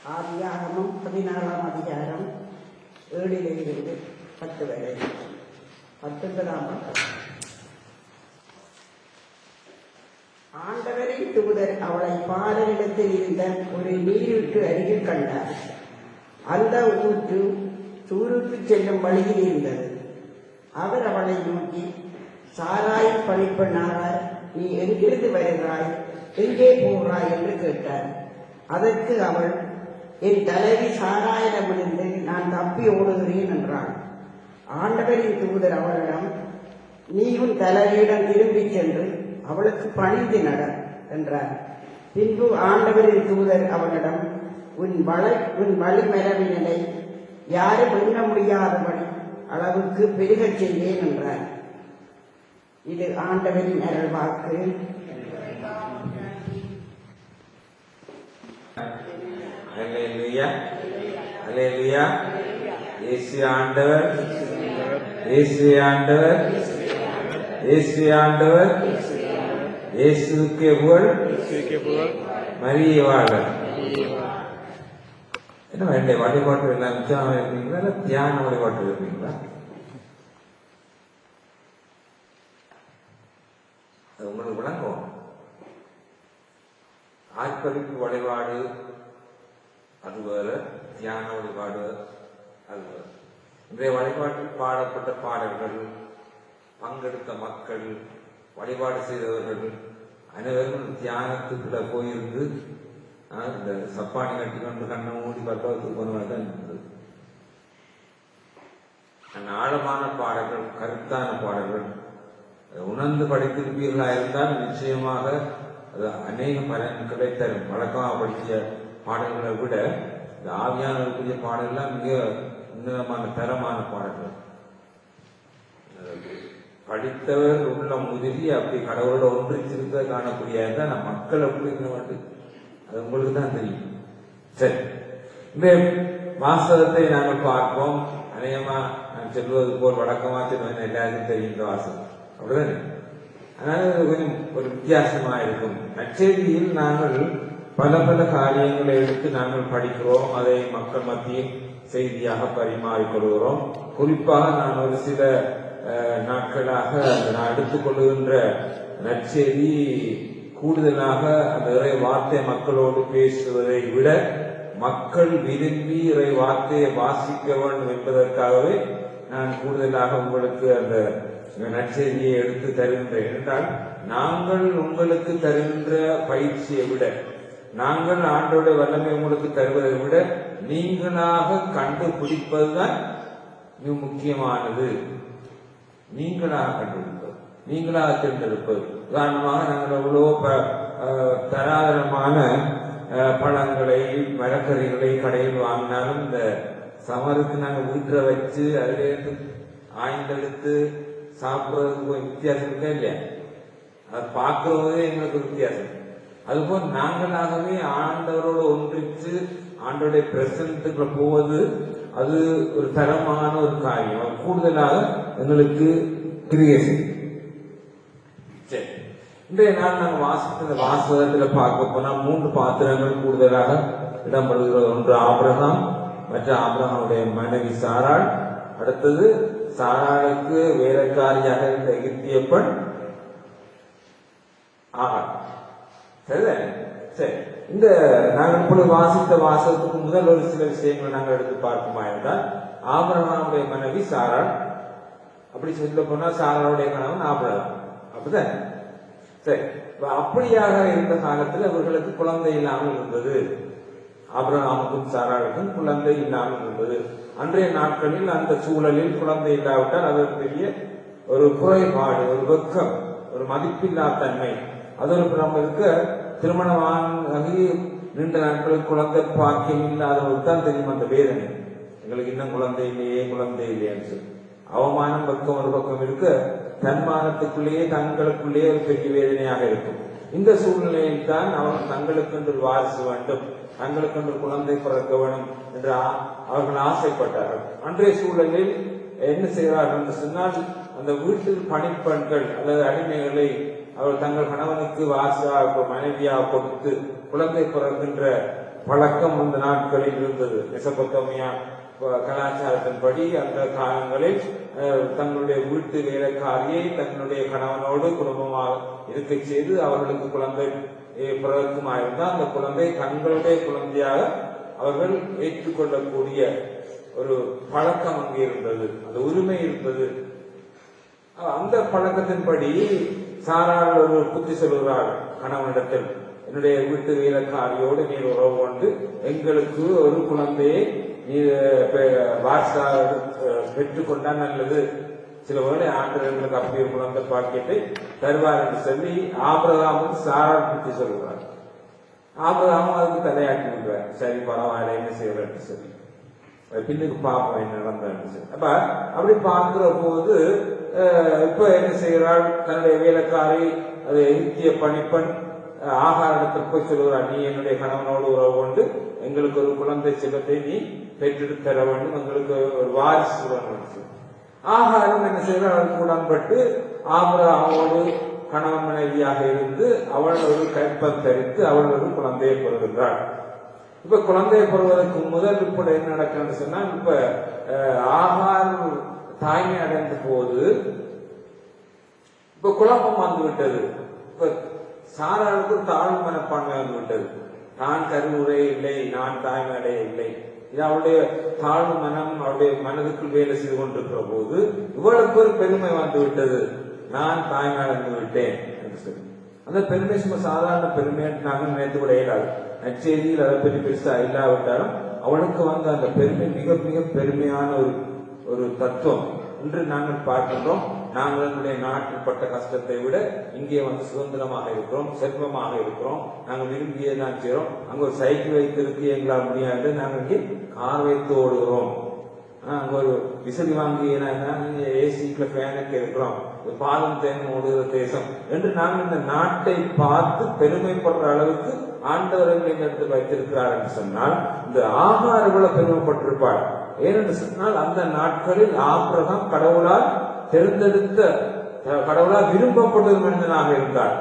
ஆதியாகமம் பதினாறாம் அதிகாரம் ஏழிலிருந்து பத்து வரை பத்தொன்பதாம் பக்கம் ஆண்டவரின் தூதர் அவளை பாலனிடத்தில் இருந்த ஒரு நீரூற்று அருகில் கண்டார் அந்த ஊற்று தூருக்கு செல்லும் வழியில் இருந்தது அவர் அவளை நோக்கி சாராய் பணிப்பெண்ணாராய் நீ எங்கிருந்து வருகிறாய் எங்கே போகிறாய் என்று கேட்டார் அதற்கு அவள் என் தலைவி சாராயிடமிருந்து நான் தப்பி ஓடுகிறேன் என்றாள் ஆண்டவரின் தூதர் அவளிடம் நீ உன் தலைவியிடம் திரும்பிச் சென்று அவளுக்கு பணிந்து நட என்றார் பின்பு ஆண்டவரின் தூதர் அவளிடம் உன் வளை உன் வழிமரவினலை யாரும் எண்ண முடியாதபடி அளவுக்கு பெருகச் செய்வேன் என்றார் இது ஆண்டவரின் அருள் வாக்கு அல்லேலூயா அல்லேலூயா இயேசு ஆண்டவர் இயேசு ஆண்டவர் இயேசு ஆண்டவர் இயேசுவுக்கு புகழ் மரிய வாழ்வர் என்ன வேண்டிய வழிபாட்டு எல்லாம் உற்சாகம் இருக்கீங்களா இல்ல தியான வழிபாட்டு இருக்கீங்களா அது உங்களுக்கு விளங்கும் ஆட்பதிப்பு வழிபாடு அது வேற தியான வழிபாடு அது வேற இன்றைய வழிபாட்டில் பாடப்பட்ட பாடல்கள் பங்கெடுத்த மக்கள் வழிபாடு செய்தவர்கள் அனைவரும் தியானத்துக்குள்ள போயிருந்து ஆஹ், இந்த சப்பானி கட்டி கொண்டு கண்ணை மூடி பக்கத்துக்கு போனவங்க தான் இருந்தது அந்த ஆழமான பாடல்கள் கருத்தான பாடல்கள் அதை உணர்ந்து படித்திருப்பீர்களா இருந்தால் நிச்சயமாக அது அநேக பலன்களை தரும் வழக்கமாக படித்த பாடல்களை விட இந்த ஆவியானவர்களுடைய பாடல்லாம் மிக உன்னதமான தரமான பாடல்கள் படித்தவர் உள்ள முதிரி அப்படி கடவுளோட ஒன்றிச்சிருக்க காணக்கூடிய நம்ம மக்கள் எப்படி இருக்க வேண்டும் அது உங்களுக்கு தான் தெரியும் சரி இந்த வாசகத்தை நாங்கள் பார்ப்போம் அநேகமா நான் சொல்வது போல் வழக்கமா சொல்லுவேன் எல்லாருக்கும் தெரியும் இந்த வாசகம் அப்படிதானே அதனால இது கொஞ்சம் ஒரு வித்தியாசமா இருக்கும் நற்செய்தியில் நாங்கள் பல பல காரியங்களை எடுத்து நாங்கள் படிக்கிறோம் அதை மக்கள் மத்தியில் செய்தியாக பரிமாறிக்கொள்கிறோம் குறிப்பாக நான் ஒரு சில அஹ், நாட்களாக நான் எடுத்துக்கொள்கின்ற நற்செய்தி கூடுதலாக அந்த இறை வார்த்தை மக்களோடு பேசுவதை விட மக்கள் விரும்பி இறை வார்த்தையை வாசிக்க வேண்டும் என்பதற்காகவே நான் கூடுதலாக உங்களுக்கு அந்த நற்செய்தியை எடுத்து தருகின்றேன் என்றால் நாங்கள் உங்களுக்கு தருகின்ற பயிற்சியை விட நாங்கள் ஆண்டோட வல்லமை உங்களுக்கு தருவதை விட நீங்களாக கண்டுபிடிப்பதுதான் மிக முக்கியமானது நீங்களாக கண்டுபிடிப்பது நீங்களாக தேர்ந்தெடுப்பது உதாரணமாக நாங்கள் எவ்வளோ ப- அஹ், தராதரமான அஹ், பழங்களை மரக்கறிகளை கடையில் வாங்கினாலும் இந்த சமருக்கு நாங்கள் வீட்டில் வச்சு அதிலிருந்து ஆய்ந்தெடுத்து சாப்பிட்றதுக்கு கொஞ்சம் வித்தியாசம் இருக்கா இல்லையா அதை பார்க்கறதே எங்களுக்கு ஒரு வித்தியாசம் அதுபோல் நாங்களாகவே ஆண்டவரோடு ஒன்றிச்சு ஆண்டோடைய பிரசனத்துக்குள்ள போவது அது ஒரு தரமான ஒரு காரியம் அது கூடுதலாக எங்களுக்கு கிரியை செய்யும் சரி இன்றைய நாள் நாங்கள் வாசித்த இந்த வாசகத்துல பார்க்க போனா மூன்று பாத்திரங்கள் கூடுதலாக இடம்பெறுகிறது ஒன்று ஆபிரகாம் மற்ற ஆபிரகாமுடைய மனைவி சாராள் அடுத்தது சாராளுக்கு வேலைக்காரியாக இருந்த எகிப்திய பெண் ஆகார் சரிதானே சரி இந்த நாங்கள் இப்பொழுது வாசித்த வாசகத்துக்கு முதல் ஒரு சில விஷயங்களை நாங்கள் எடுத்து பார்க்குமா என்றால் ஆபிரகாமுடைய மனைவி சாராள் அப்படி சொல்ல போனா சாராளுடைய கணவன் ஆபிரகாம் அப்படிதான் சரி இப்ப அப்படியாக இருந்த காலத்தில் அவர்களுக்கு குழந்தை இல்லாமல் இருந்தது ஆபிரகாமுக்கும் சாராளுக்கும் குழந்தை இல்லாமல் இருந்தது அன்றைய நாட்களில் அந்த சூழலில் குழந்தை இல்லாவிட்டால் அது ஒரு பெரிய ஒரு குறைபாடு ஒரு வெக்கம் ஒரு மதிப்பில்லா தன்மை அது ஒரு நம்ம இருக்க திருமணமாகி நீண்ட நாட்களுக்கு குழந்தை பாக்கியம் இல்லாதவருக்கு தான் தெரியும் அந்த வேதனை எங்களுக்கு இன்னும் குழந்தை இல்லையே குழந்தை இல்லையேன்னு சொல்லி அவமானம் பக்கம் ஒரு பக்கம் இருக்க தன்மானத்துக்குள்ளேயே தங்களுக்குள்ளேயே ஒரு பெரிய வேதனையாக இருக்கும் இந்த சூழ்நிலையில் தான் அவர்கள் தங்களுக்கென்று ஒரு வாரிசு வேண்டும் தங்களுக்கென்று குழந்தை பிறக்க வேண்டும் என்று ஆ- அவர்கள் ஆசைப்பட்டார்கள் அன்றைய சூழலில் என்ன செய்கிறார்கள் என்று சொன்னால் அந்த வீட்டில் பணிப்பெண்கள் அல்லது அடிமைகளை அவர் தங்கள் கணவனுக்கு வாரிசாக மனைவியாக கொடுத்து குழந்தை பிறக்கின்ற பழக்கம் அந்த நாட்களில் இருந்தது மெசபத்தோமியா கலாச்சாரத்தின்படி அந்த காலங்களில் அஹ், தங்களுடைய வீட்டு வேலைக்காரியை தன்னுடைய கணவனோடு குடும்பமாக இருக்க செய்து அவர்களுக்கு குழந்தை அஹ், பிறக்குமாயிருந்தால் அந்த குழந்தை தங்களுடைய குழந்தையாக அவர்கள் ஏற்றுக்கொள்ளக்கூடிய ஒரு பழக்கம் அங்கே இருந்தது அந்த உரிமை இருந்தது அந்த பழக்கத்தின்படி சாராள் ஒரு புத்தி சொல்கிறாள் கணவனிடத்தில் என்னுடைய வீட்டு வேலைக்காரியோடு நீர் உறவு கொண்டு எங்களுக்கு ஒரு குழந்தையை நீ வாரிசாக பெற்றுக்கொண்டால் நல்லது சில வேளை ஆண்டு எங்களுக்கு அப்படி ஒரு குழந்தை பாக்கியத்தை தருவார் என்று சொல்லி ஆபிரகாமுக்கு சாராள் புத்தி சொல்கிறார் ஆபிரகாமும் அதுக்கு தலையாட்டி விடுறார் சரி பரவாயில்ல என்ன செய்யறேன்னு சொல்லி அது பின்னுக்கு பார்ப்போம் என்ன நடந்ததுன்னு சொல்லி அப்ப அப்படி பார்க்கிற போது அஹ், இப்ப என்ன செய்கிறாள் தன்னுடைய வேலைக்காரி அது எகிப்திய பணிப்பெண் அஹ், ஆகாரத்தில் போய் சொல்லுகிறாள் நீ என்னுடைய கணவனோடு உறவு கொண்டு எங்களுக்கு ஒரு குழந்தை செல்வத்தை நீ பெற்றெடுத்து தர வேண்டும் எங்களுக்கு ஒரு வாரிசு வேணும் சொல்லி. ஆகாரம் என்ன செய்கிறாள் அதுக்கு உடன்பட்டு ஆபிரகாமோடு கணவன் மனைவியாக இருந்து அவள் ஒரு கற்பம் தரித்து அவள் ஒரு குழந்தையை பெறுகின்றாள் இப்ப குழந்தையை பெறுவதற்கு முதல் இப்ப என்ன நடக்குதுன்னு சொன்னா இப்ப அஹ், ஆகார் தாய்மை அடைந்த போது இப்ப குழப்பம் வந்து விட்டது இப்ப சாராளுக்கு ஒரு தாழ்வு மனப்பான்மை வந்து விட்டது நான் கருவுரை இல்லை நான் தாய்மை அடைய இல்லை இது அவளுடைய தாழ்வு மனம் அவளுடைய மனதுக்குள் வேலை செய்து கொண்டிருக்கிற போது இவளுக்கு ஒரு பெருமை வந்து விட்டது நான் தாய்மை அடைந்து விட்டேன் என்று சொல்லி அந்த பெருமை சும்மா சாதாரண பெருமை நாங்கள் நினைத்து கூட இயலாது நற்செய்தியில் அதை பற்றி பெருசா இல்லாவிட்டாலும் அவளுக்கு வந்த அந்த பெருமை மிக மிக பெருமையான ஒரு ஒரு தத்துவம் இன்று நாங்கள் பார்க்கின்றோம் நாங்கள் நம்முடைய நாட்டில் பட்ட கஷ்டத்தை விட இங்கே வந்து சுதந்திரமாக இருக்கிறோம் செல்வமாக இருக்கிறோம் நாங்கள் விரும்பியே தான் செய்கிறோம் அங்க ஒரு சைக்கிள் வைத்திருக்கு எங்களால் முடியாது நாங்கள் இங்கே கார் வைத்து ஓடுகிறோம் ஆஹ் அங்க ஒரு விசிறி வாங்கி ஏசிக்குள்ள ஃபேனுக்கு இருக்கிறோம் ஒரு பாலும் தேனும் ஓடுகிற தேசம் என்று நாங்கள் இந்த நாட்டை பார்த்து பெருமைப்படுற அளவுக்கு ஆண்டவர் எங்களை இந்த இடத்தில் வைத்திருக்கிறார் என்று சொன்னால் இந்த ஆகார் இவ்வளவு பெருமைப்பட்டிருப்பார் ஏனென்று சொன்னால் அந்த நாட்களில் ஆபிரகாம் கடவுளால் தேர்ந்தெடுத்த அஹ், கடவுளால் விரும்பப்பட்ட ஒரு மனிதனாக இருந்தார்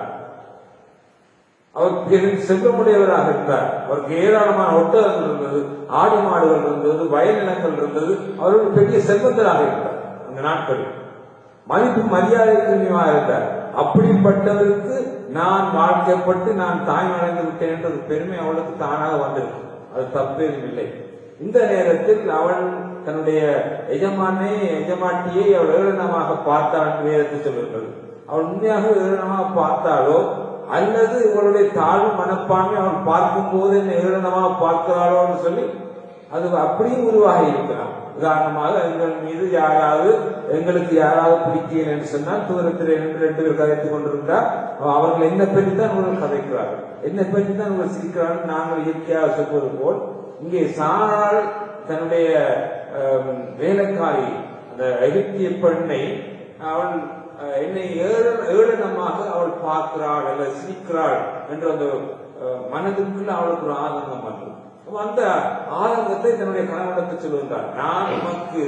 அவர் பெரும் செல்வமுடையவராக இருந்தார் அவருக்கு ஏராளமான ஒட்டகங்கள் இருந்தது ஆடு மாடுகள் இருந்தது வயல்நிலங்கள் இருந்தது அவர் ஒரு பெரிய செல்வந்தராக இருந்தார் அந்த நாட்களில் மதிப்பு மரியாதைக்குரியவா இருந்தார் அப்படிப்பட்டவருக்கு நான் வாழ்க்கைப்பட்டு நான் தாய் அடைந்து விட்டேன் என்ற ஒரு பெருமை அவளுக்கு தானாக வந்திருக்கு அது தப்பேதும் இல்லை இந்த நேரத்தில் அவள் தன்னுடைய எஜமானை எஜமாட்டியை அவள் ஏளனமாக பார்த்தாள் என்று வேதத்தை சொல்லுகிறது அவள் உண்மையாக ஏளனமாக பார்த்தாலோ அல்லது இவளுடைய தாழ்வு மனப்பான்மை அவள் பார்க்கும் போது என்ன ஏளனமாக பார்க்கிறாளோன்னு சொல்லி அது அப்படியும் உருவாகி இருக்கலாம் உதாரணமாக எங்கள் மீது யாராவது எங்களுக்கு யாராவது பிடிக்கல என்று சொன்னால் தூரத்தில் இரண்டு ரெண்டு பேர் கதைத்துக் கொண்டிருந்தால் அவர்கள் என்ன பற்றி தான் இவர்கள் கதைக்கிறார்கள் என்ன பற்றி தான் இவர்கள் சிரிக்கிறார்கள் நாங்கள் இயற்கையாக சொல்வது போல் இங்கே சாரால் தன்னுடைய ஆம், வேலைக்காரி அந்த எகிப்திய பெண்ணை அவள் அஹ், என்னை ஏள- ஏளனமாக அவள் பார்க்கிறாள் அல்லது சிரிக்கிறாள் என்ற அந்த அஹ், மனதுக்குள்ள அவளுக்கு ஒரு ஆதங்கம் வந்தது அப்ப அந்த ஆதங்கத்தை தன்னுடைய கணவனிடத்தில் சொல்லுகின்றார் நான் உனக்கு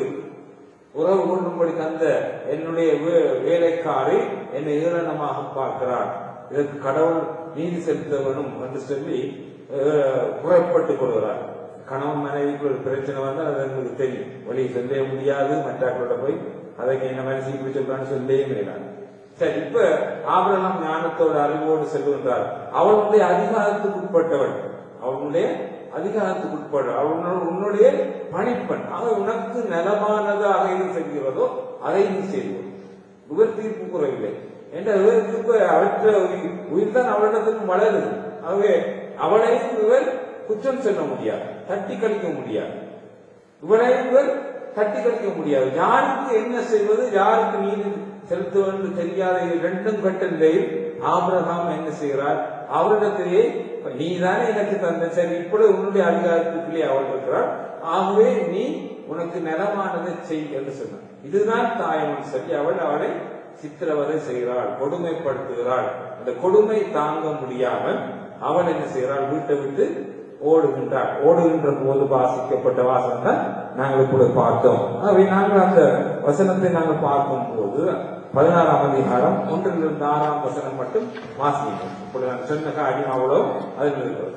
உறவு கொள்ளும்படி தந்த என்னுடைய வே- வேலைக்காரி என்னை ஏளனமாக பார்க்கிறாள் இதற்கு கடவுள் நீதி செலுத்த வேணும் என்று சொல்லி அஹ், குறைப்பட்டுக் கொள்கிறார் கணவன் மனைவிக்கு ஒரு பிரச்சனை வந்தால் அது எங்களுக்கு தெரியும் வழி சொல்லவே முடியாது மற்றாக்களோட போய் அதை என்ன மாதிரி சீக்கிரம் சொல்றான்னு சொல்லவே முடியாது சரி இப்ப ஆபிரகாம் ஞானத்தோட அறிவோடு செல்கின்றார் அவளுடைய அதிகாரத்துக்கு உட்பட்டவள் அவளுடைய அதிகாரத்துக்கு உட்பட்டவள் அவள் உன்னுடைய பணிப்பெண் ஆக உனக்கு நலமானதாக எது செய்கிறதோ அதை நீ செய்வோம் இவர் தீர்ப்பு கூறவில்லை என்ற இவருக்கு இப்ப அவற்ற உயிர் உயிர் தான் அவளிடத்திலும் வளருது ஆகவே அவளையும் இவர் குற்றம் சொல்ல முடியாது தட்டி கழிக்க முடியாது இவளையும் இவர் தட்டி கழிக்க முடியாது யாருக்கு என்ன செய்வது யாருக்கு நீதி செலுத்துவது என்று தெரியாத இது ரெண்டும் கட்ட நிலையில் ஆபிரகாம் என்ன செய்கிறார் அவரிடத்திலே நீதானே எனக்கு தந்த சரி இப்பொழுது உன்னுடைய அதிகாரத்துக்குள்ளே அவள் இருக்கிறாள் ஆகவே நீ உனக்கு நிலமானதை செய் என்று சொன்னார் இதுதான் தாயவன் சொல்லி அவள் அவளை சித்திரவதை செய்கிறாள் கொடுமைப்படுத்துகிறாள் அந்த கொடுமை தாங்க முடியாமல் அவள் என்ன செய்கிறாள் வீட்டை விட்டு ஓடுகின்றார் ஓடுகின்ற போது வாசிக்கப்பட்ட வாசனம் தான் நாங்கள் இப்பொழுது பார்த்தோம் ஆகவே நாங்கள் அந்த வசனத்தை நாங்கள் பார்க்கும் போது பதினாறாம் அதிகாரம் ஒன்றிலிருந்து ஆறாம் வசனம் மட்டும் வாசிக்கிறோம் இப்பொழுது நான் சொன்ன காரியம் அவ்வளோ அதில் இருக்கிறது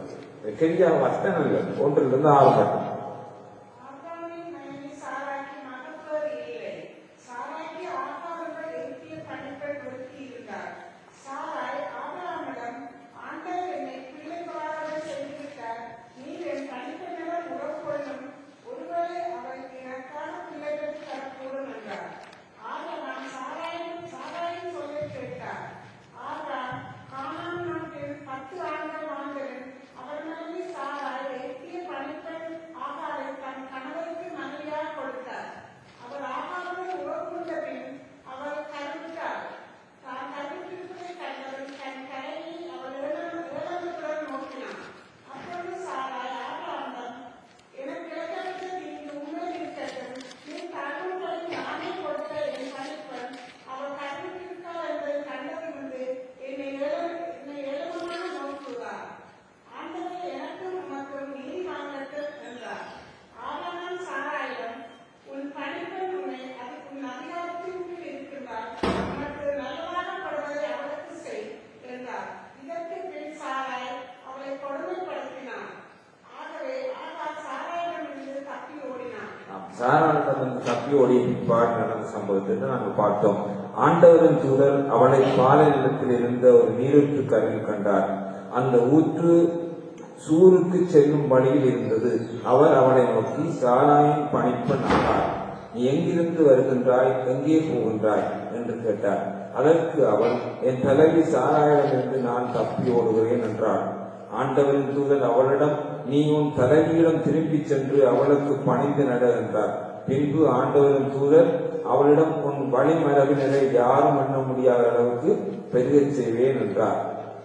கெரியா வசனங்கள் ஒன்றிலிருந்து ஆரம்பம் ஆகாரின் மனைவி சாராய்க்கு மகப்பேறு இல்லை. சாராய்க்கு ஆகாரங்கள் எழுப்பிய பணிப்பெண் ஒருத்தி இருந்தாள். சாராய் ஆபிரகாமிடம், ஆண்டவர் என்னை பிள்ளை பெறாதபடி செய்துவிட்டார். நீர் என் பணிப்பெண்ணுடன் உறவு கொள்ளும். ஒருவேளை அவள் எனக்கான பிள்ளை பெற்றுத் தரக்கூடும் என்றார். ஆபிரகாம் சாராயின் சாராயின் சொல்லைக் கேட்டார். ஆபிரகாம் கானான் நாட்டில் பத்து ஆண்டுகள் வாழ்ந்தவன். அவர் மனைவி சாராய் எகிப்திய பணிப்பெண் ஆகாரை தன் கணவருக்கு மனைவியாக கொடுத்தார். அவர் ஆகாரோடு உறவு கொண்ட பின் அவள் கருவுற்றாள். தான் கருவுற்றிருப்பதைக் கண்டவன் தன் கரையை அவள் ஏளன- ஏளனத்துடன் நோக்கினான். அப்பொழுது சாராய் ஆபிரகாமிடம், எனக்கு இழைக்கப்பட்ட தீங்கு உண்மையில் இருக்கட்டும். நீ தாழ்வுபடி நானே கொடுத்த என் பணிப்பெண் அவள் கருவுற்றிருக்கிறாள் என்பதைக் கண்டதிலிருந்து என்னை ஏளன- என்னை ஏளனமாக நோக்குகிறார். ஆண்டவரே எனக்கும் உமக்கும் நீதி வாங்கட்டும் என்றார். ஆபிரகாம் சாராயிடம், உன் பணிப்பெண் உன்னை அது உன் அதிகாரத்தின் கீழ் இருக்கின்றாள். உனக்கு நல்லதாகப்படுவதை அவளுக்கு செய் என்றார். இதற்குப் பின் சாராய் அவளை கொடுமைப்படுத்தினார். ஆகவே ஆகார் சாராயிடமிருந்து தப்பி ஓடினான். சாராளிடம் வந்து தப்பி ஓடிய பிற்பாடு நடந்த சம்பவத்தை நாங்கள் பார்த்தோம் ஆண்டவரின் தூதர் அவளை பாலை நிலத்தில் இருந்த ஒரு நீரூற்று கரையில் கண்டார் அந்த ஊற்று சூருக்கு செல்லும் வழியில் இருந்தது அவர் அவளை நோக்கி சாராயின் பணிப்பெண் ஆகார் நீ எங்கிருந்து வருகின்றாய் எங்கே போகின்றாய் என்று கேட்டார் அதற்கு அவள் என் தலைவி சாராயிடமிருந்து நான் தப்பி ஓடுகிறேன் என்றாள் ஆண்டவரின் தூதன் அவளிடம் நீ உன் தலைவியிடம் திரும்பிச் சென்று அவளுக்கு பணிந்து நட என்றார் பின்பு ஆண்டவரின் தூதர் அவளிடம் உன் வழிமரபினரை யாரும் எண்ண முடியாத அளவுக்கு பெருகச் செய்வேன் என்றார்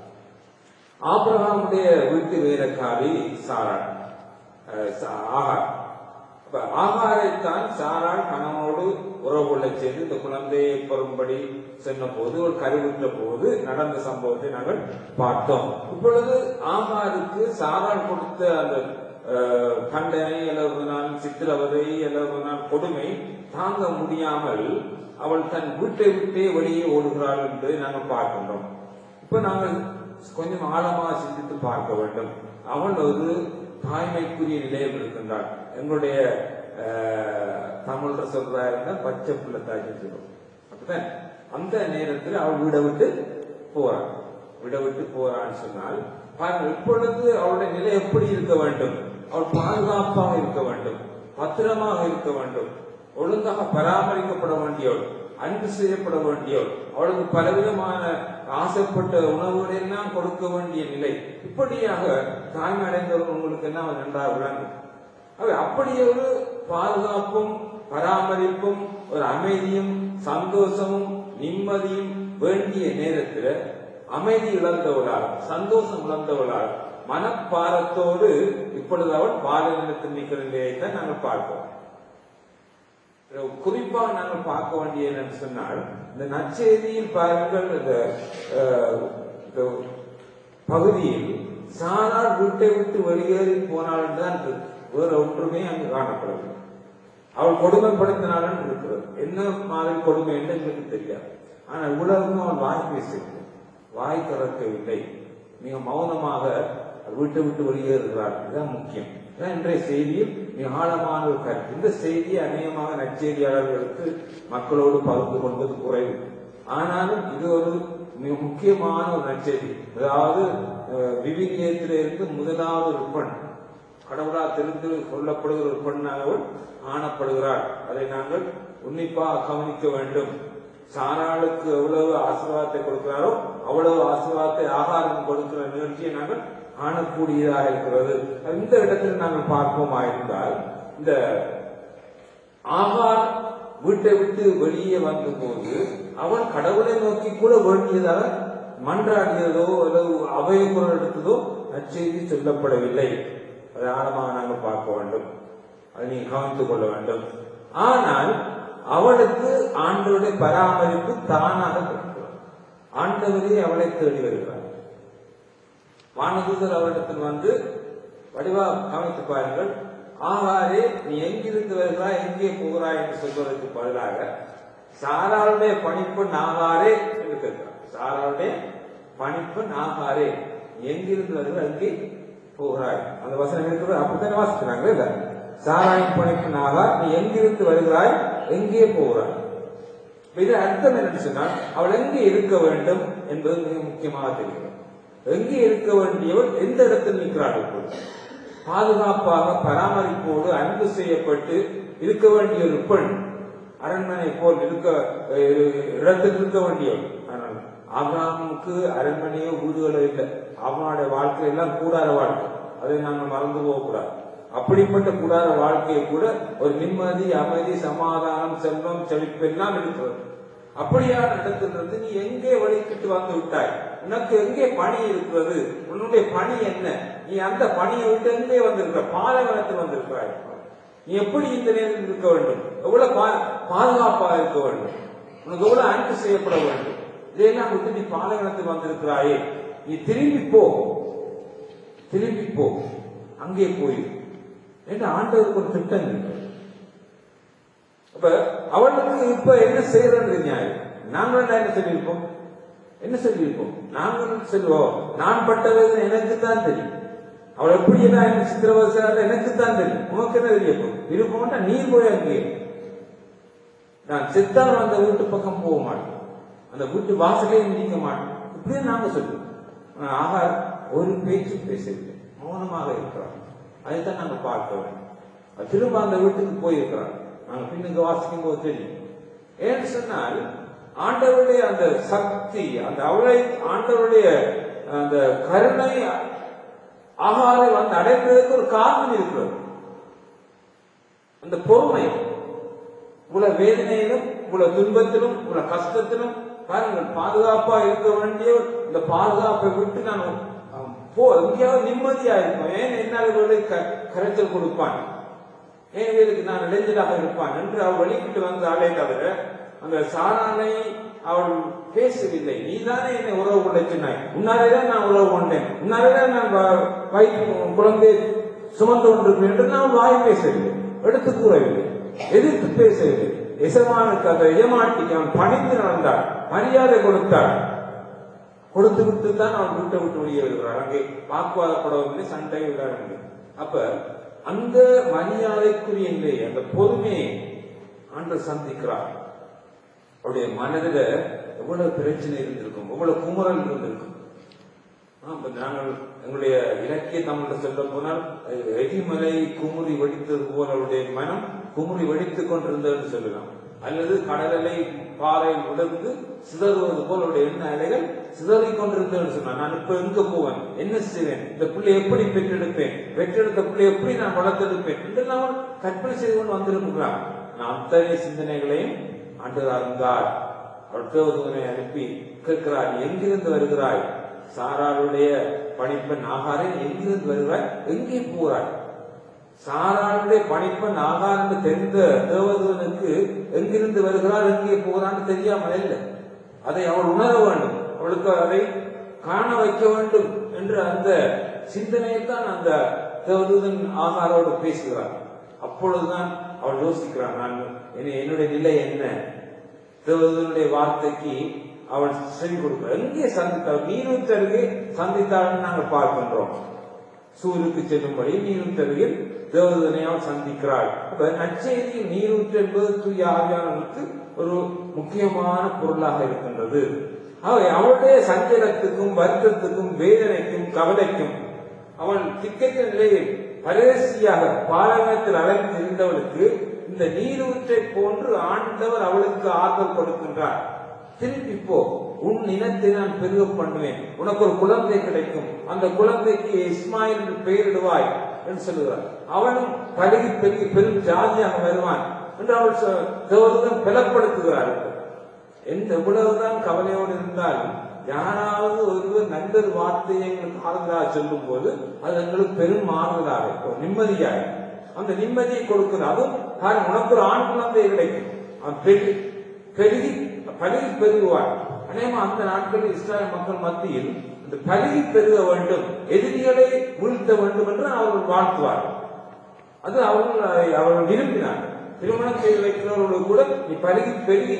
ஆபிரகாமுடைய வீட்டு வேலைக்காரி சாராள் அஹ் சா- ஆகார் அப்ப ஆகாரைத்தான் சாராள் கணவனோடு உறவு கொள்ளச் செய்து இந்த குழந்தையை பெறும்படி சொன்ன போது ஒரு கருவுற்ற போது நடந்த சம்பவத்தை நாங்கள் பார்த்தோம் இப்பொழுது ஆகாருக்கு சாராள் கொடுத்த அந்த அஹ், தண்டனை அல்லது நான் சித்திரவதை அல்லது நான் கொடுமை தாங்க முடியாமல் அவள் தன் வீட்டை விட்டே வெளியே ஓடுகிறாள் என்பதை நாங்கள் பார்க்கின்றோம் இப்ப நாங்கள் கொஞ்சம் ஆழமாக சிந்தித்து பார்க்க வேண்டும் அவள் ஒரு தாய்மைக்குரிய நிலையில் இருக்கின்றாள் எங்களுடைய அஹ், தமிழ்ல சொல்றதா இருந்தா பச்சை பிள்ளை தாய்ச்சி சொல்லுவோம் அப்படிதான் அந்த நேரத்தில் அவள் வீடை விட்டு போறாள் வீடை விட்டு போறான்னு சொன்னால் பாருங்கள் இப்பொழுது அவளுடைய நிலை எப்படி இருக்க வேண்டும் அவள் பாதுகாப்பாக இருக்க வேண்டும் பத்திரமாக இருக்க வேண்டும் ஒழுங்காக பராமரிக்கப்பட வேண்டியவள் அன்பு செய்யப்பட வேண்டியவள் அவளுக்கு பலவிதமான ஆசைப்பட்ட உணவுகளை எல்லாம் கொடுக்க வேண்டிய நிலை இப்படியாக தாய்மை அடைந்தவர்கள் உங்களுக்கு எல்லாம் நன்றாக விளங்கும் அவை அப்படி ஒரு பாதுகாப்பும் பராமரிப்பும் ஒரு அமைதியும் சந்தோஷமும் நிம்மதியும் வேண்டிய நேரத்தில் அமைதி இழந்தவளால் சந்தோஷம் இழந்தவளால் மனப்பாரத்தோடு இப்பொழுது அவள் பாலினத்தில் நிற்கிற நிலையை தான் நாங்கள் பார்க்கிறோம் குறிப்பா நாங்கள் பார்க்க வேண்டிய என்னன்னு சொன்னால் இந்த நற்செய்தியில் பாருங்கள் இந்த அஹ், இந்த பகுதியில் சாரார் வீட்டை விட்டு வெளியேறி போனாள் தான் இருக்கு. வேற ஒன்றுமே அங்கு காணப்படவில்லை அவள் கொடுமைப்படுத்தினாள் இருக்கிறது என்ன மாதிரி கொடுமை என்று எங்களுக்கு தெரியாது ஆனால் உலகம் அவள் வாய் பேசவில்லை வாய் திறக்கவில்லை மிக மௌனமாக வீட்டை விட்டு வெளியேறுகிறாள் இதுதான் முக்கியம் இதுதான் இன்றைய செய்தியில் மிக ஆழமான ஒரு கருத்து இந்த செய்தியை அநேகமாக நற்செய்தியாளர்களுக்கு மக்களோடு பகிர்ந்து கொண்டது குறைவு ஆனாலும் இது ஒரு மிக முக்கியமான ஒரு நற்செய்தி அதாவது அஹ், விவிலியத்திலிருந்து முதலாவது ஒரு பெண் கடவுளால் தெரிந்து கொள்ளப்படுகிற ஒரு பெண்ணாகவும் காணப்படுகிறாள் அதை நாங்கள் உன்னிப்பாக கவனிக்க வேண்டும் சாராளுக்கு எவ்வளவு ஆசீர்வாதத்தை கொடுக்கிறாரோ அவ்வளவு ஆசீர்வாதத்தை ஆகாரம் கொடுக்கிற நிகழ்ச்சியை நாங்கள் காணக்கூடியதாக இருக்கிறது இந்த இடத்தில் நாங்கள் பார்ப்போமா இருந்தால் இந்த ஆகார் வீட்டை விட்டு வெளியே வந்தபோது அவன் கடவுளை நோக்கி கூட வேண்டியதாக மன்றாடியதோ அல்லது அபய குரல் எடுத்ததோ நற்செய்தி சொல்லப்படவில்லை அதை ஆழமாக நாங்கள் பார்க்க வேண்டும் அதை நீங்கள் கவனித்துக் கொள்ள வேண்டும் ஆனால் அவளுக்கு ஆண்டவருடைய பராமரிப்பு தானாக கிடைக்கிறது ஆண்டவரே அவளை தேடி வருகிறார் வானதூதர் அவரிடத்தில் வந்து வடிவா கவனித்து பாருங்கள் ஆகாரே நீ எங்கிருந்து வருகிறாய் எங்கே போகிறாய் என்று சொல்வதற்கு பதிலாக சாராளுடைய பணிப்பு நாகாரே என்று கேட்கிறார் சாராளுடைய பணிப்பு நாகாரே நீ எங்கிருந்து வருகிறாய் எங்கே போகிறாய் அந்த வசனம் இருக்கிறது அப்படித்தானே வாசிக்கிறாங்க இல்ல சாராயம் பணிப்பினாக நீ எங்கிருந்து வருகிறாய் எங்கே போகிறாய் இப்ப இது அர்த்தம் என்னன்னு சொன்னால் அவள் எங்கே இருக்க வேண்டும் என்பது மிக முக்கியமாக தெரிகிறது எங்கே இருக்க வேண்டியவள் எந்த இடத்தில் நிற்கிறாள் இப்பொழுது பாதுகாப்பாக பராமரிப்போடு அன்பு செய்யப்பட்டு இருக்க வேண்டிய ஒரு பெண் அரண்மனை போல் இருக்க அஹ், இடத்தில் இருக்க வேண்டியவள் ஆனால் ஆபிரகாமுக்கு அரண்மனையோ வீடுகளோ இல்லை அவனுடைய வாழ்க்கை எல்லாம் கூடார வாழ்க்கை அதை நாங்கள் மறந்து போகக்கூடாது அப்படிப்பட்ட கூடார வாழ்க்கையை கூட ஒரு நிம்மதி அமைதி சமாதானம் செல்வம் செழிப்பு எல்லாம் இருக்கிறது அப்படியான இடத்திலிருந்து நீ எங்கே வழிக்கிட்டு வந்து விட்டாய் உனக்கு எங்கே பணி இருக்கிறது உன்னுடைய பணி என்ன நீ அந்த பணியை விட்டு எங்கே வந்திருக்கிற பாலைவனத்தில் வந்திருக்கிறாய் நீ எப்படி இந்த நேரத்தில் இருக்க வேண்டும் எவ்வளவு பா- பாதுகாப்பாக இருக்க வேண்டும் உனக்கு எவ்வளவு அன்பு செய்யப்பட வேண்டும் இதையெல்லாம் விட்டு நீ பாலைவனத்தில் வந்திருக்கிறாயே நீ திரும்பி போ திரும்பி போ அங்கே போய் என்று ஆண்டவருக்கு ஒரு திட்டம் இருக்கு அப்ப அவளுக்கு இப்ப என்ன செய்யறது நியாயம் நாங்கள் என்ன சொல்லியிருப்போம் என்ன சொல்லியிருப்போம் நாங்கள் சொல்லுவோம் நான் பட்ட வேதனை எனக்கு தான் தெரியும் அவள் எப்படி எல்லாம் என்ன சித்திரவதை எனக்கு தான் தெரியும் உனக்கு என்ன தெரியும் விருப்பம்னா நீ போய் அங்கே நான் செத்தாலும் அந்த வீட்டு பக்கம் போக மாட்டேன் அந்த வீட்டு வாசலே மிதிக்க மாட்டேன் இப்படியே நாங்க சொல்லுவோம் ஆனா, ஆகா ஒரு பேச்சு பேசவில்லை மௌனமாக இருக்கிறார் அதைத்தான் நாங்க பார்க்க வேண்டும் அது திரும்ப அந்த வீட்டுக்கு போயிருக்கிறார் நாங்க பின்னுக்கு வாசிக்கும் போது தெரியும் ஏன்னு சொன்னால் ஆண்டவருடைய அந்த சக்தி அந்த அவளை ஆண்டவருடைய அந்த கருணை ஆகாரை வந்து அடைந்ததுக்கு ஒரு காரணம் இருக்கிறது அந்த பொறுமை இவ்வளவு வேதனையிலும் இவ்வளவு துன்பத்திலும் இவ்வளவு கஷ்டத்திலும் பாருங்கள் பாதுகாப்பா இருக்க வேண்டிய இந்த பாதுகாப்பை விட்டு நான் அஹ், போ எங்கேயாவது நிம்மதியா இருப்பேன் ஏன் என்னால் இவர்களை க- கரைச்சல் கொடுப்பான் ஏன் இவருக்கு நான் இளைஞராக இருப்பான் என்று அவள் வெளிக்கிட்டு வந்தாலே தவிர அந்த சாரானை அவள் பேசவில்லை நீதானே என்னை உறவு கொள்ள சொன்னாய் உன்னாலேதான் நான் உறவு கொண்டேன் உன்னாலேதான் நான் வ- வயிற்று குழந்தை சுமந்து கொண்டிருக்கிறேன் என்று நான் வாய் பேசவில்லை எடுத்து கூறவில்லை எதிர்த்து பேசவில்லை எசமானுக்கு அந்த எஜமாட்டிக்கு அவன் பணிந்து நடந்தார் மரியாதை கொடுத்தார் கொடுத்து விட்டு தான் அவன் வீட்டை விட்டு வெளியே வருகிறார் அங்கே வாக்குவாதப்படவில்லை சண்டை விடாவில்லை அப்ப அந்த மரியாதைக்குரிய நிலை அந்த பொறுமையை ஆண்டவர் சந்திக்கிறார் அவருடைய மனதில எவ்வளவு பிரச்சனை இருந்திருக்கும் எவ்வளவு குமுறல் இருந்திருக்கும் ஆ, இப்ப நாங்கள் எங்களுடைய இலக்கிய தமிழ்ல சொல்ல போனால் அஹ், எரிமலை குமுறி வெடித்தது போல் அவருடைய மனம் குமுறி வெடித்துக் கொண்டிருந்ததுன்னு சொல்லலாம் அல்லது கடலலை பாறை உடர்ந்து சிதறுவது போல் அவருடைய எண்ண அலைகள் சிதறிக் கொண்டிருந்ததுன்னு சொன்னா நான் இப்ப எங்க போவேன் என்ன செய்வேன் இந்த பிள்ளை எப்படி பெற்றெடுப்பேன் பெற்றெடுத்த பிள்ளை எப்படி நான் வளர்த்தெடுப்பேன் என்றெல்லாம் அவன் கற்பனை செய்து கொண்டு வந்திருக்கிறான் நான் அத்தனை சிந்தனைகளையும் ஆண்டவர் அறிந்தார் அவர் தேவதூதனை அனுப்பி கேட்கிறார் "நீ எங்கிருந்து வருகிறாய் சாராளுடைய பணிப்பெண் ஆகாரன் எங்கிருந்து வருகிறாய் எங்கே போகிறாய் சாராளுடைய பணிப்பெண் ஆகார் என்று தெரிந்த தேவதூதனுக்கு எங்கிருந்து வருகிறார் எங்கே போகிறான்னு தெரியாமல் இல்லை அதை அவள் உணர வேண்டும் அவளுக்கு அதை காண வைக்க வேண்டும் என்று அந்த சிந்தனையை தான் அந்த தேவதூதன் ஆகாரோடு பேசுகிறார் அப்பொழுதுதான் அவள் யோசிக்கிறான் நான் என்னை- என்னுடைய நிலை என்ன தேவதனுடைய வார்த்தைக்கு அவள் செவி கொடுக்கிறார் எங்கே சந்தித்தாள் நீரூற்று அருகே சந்தித்தாள்னு நாங்கள் பார்க்கின்றோம் சூருக்கு செல்லும்படி நீரூற்று அருகில் தேவதனை அவள் சந்திக்கிறாள் அப்ப நற்செய்தி நீரூற்று என்பது தூய ஆவியானவர்களுக்கு ஒரு முக்கியமான பொருளாக இருக்கின்றது அவை அவளுடைய சஞ்சலத்துக்கும் வருத்தத்துக்கும் வேதனைக்கும் கவலைக்கும் அவள் திக்கற்ற நிலையில் பரதேசியாக பாலகத்தில் அலைந்து இருந்தவளுக்கு இந்த நீரூற்றை போன்று ஆண்டவர் அவளுக்கு ஆறுதல் கொடுக்கின்றார் திருப்பி போ உன் இனத்தை நான் பெருக பண்ணுவேன் உனக்கு ஒரு குழந்தை கிடைக்கும் அந்த குழந்தைக்கு இஸ்மாயில் என்று பெயரிடுவாய் என்று சொல்லுகிறார் அவனும் பழகி பெருகி பெரும் ஜாதியாக வருவான் என்று அவள் சொ- தேவதூதன் பலப்படுத்துகிறார் எந்த எவ்வளவுதான் கவலையோடு இருந்தாலும் யாராவது ஒருவர் நல்லொரு வார்த்தையை எங்களுக்கு ஆறுதலாக சொல்லும் போது அது எங்களுக்கு பெரும் ஆறுதலாக இருக்கும் நிம்மதியாக இருக்கும். அந்த நிம்மதியை கொடுக்கிறது அதுவும் பாருங்க உனக்கு ஒரு ஆண் குழந்தை கிடைக்கும் அவன் பெருகி பெருகி பருகி பெருகுவார் அநேகமா அந்த நாட்களில் இஸ்ராயல் மக்கள் மத்தியில் இந்த பருகி பெருக வேண்டும் எதிரிகளை வீழ்த்த வேண்டும் என்று அவர்கள் வாழ்த்துவார்கள் அது அவர்கள் அவர்கள் விரும்பினார் திருமணம் செய்து வைக்கிறவர்களோடு கூட நீ பருகி பெருகி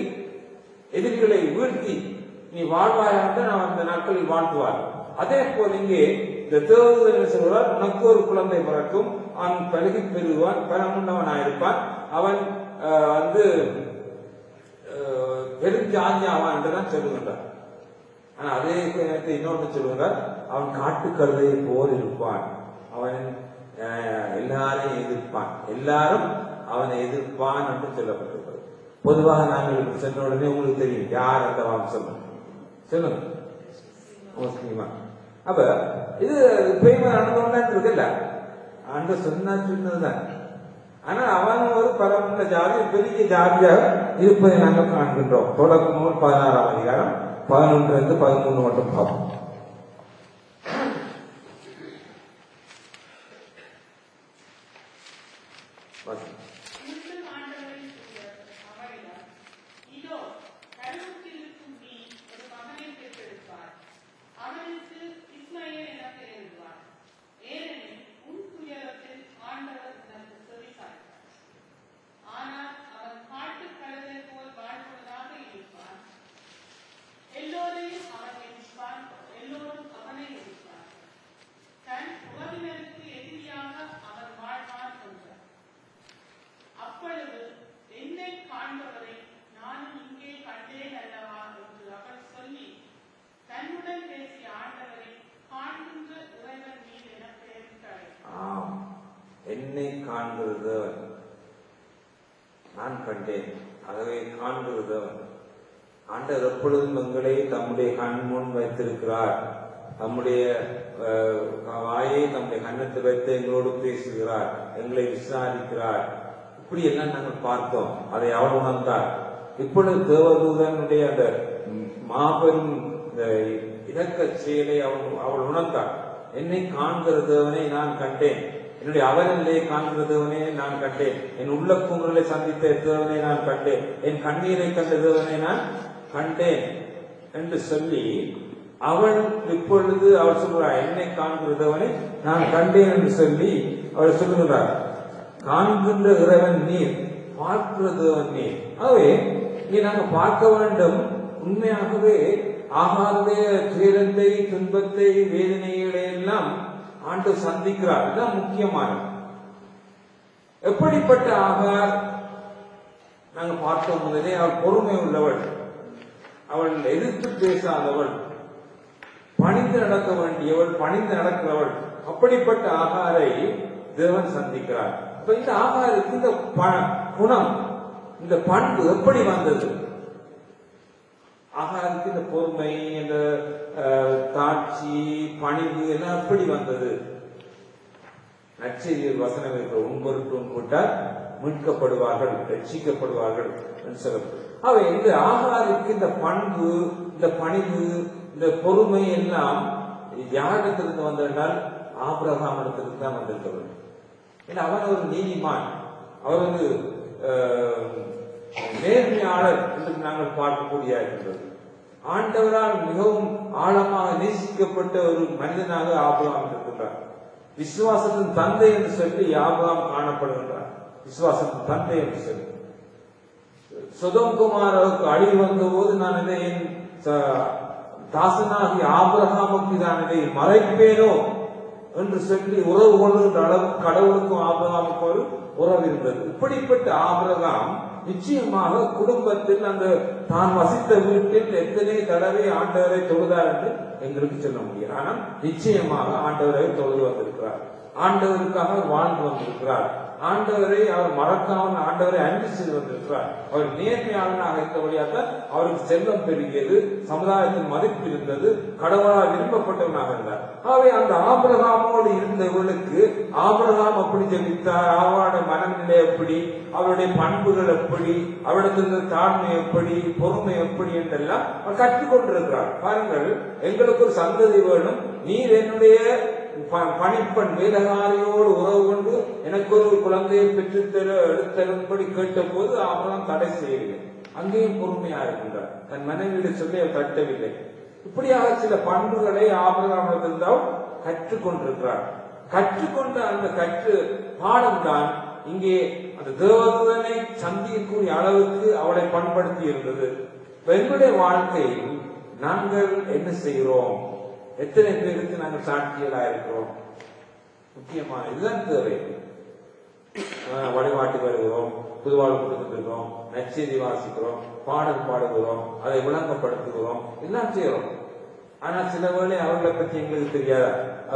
எதிரிகளை வீழ்த்தி நீ வாழ்வாயாக நான் அந்த நாட்களில் வாழ்த்துவார் அதே போல் இங்கே இந்த தேவதூதன் என்ன சொல்கிறார் உனக்கு ஒரு குழந்தை பிறக்கும் அவன் பருகி பெறுவான் பலமுண்டவனாயிருப்பான் அவன் ஆஹ், வந்து ஆஹ், பெருஞ்சாதியாவான் என்றுதான் சொல்லுகின்றார் ஆனா அதே நேரத்தில் இன்னொன்று சொல்லுகிறார் அவன் காட்டு கழுதையை போல் இருப்பான் அவன் ஆஹ், எல்லாரையும் எதிர்ப்பான் எல்லாரும் அவனை எதிர்ப்பான் என்று சொல்லப்பட்டிருக்கிறது பொதுவாக நாங்கள் இப்படி சென்ற உடனே உங்களுக்கு தெரியும் யார் அந்த வம்சம் சொல்லுங்க முஸ்லிமா அப்ப இது பிரேம நடந்தோம்னா இருக்குல்ல அந்த சொன்னா சொன்னதுதான் ஆனா அவன் ஒரு பரமண்ட ஜாதி பெரிய ஜாதியாக இருப்பதை நாங்கள் காண்கின்றோம் தொடக்க நூல் பதினாறாம் அதிகாரம் பதினொன்று இருந்து பதிமூணு மட்டும் பார்ப்போம் வாசிங்க. மீண்டும் ஆண்டவரின் தூதர் அவரிடம், இதோ, கருவுற்றில் இருக்கும் நீ ஒரு மகனைப் பெற்றெடுப்பாய். அவனுக்கு இஸ்மயேல் எனப் பெயரிடுவாய். ஏனெனில் உன் துயரத்தில் ஆண்டவர் உனக்கு செவிசாய்த்தார். ஆனால் அவன் காட்டுக் கழுதை போல் வாழ்வதாக இருப்பான். எல்லோரையும் அவன் எதிர்ப்பான், எல்லோரும் அவனை எதிர்ப்பார். தன் உறவினருக்கு எதிரியாக அவன் வாழ்வான் என்றார். அப்பொழுது என்னை காண்பவரை நானும் இங்கே கண்டேன் அல்லவா என்று அவர் சொல்லி தன்னுடன் பேசிய ஆண்டவரை காண்கின்ற இறைவன் மீது என பெயரிட்டார் ஆம் என்னை காண்கிறது அவன். நான் கண்டேன் ஆகவே காண்கிறது அவன். ஆண்டவர் எப்பொழுதும் எங்களை தம்முடைய கண் முன் வைத்திருக்கிறார் தம்முடைய அஹ், வாயை தம்முடைய கண்ணத்தில் வைத்து எங்களோடு பேசுகிறார் எங்களை விசாரிக்கிறார் இப்படி எல்லாம் நாங்கள் பார்த்தோம் அதை அவள் உணர்ந்தார் இப்பொழுது தேவதூதனுடைய அந்த ம், மாபெரும் இந்த இலக்க செயலை அவள் அவள் உணர்ந்தாள் என்னை காண்கிற தேவனை நான் கண்டேன் என்னுடைய அவனிலே காண்கிற தேவனை நான் கண்டேன் என் உள்ள குமுறலை சந்தித்த தேவனை நான் கண்டேன் என் கண்ணீரை கண்ட தேவனை நான் கண்டேன் என்று சொல்லி அவள் இப்பொழுது அவள் சொல்கிறார் என்னை காண்கிற தேவனை நான் கண்டேன் என்று சொல்லி அவள் சொல்லுகிறார் காண்கின்ற இறைவன் நீர் பார்க்கிற தேவன் நீர் ஆகவே இங்கே நாங்கள் பார்க்க வேண்டும் உண்மையாகவே ஆகாருடைய துயரத்தை துன்பத்தை வேதனைகளை எல்லாம் ஆண்டு சந்திக்கிறார் இதுதான் முக்கியமானது எப்படிப்பட்ட ஆகார் நாங்க பார்த்தோம் முதலே அவள் பொறுமை உள்ளவள் அவள் எதிர்த்து பேசாதவள் பணிந்து நடக்க வேண்டியவள் பணிந்து நடக்கிறவள் அப்படிப்பட்ட ஆகாரை தேவன் சந்திக்கிறார் இப்ப இந்த ஆகாருக்கு இந்த ப- குணம் இந்த பண்பு எப்படி வந்தது ஆகாருக்கு இந்த பொறுமை இந்த அஹ், தாட்சி பணிவு எல்லாம் எப்படி வந்தது நற்செய்தியில் வசனம் இருக்கிற உன்பொருட்டு உண்பட்டால் மீட்கப்படுவார்கள் ரட்சிக்கப்படுவார்கள் என்று சொல்லப்படும் அவை இந்த ஆகாருக்கு இந்த பண்பு இந்த பணிவு இந்த பொறுமை எல்லாம் யாரிடத்திலிருந்து வந்தென்றால் ஆபிரகாம் இடத்திலிருந்து தான் வந்திருக்கிறது ஏன்னா அவன் ஒரு நீதிமான் அவர் வந்து அஹ், நேர்மையாளர் என்று நாங்கள் பார்க்கக்கூடிய இருக்கின்றது ஆண்டவரால் மிகவும் ஆழமாக நேசிக்கப்பட்ட ஒரு மனிதனாக ஆபிரகாம் இருக்கின்றார் விசுவாசத்தின் தந்தை என்று சொல்லி ஆபிரகாம் காணப்படுகின்றார் விசுவாசத்தின் தந்தை என்று சொல்லி சுதம் குமாருக்கு அழிவு வந்த போது நான் இதை என் ச- தாசனாகி ஆபிரகாமுக்கு நான் இதை மறைப்பேனோ என்று சொல்லி உறவு கொள்கின்ற அளவு கடவுளுக்கும் ஆபிரகாமுக்கும் ஒரு உறவு இருந்தது இப்படிப்பட்ட ஆபிரகாம் நிச்சயமாக குடும்பத்தில் அந்த தான் வசித்த வீட்டில் எத்தனை தடவை ஆண்டவரை தொழுதார் என்று எங்களுக்கு சொல்ல முடியும் ஆனால் நிச்சயமாக ஆண்டவரை தொழுது வந்திருக்கிறார் ஆண்டவருக்காக வாழ்ந்து வந்திருக்கிறார் ஆண்டவரை அவர் மறக்காமல் ஆண்டவரை அன்பு செய்து வந்திருக்கிறார் அவர் நேர்மையாளனாக இருந்தபடியாக அவருக்கு செல்வம் பெருகியது சமுதாயத்தில் மதிப்பு இருந்தது கடவுளால் விரும்பப்பட்டவனாக இருந்தார் ஆகவே அந்த ஆபிரகாமோடு இருந்தவர்களுக்கு ஆபிரகாம் அப்படி ஜெபித்தார் அவருடைய மனநிலை எப்படி அவருடைய பண்புகள் எப்படி அவரிடத்திலிருந்து தாழ்மை எப்படி பொறுமை எப்படி என்றெல்லாம் அவர் கற்றுக்கொண்டிருக்கிறார் பாருங்கள் எங்களுக்கு ஒரு சந்ததி வேணும் நீர் என்னுடைய ப- பணிப்பெண் வேதகாரியோடு உறவு கொண்டு எனக்கு ஒரு குழந்தையை பெற்றுத்தர எடுத்தரும்படி கேட்டபோது அவராம் தடை செய்யவில்லை அங்கேயும் பொறுமையா இருக்கின்றார் தன் மனைவியிடம் சொல்லி அவர் தட்டவில்லை இப்படியாக சில பண்புகளை ஆபரகாமத்திருந்தால் கற்றுக்கொண்டிருக்கிறார் கற்றுக்கொண்ட அந்த கற்று பாடம்தான் இங்கே அந்த தேவதூதனை சந்திக்கக்கூடிய அளவுக்கு அவளை பண்படுத்தி இருந்தது இப்ப எங்களுடைய வாழ்க்கையில் நாங்கள் என்ன செய்கிறோம் எத்தனை பேருக்கு நாங்கள் சாட்சிகளா இருக்கிறோம் முக்கியமான இதுதான் தேவை ஆஹ் வழிபாட்டுக்கு வருகிறோம் புதுவாழ்வு கொடுத்துருக்கிறோம் நச்செய்தி வாசிக்கிறோம் பாடல் பாடுகிறோம் அதை விளங்கப்படுத்துகிறோம் எல்லாம் செய்கிறோம் ஆனா சில வேளை அவர்களை பற்றி எங்களுக்கு தெரியாதா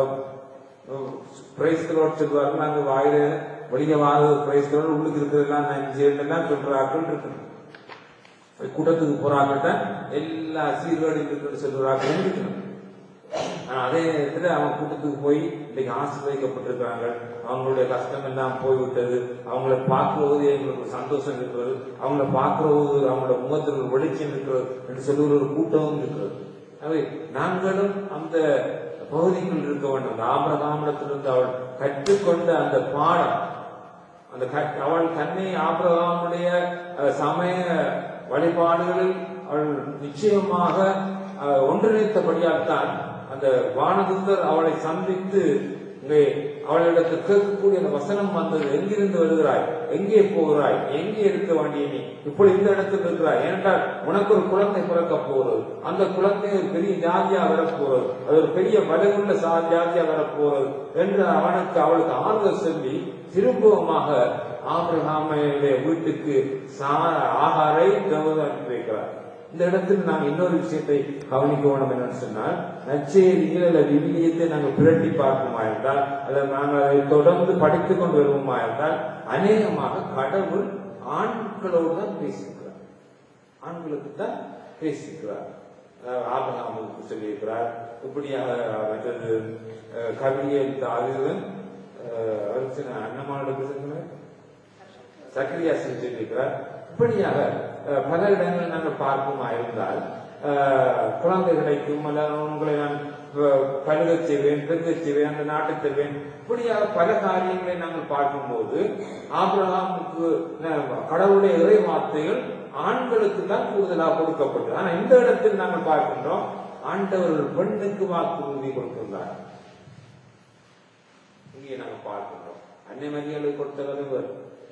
பிரைஸ்களோடு சொல்வார்கள் நாங்க வாயில வெளியே வாங்க பிரைஸ்களோடு உள்ளுக்கு இருக்கிறதெல்லாம் நஞ்சு எல்லாம் சொல்றார்கள் இருக்கணும் கூட்டத்துக்கு போறாங்கட்ட எல்லா சீர்கேடும் இருக்குன்னு சொல்றாங்க இருக்கணும் ஆனா அதே நேரத்துல அவன் கூட்டத்துக்கு போய் இன்னைக்கு ஆசீர்வதிக்கப்பட்டிருக்கிறாங்க அவங்களுடைய கஷ்டம் எல்லாம் போய்விட்டது அவங்கள பார்க்கும்போது எங்களுக்கு சந்தோஷம் இருக்கிறது அவங்கள பார்க்கும்போது அவங்களோட முகத்தில் ஒரு வெளிச்சம் இருக்கிறது என்று சொல்லுகிற ஒரு கூட்டமும் இருக்கிறது அவை நாங்களும் அந்த பகுதிக்குள் இருக்க வேண்டும் அந்த ஆபரகாமத்திலிருந்து அவள் கற்றுக்கொண்ட அந்த பாடம் அந்த கற்- அவள் தன்னை ஆபிரகாமுடைய அஹ், சமய வழிபாடுகளில் அவள் நிச்சயமாக அஹ், ஒன்றிணைத்தபடியால் தான் அந்த வானதுந்தர் அவளை சந்தித்து இங்கே அவளிடத்தில் கேட்கக்கூடிய அந்த வசனம் வந்தது எங்கிருந்து வருகிறாய் எங்கே போகிறாய் எங்கே இருக்க வேண்டிய நீ இப்படி இந்த இடத்தில் இருக்கிறாய் ஏனென்றால் உனக்கு ஒரு குழந்தை பிறக்க போகிறது அந்த குழந்தை ஒரு பெரிய ஜாதியா வரப்போறது அது ஒரு பெரிய வலுவுள்ள சா ஜாதியா வரப்போறது என்று அவனுக்கு அவளுக்கு ஆறுதல் சொல்லி திரும்பவுமாக ஆபிரகாமுடைய வீட்டுக்கு சா ஆகாரை தேவதன் அனுப்பி வைக்கிறார் இந்த இடத்தில் நாம் இன்னொரு விஷயத்தை கவனிக்க வேண்டும் என்னன்னு சொன்னால் நச்செய்தியில் அல்ல விவிலியத்தை நாங்கள் பிரட்டி பார்ப்போமா என்றால் அல்லது நாங்கள் அதை தொடர்ந்து படித்துக் கொண்டு வருவோமா என்றால் அநேகமாக கடவுள் ஆண்களோடு தான் பேசியிருக்கிறார் ஆண்களுக்கு தான் பேசியிருக்கிறார் அஹ் ஆபிரகாமுக்கு சொல்லியிருக்கிறார் இப்படியாக மற்றது அஹ், கவியல் தாவிதன் அண்ணமாவோட பேசுகிறேன் சக்கரியா செஞ்சிருக்கிறார் இப்படியாக அஹ், பல இடங்களில் நாங்கள் பார்ப்போமா இருந்தால் அஹ், குழந்தை கிடைக்கும் அல்லது உங்களை நான் அஹ், பழுகச் செய்வேன் பெருகச் செய்வேன் அந்த நாட்டை தருவேன் இப்படியாக பல காரியங்களை நாங்கள் பார்க்கும்போது ஆபிரகாமுக்கு அஹ், கடவுளுடைய இறை வார்த்தைகள் ஆண்களுக்கு தான் கூடுதலாக கொடுக்கப்பட்டது ஆனா இந்த இடத்தில் நாங்கள் பார்க்கின்றோம் ஆண்டவர் பெண்ணுக்கு வாக்குறுதி கொடுக்கின்றார் இங்கே நாங்கள் பார்க்கின்றோம் அன்னை மரியாதை கொடுத்தவர் இவர்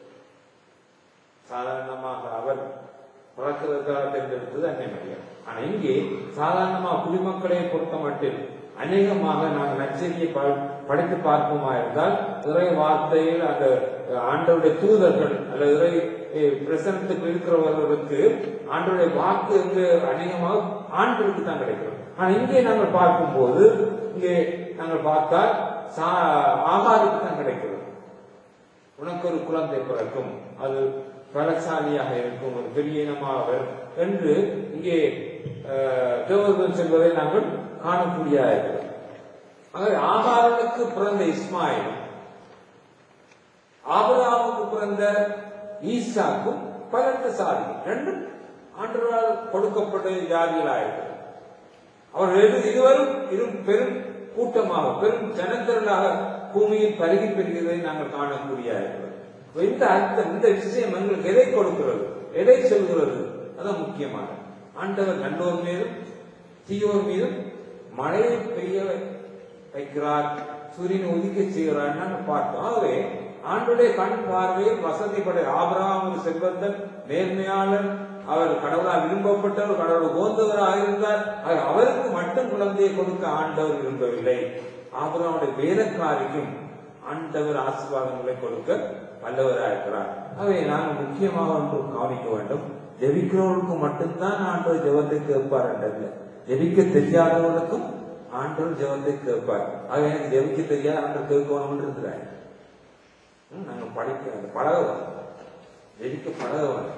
சாதாரணமாக அவர் பிறக்கிறதுக்காக தேர்ந்தெடுத்தது அன்னை மரியாதை ஆனா இங்கே சாதாரணமா குடிமக்களை பொறுத்த மட்டில் அநேகமாக நாங்கள் நச்சரியை படித்து பார்ப்போமா இருந்தால் இறை வார்த்தையில் அந்த ஆண்டவருடைய தூதர்கள் அல்லது இறை பிரசனத்துக்கு இருக்கிறவர்களுக்கு ஆண்டவருடைய வாக்கு இங்கு அநேகமாக ஆண்களுக்கு தான் கிடைக்கிறது ஆனா இங்கே நாங்கள் பார்க்கும்போது இங்கே நாங்கள் பார்த்தால் சா- ஆகாருக்கு தான் கிடைக்கிறது உனக்கு ஒரு குழந்தை பிறக்கும் அது பலசாலியாக இருக்கும் ஒரு பெரிய இனமாக வரும் என்று இங்கே அஹ், தேவதூதன் செல்வதை நாங்கள் காணக்கூடியதாக இருக்கிறது ஆகவே ஆகாரனுக்கு பிறந்த இஸ்மாயில் ஆபிரகாமுக்கு பிறந்த ஈசாக்கும் பலத்த சாதி ரெண்டும் ஆண்டவரால் கொடுக்கப்பட்ட ஜாதிகளாயிருக்கிறது அவர் இரு இருவரும் இரு பெரும் கூட்டமாக பெரும் ஜனத்திரளாக பூமியில் பருகி பெறுகிறதை நாங்கள் காணக்கூடிய இந்த அர்த்தம் இந்த விஷயம் எங்களுக்கு எதை கொடுக்கிறது எதை சொல்கிறது அதான் முக்கியமானது ஆண்டவர் நல்லோர் மீதும் தீயோர் மீதும் மழையை பெய்ய வைக்கிறார் சூரியனை உதிக்க செய்கிறார் நாங்கள் பார்த்தோம் ஆகவே ஆண்டுடைய கண் பார்வையில் வசதி படை ஆபிரகாம் ஒரு செல்வந்தன் நேர்மையாளர் அவர் கடவுளால் விரும்பப்பட்டவர் கடவுள் உகந்தவராக இருந்தார் ஆக அவருக்கு மட்டும் குழந்தையை கொடுக்க ஆண்டவர் விரும்பவில்லை ஆபிரகாமுடைய வேலைக்காரிக்கும் ஆண்டவர் ஆசீர்வாதங்களை கொடுக்க வல்லவராக இருக்கிறார் ஆகவே நாங்கள் முக்கியமாக ஒன்று கவனிக்க வேண்டும் ஜெபிக்கிறவர்களுக்கு மட்டும்தான் ஆண்டவர் ஜெபத்தை கேட்பார் என்றல்ல ஜெபிக்க தெரியாதவர்களுக்கும் ஆண்டவர் ஜெபத்தை கேட்பார் ஆக எனக்கு ஜெபிக்க தெரியாத ஆண்டவர் கேட்கணும் இருக்கிறார் ம், நாங்க படிக்க அந்த பழகணும் ஜெபிக்க பழகணும்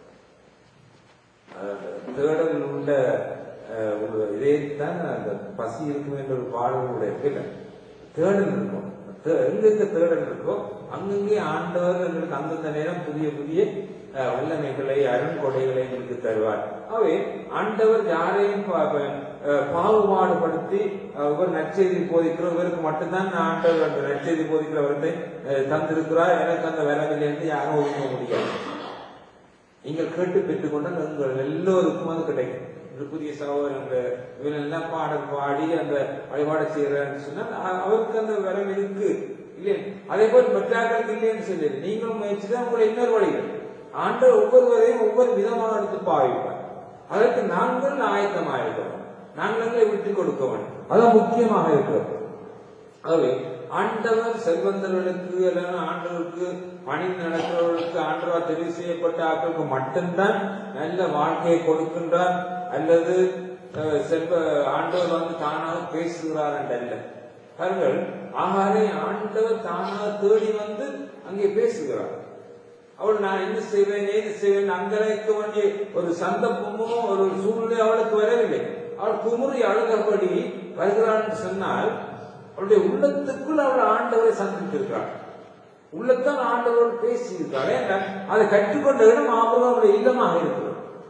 அஹ் தேடல் உள்ள அஹ், ஒரு இதே தான் அந்த பசி இருக்கும் என்ற ஒரு பாடலுடைய இருக்குல்ல தேடல் இருக்கும் தே- எங்கெங்க தேடல் இருக்கோ அங்கங்கே ஆண்டவர் எங்களுக்கு அந்தந்த நேரம் புதிய புதிய அஹ், வல்லமைகளை அருண்கொடைகளை எங்களுக்கு தருவார் ஆகவே ஆண்டவர் யாரையும் பா- பா- அஹ், பாகுபாடுபடுத்தி அஹ், இவர் நற்செய்தி போதிக்கிற இவருக்கு மட்டும்தான் ஆண்டவர் அந்த நற்செய்தி போதிக்கிறவர்களை அஹ், தந்திருக்கிறார் எனக்கு அந்த வரவில்லை என்று யாரும் ஒதுக்க முடியாது நீங்கள் கேட்டு பெற்றுக்கொண்டால் உங்கள் எல்லோருக்கும் அது கிடைக்கும் ஒரு புதிய சகோதரன் அந்த இவன் எல்லாம் பாடல் பாடி அந்த வழிபாடு செய்யறான்னு சொன்னால் அ- அவருக்கு அந்த வரம் இருக்கு இல்லையா அதே போல் மற்றாக்களுக்கு இல்லைன்னு சொல்லி நீங்களும் முயற்சி தான் உங்களை இன்னொரு வழிகள் ஆண்டவர் ஒவ்வொருவரையும் ஒவ்வொரு விதமாக எடுத்து பாவிப்பார் அதற்கு நாங்கள் ஆயத்தமாக இருக்கிறோம் நாங்கள் எங்களை விட்டு கொடுக்க வேண்டும் அதான் முக்கியமாக இருக்கிறது ஆகவே ஆண்டவர் செல்வந்தர்களுக்கு இல்லைன்னா ஆண்டவருக்கு பணி நடக்கிறவர்களுக்கு ஆண்டவர் தெரிவு செய்யப்பட்ட ஆட்களுக்கு மட்டும்தான் நல்ல வாழ்க்கையை கொடுக்கின்றார் அல்லது அஹ், செல்வ ஆண்டவர் வந்து தானாக பேசுகிறார் என்றல்ல பாருங்கள் ஆகாரை ஆண்டவர் தானாக தேடி வந்து அங்கே பேசுகிறார் அவள் நான் என்ன செய்வேன் ஏது செய்வேன் அங்கலைக்க வேண்டிய ஒரு சந்தர்ப்பமோ ஒரு சூழ்நிலை அவளுக்கு வரவில்லை அவள் குமுறி அழுதபடி வருகிறாள் என்று சொன்னால் அவளுடைய உள்ளத்துக்குள் அவள் ஆண்டவரை சந்தித்திருக்கிறாள் உள்ளத்தான் ஆண்டவரோடு பேசியிருக்கிறாள் ஏனென்றால் அதை கற்றுக்கொண்ட இடம் ஆபரகமுடைய இல்லமாக இருக்கிறது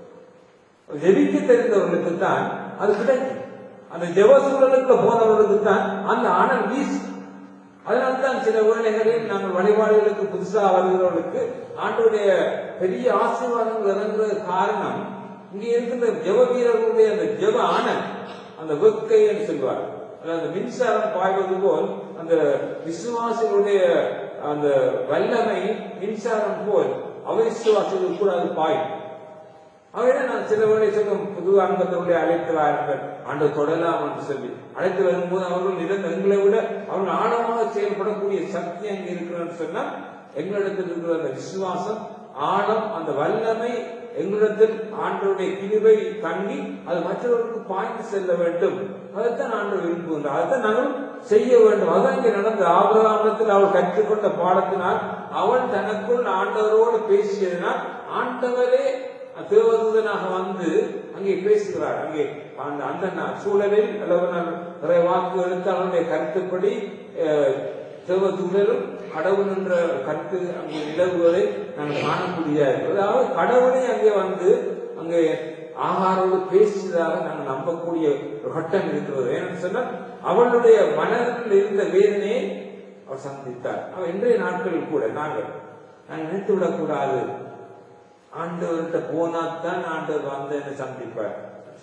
ஜெபிக்க தெரிந்தவர்களுக்கு தான் அது கிடைக்கும் அந்த ஜெப சூழலுக்கு போனவர்களுக்கு தான் அந்த அனல் வீசும் அதனால்தான் சில வேளைகளில் நாங்கள் வழிபாடுகளுக்கு புதுசாக வருகிறவர்களுக்கு ஆண்டுடைய பெரிய ஆசீர்வாதங்கள் இறங்குறது காரணம் இங்கே இருக்கின்ற ஜெப வீரர்களுடைய அந்த ஜெப ஆனல் அந்த வெக்கை என்று சொல்வார் அதாவது அந்த மின்சாரம் பாய்வது போல் அந்த விசுவாசிகளுடைய அந்த வல்லமை மின்சாரம் போல் அவிசுவாசிகள் கூட அது பாயும் அவரை நான் சில வேளை சொல்லும் புது அங்கத்தவர்களை அழைத்து வாருங்கள் ஆண்டு தொடலாம் என்று சொல்லி அழைத்து வரும்போது அவர்கள் இருந்த எங்களை விட அவர்கள் ஆழமாக செயல்படக்கூடிய சக்தி அங்கே இருக்கிறன்னு சொன்னால் எங்களிடத்தில் இருக்கிற அந்த விசுவாசம் ஆழம் அந்த வல்லமை எங்களிடத்தில் ஆண்டவருடைய கிருபை தங்கி அது மற்றவர்களுக்கு பாய்ந்து செல்ல வேண்டும் அதைத்தான் ஆண்டு விரும்புகின்றார் அதைத்தான் நாங்கள் செய்ய வேண்டும் அதான் இங்கே நடந்த ஆபிரகாமத்தில் அவள் கற்றுக்கொண்ட பாடத்தினால் அவள் தனக்குள் ஆண்டவரோடு பேசியதினால் ஆண்டவரே தேவதூதனாக வந்து அங்கே பேசுகிறார் அங்கே அந்த அந்த நா- சூழலில் அல்லது நான் நிறைய வாக்கு எடுத்து அவனுடைய கருத்துப்படி அஹ், தேவதூதரும் கடவுள் என்ற கருத்து அங்கே நிலவுவதை நாங்கள் காணக்கூடிய அதாவது கடவுளே அங்கே வந்து அங்கே ஆகாரோடு பேசியதாக நாங்கள் நம்பக்கூடிய ஒரு கட்டம் இருக்கிறது ஏன்னு சொன்னால் அவளுடைய மனதில் இருந்த வேதனையை அவர் சந்தித்தார் அவர் இன்றைய நாட்களில் கூட நாங்கள் நாங்கள் நினைத்து விடக்கூடாது ஆண்டவர்கிட்ட போனாத்தான் ஆண்டவர் வந்து என்ன சந்திப்பார்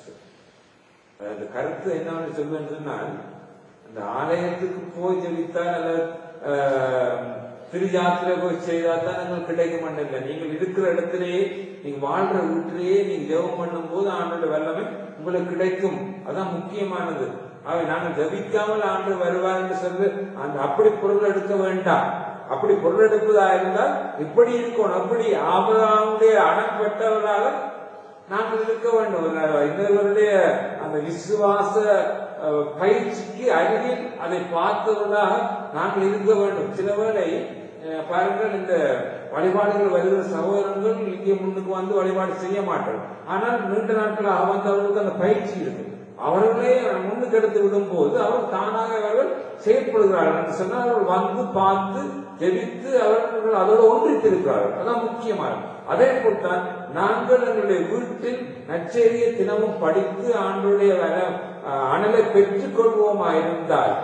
அந்த கருத்து என்னன்னு சொல்லுவேன்னு சொன்னால் அந்த ஆலயத்துக்கு போய் ஜெபித்தால் அல்லது ஆஹ், திருஜாத்திரை போய் செய்தால் தான் உங்களுக்கு கிடைக்க மாட்டேங்க நீங்கள் இருக்கிற இடத்திலேயே நீங்க வாழ்ற வீட்டிலேயே நீங்க ஜெபம் பண்ணும் போது ஆண்டோட வல்லமை உங்களுக்கு கிடைக்கும் அதான் முக்கியமானது அவை நாங்கள் ஜபிக்காமல் ஆண்டு வருவார் என்று சொல்லி அந்த அப்படி பொருள் எடுக்க வேண்டாம் அப்படி பொருள் எடுப்பதா இருந்தால் இப்படி இருக்கணும் அப்படி ஆபராமுடைய அடம் பெற்றவர்களாக நாங்கள் இருக்க வேண்டும் இன்னொருவருடைய அந்த விசுவாச அஹ், பயிற்சிக்கு அருகில் அதை பார்த்தவர்களாக நாங்கள் இருக்க வேண்டும் சில வேளை அஹ், பாருங்கள் இந்த வழிபாடுகள் வருகிற சகோதரர்கள் இங்கே முன்னுக்கு வந்து வழிபாடு செய்ய மாட்டோம் ஆனால் நீண்ட நாட்களாக வந்தவர்களுக்கு அந்த பயிற்சி இருக்கு அவர்களே முன்னுக்கு எடுத்து விடும் போது அவர் தானாக அவர்கள் செயல்படுகிறார்கள் என்று சொன்னால் அவர்கள் வந்து பார்த்து ஜெபித்து அவர்கள் அதோடு ஒன்றித்திருக்கிறார்கள் அதான் முக்கியமானது அதே போல்தான் நாங்கள் எங்களுடைய வீட்டில் நற்செய்தியை தினமும் படித்து ஆண்டுடைய வர- அஹ் அனலை பெற்றுக் கொள்வோமா இருந்தால்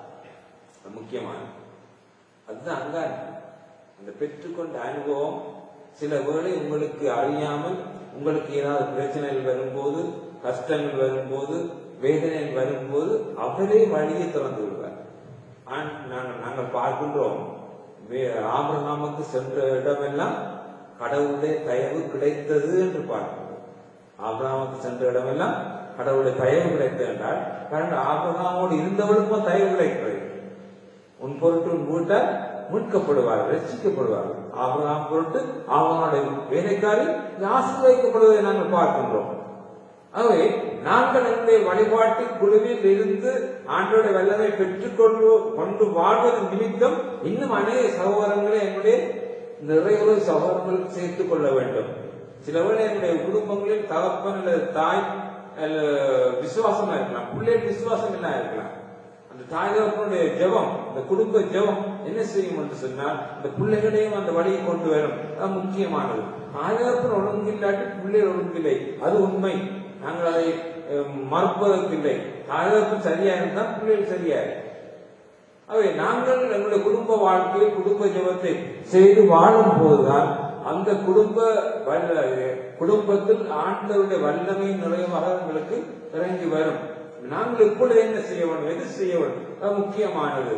அது முக்கியமானது அதுதான் அங்கான் அந்த பெற்றுக்கொண்ட அனுபவம் சில வேளை உங்களுக்கு அறியாமல் உங்களுக்கு ஏதாவது பிரச்சனைகள் வரும்போது கஷ்டங்கள் வரும்போது வேதனைகள் வரும்போது அவரே வழியை திறந்து விடுவார் ஆன் நாங்கள் நாங்கள் பார்க்கின்றோம் வே- ஆபிரகாமுக்கு சென்ற இடமெல்லாம் கடவுளுடைய தயவு கிடைத்தது என்று பார்க்கிறோம் ஆபிரகாமுக்கு சென்ற இடமெல்லாம் கடவுளுடைய தயவு கிடைத்தது என்றால் காரணம் ஆபிரகாமோடு இருந்தவளுக்கும் தயவு கிடைக்கிறது உன் பொருட்டு உன் வீட்டார் மீட்கப்படுவார்கள் ரட்சிக்கப்படுவார்கள் ஆபிரகாம் பொருட்டு அவனுடைய வேலைக்காரி ஆசீர்வதிக்கப்படுவதை நாங்கள் பார்க்கின்றோம் ஆகவே நாங்கள் எங்களுடைய வழிபாட்டு குழுவில் இருந்து ஆண்டோட வல்லமை பெற்றுக்கொண்டு கொண்டு வாழ்வது நிமித்தம் இன்னும் அநேக சகோதரங்களை எங்களுடைய நிறைய சகோதரங்களுக்கு சேர்த்துக் கொள்ள வேண்டும் சில வேளை என்னுடைய குடும்பங்களில் தகப்பன் அல்லது தாய் அல்லது விசுவாசமா இருக்கலாம் பிள்ளைகள் விசுவாசம் இல்லா இருக்கலாம் அந்த தாய் தகப்பனுடைய ஜெபம் அந்த குடும்ப ஜெபம் என்ன செய்யும் என்று சொன்னால் அந்த பிள்ளைகளையும் அந்த வழியை கொண்டு வரும் அது முக்கியமானது தாய் தகப்பன் ஒழுங்கில்லாட்டி பிள்ளைகள் ஒழுங்கில்லை அது உண்மை நாங்கள் அதை அஹ், மறுப்பதற்கில்லை தாய் தகப்பன் சரியா இருந்தால் பிள்ளைகள் சரியா இருக்கும். ஆகவே நாங்கள் எங்களுடைய குடும்ப வாழ்க்கையில் குடும்ப ஜெபத்தை செய்து வாழும் போதுதான் அந்த குடும்ப வல்ல குடும்பத்தில் ஆண்டவருடைய வல்லமை நிறைவாக எங்களுக்கு இறங்கி வரும் நாங்கள் இப்பொழுது என்ன செய்ய வேண்டும் எது செய்ய வேண்டும் அது முக்கியமானது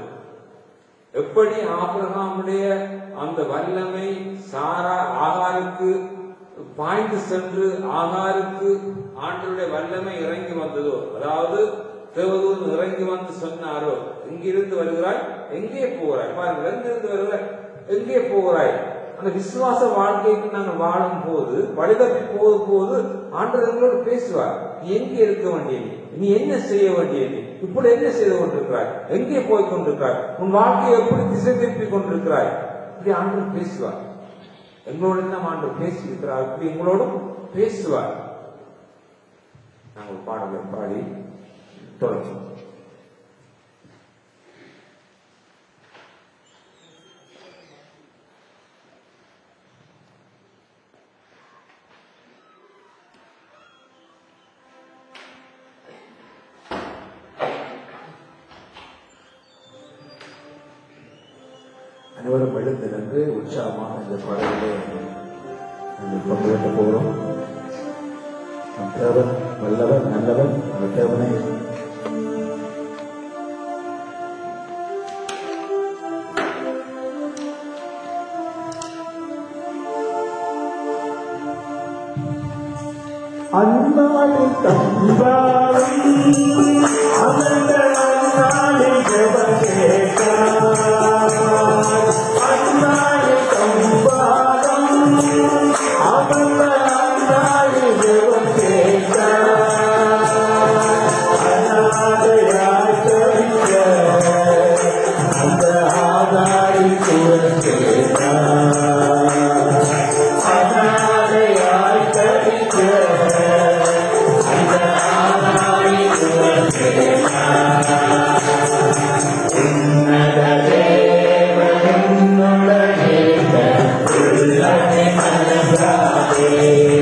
எப்படி ஆபிரகாமுடைய அந்த வல்லமை சாரா ஆகாருக்கு பாய்ந்து சென்று ஆகாருக்கு ஆண்டருடைய வல்லமை இறங்கி வந்ததோ அதாவது தேவதூதன் இறங்கி வந்து சொன்னாரோ எங்கிருந்து வருகிறாய் எங்கே போகிறாய் பாருங்கள் எங்கிருந்து வருகிறாய் எங்கே போகிறாய் அந்த விசுவாச வாழ்க்கைக்கு நாங்கள் வாழும் போது வழிதப்பி போகும் போது ஆண்டவர் எங்களோடு பேசுவார் நீ எங்கே இருக்க வேண்டியது நீ என்ன செய்ய வேண்டியது இப்படி என்ன செய்து கொண்டிருக்கிறாய் எங்கே போய் கொண்டிருக்கிறாய் உன் வாழ்க்கையை எப்படி திசை திருப்பி கொண்டிருக்கிறாய் இப்படி ஆண்டவர் பேசுவார் எங்களோடு என்ன ஆண்டவர் பேசியிருக்கிறார் இப்படி எங்களோடும் பேசுவார் நாங்கள் பாடலை பாடி தொடர்ச்சோம் அனைவரும் எழுந்து நின்று உற்சாகமாக இந்த பாடலிலே நாங்கள் பங்கெடுக்க போகிறோம் நம் தேவன் வல்லவன் நல்லவன் அந்த தேவனை அன்பாளி தம்பாளி அவர்கள் அன்னாளி ஜெபகேட்டார் அன்னாளி தம்பாளம் அவர்கள் அன்னாளி ஜெபகேட்டார் அநாதையாய் தவிக்க அந்த ஆதாரி குரல் கேட்டார் அநாதையாய் தவிக்க அந்த ஆதாரி குரல் உன்னத தேவனுடைய உள்ளமே மனதாரே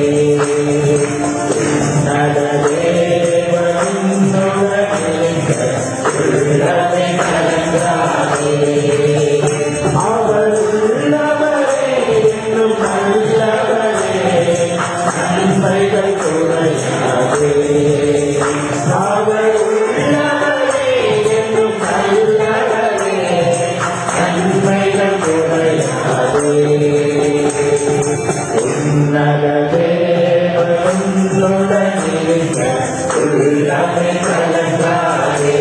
உன்னத தேவனுடைய உள்ளமே மனதாரே அவர் உள்ளவரே என்னும் நல்லவரே நன்மைகள் குறையாதே அவர் உள்ளவரே என்னும் நல்லவரே நன்மைகள் குறையாதே உன்னத தேவனுடன் இருக்க உள்ளமை கலந்தாரே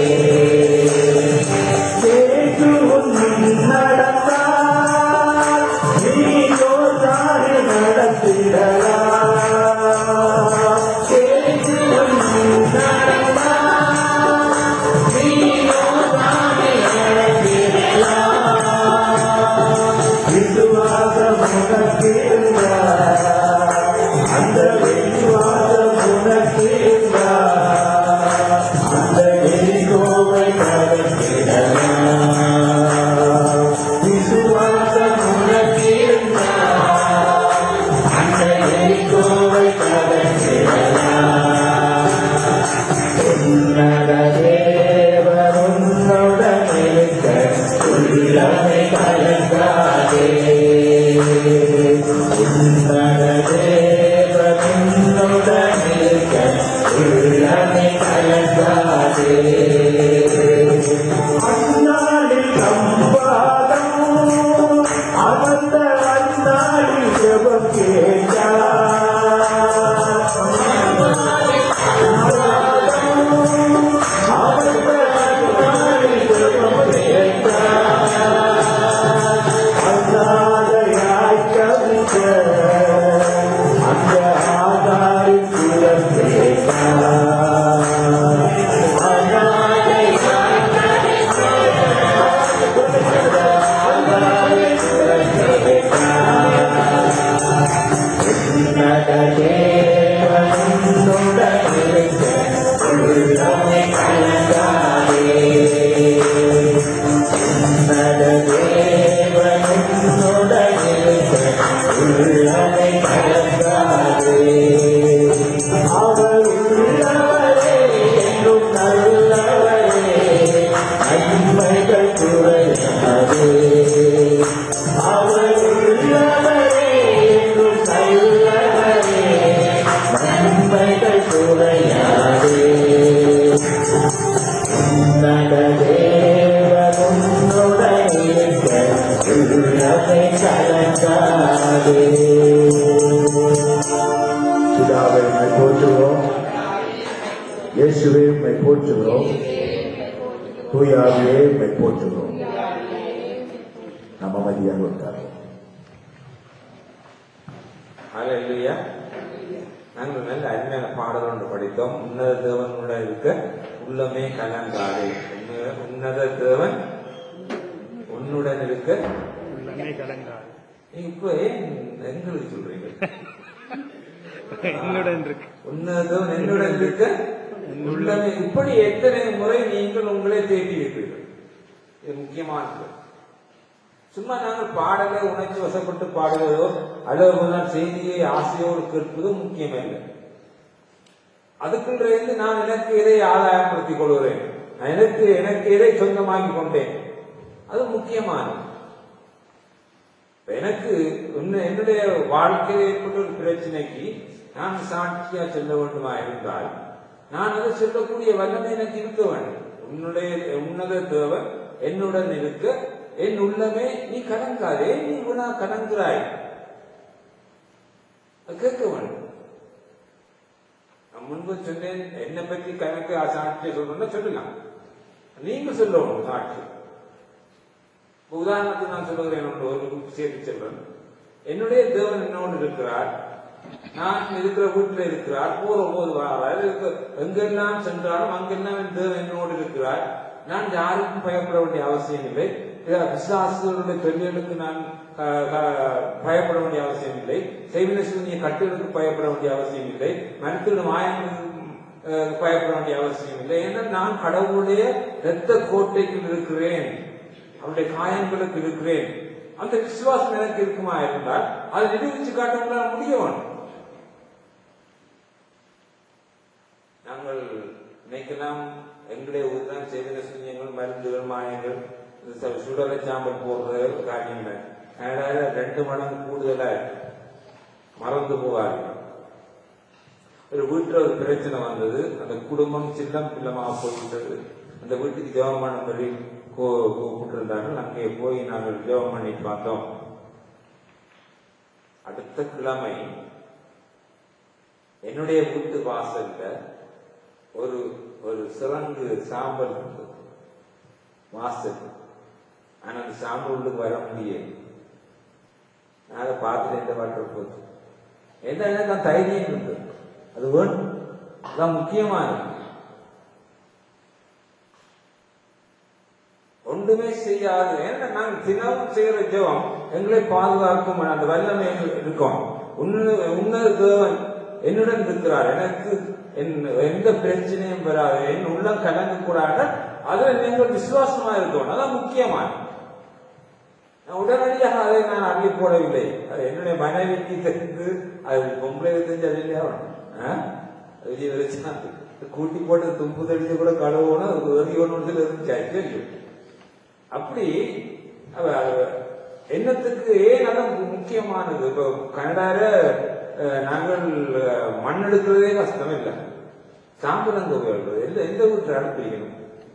அந்த விசுவாசம் உனக்கு அந்த எரிகோவை கடத்திடலாம் விசுவாசம் உனக்கு அந்த எரிகோவை கடத்திடலாம் உன்னத தேவர் உன்னுடன் இருக்க உள்ளமை கலங்காதே உன்னத தேவர் உன்னுடன் இருக்க உள்ளமை கலங்காதே அந்நாளில் சம்பாதம் அவந்த அந்நாளில் ஜெபம் அந்த ஆதாரி அவர் உள்ளவரே என்றும் நல்லவரே நன்மைகள் குறையாதே அவர் உள்ளவரே என்றும் நல்லவரே நன்மைகள் குறையாதே உன்னத தேவர் உன்னுடன் இருக்க உள்ளமை கலங்காதே பிதாவை போற்றுவோம் இயேசுவே மை போற்றுகிறோம் தூயாவியே மை போற்றுகிறோம் நம்ம அமைதியாக விட்டார் ஹalleluya நாங்கள் நல்ல அருமையான பாடல் ஒன்று படித்தோம் உன்னத தேவனுடன் இருக்க உள்ளமே கலங்காதே உன்ன- உன்னத தேவன் உன்னுடன் இருக்க உள்ளமே கலங்காது நீங்க இப்போ ஏன் எங்களுக்கு சொல்றீங்க என்னுடன் இருக்கு உன்னத தேவன் என்னுடன் இருக்க உள்ளமே இப்படி எத்தனை முறை நீங்கள் உங்களே தேடி இருக்கிறீர்கள் இது முக்கியமானது சும்மா நாங்கள் பாடலை உணர்ச்சி வசப்பட்டு பாடுவதோ அல்லது ஒரு நாள் செய்தியை ஆசையோடு கேட்பதோ முக்கியமில்லை அதுக்குள்ள இருந்து நான் எனக்கு எதை ஆதாயப்படுத்திக் கொள்கிறேன் நான் எனக்கு எனக்கு எதை சொந்தமாக்கி கொண்டேன் அது முக்கியமானது இப்ப எனக்கு இன்னும் என்னுடைய வாழ்க்கையில் ஏற்பட்ட ஒரு பிரச்சனைக்கு நான் சாட்சியா சொல்ல வேண்டுமா இருந்தால் நான் அதை சொல்லக்கூடிய வல்லமை எனக்கு இருக்க வேண்டும் உன்னுடைய உன்னத தேவன் என்னுடன் இருக்க என் உள்ளமே நீ கலங்காதே நீ உனா கலங்குறாய் அது கேட்க வேண்டும் நான் முன்பு சொன்னேன் என்னை பற்றி கணக்கு சாட்சியை சொல்லணும்னா சொல்லலாம் நீங்க சொல்லணும் சாட்சி இப்ப உதாரணத்துக்கு நான் சொல்லுகிறேன் ஒன்று ஒரு விஷயத்தை சொல்றேன் என்னுடைய தேவன் என்னோடு இருக்கிறார் நான் இருக்கிற வீட்டில் இருக்கிறார் போற போது வரார் இருக்க- எங்கெல்லாம் சென்றாலும் அங்கெல்லாம் என் தேவன் என்னோடு இருக்கிறார் நான் யாருக்கும் பயப்பட வேண்டிய அவசியம் இல்லை விசுவாசங்களுடைய தொழில்களுக்கு நான் அஹ், அஹ், பயப்பட வேண்டிய அவசியம் இல்லை செய்வின சூழ்நிலை கட்டுகளுக்கு பயப்பட வேண்டிய அவசியம் இல்லை மருத்துவ மாயங்களுக்கு அஹ், பயப்பட வேண்டிய அவசியம் இல்லை ஏன்னா நான் கடவுளுடைய இரத்த கோட்டைக்குள் இருக்கிறேன் அவருடைய காயங்களுக்கு இருக்கிறேன் அந்த விசுவாசம் எனக்கு இருக்குமா இருந்தால் அதை நிரூபிச்சு காட்ட உங்களால் முடியும் நாங்கள் நினைக்கலாம் எங்களுடைய ஊர் தான் செய்த சூன்யங்கள் மருந்துகள் மாயங்கள் இந்த சு- சுடலை சாம்பல் போடுறது காரியங்கள் கனடால ரெண்டு மடங்கு கூடுதலா இருக்கு. மறந்து போவார்கள் ஒரு வீட்டுல ஒரு பிரச்சனை வந்தது அந்த குடும்பம் சின்னம் பிள்ளமாக போய்விட்டது அந்த வீட்டுக்கு ஜெபம் பண்ண சொல்லி கூப்பிட்டு இருந்தார்கள் அங்கே போய் நாங்கள் ஜெபம் பண்ணி பார்த்தோம் அடுத்த கிழமை என்னுடைய வீட்டு வாசல்ல ஒரு ஒரு சிறங்கு சாம்பல் இருந்தது வாசல் ஆனா அந்த சாம்பல் உள்ளுக்கு வர முடியாது நான் அதை பார்த்துட்டு எந்த வாட்டர் போச்சு என்ன எனக்கு அந்த தைரியம் இருந்தது அது வேணும் அதான் முக்கியமானது ஒன்றுமே செய்யாது ஏன்னா நாங்கள் தினமும் செய்கிற ஜெபம் எங்களை பாதுகாக்கும் அந்த வல்லமை எங்களுக்கு இருக்கும் உன்ன உன்னத தேவன் என்னுடன் இருக்கிறார் எனக்கு என்- எந்த பிரச்சனையும் வராது என் உள்ளம் கலங்கக்கூடாது அதுல நீங்கள் விசுவாசமா இருக்கணும் அதான் முக்கியமானது நான் உடனடியாக அதை நான் அள்ளி போடவில்லை அது என்னுடைய மனைவிக்கு தெரிந்து அது பொம்பளை தெரிஞ்சு அது இல்லையா வெளியே வச்சா கூட்டி போட்டு தும்பு தெளிஞ்சு கூட கழுவணும் அது ஒரு ஒன்று இருந்துச்சு அப்படி அவ எண்ணத்துக்கு ஏன் அதான் முக்கியமானது இப்போ கனடால அஹ், நாங்கள் அஹ், மண் எடுக்கிறதே கஷ்டம் இல்லை சாம்பல் அங்க போயிடுறது எந்த எந்த வீட்டில் அனுப்பிக்கணும்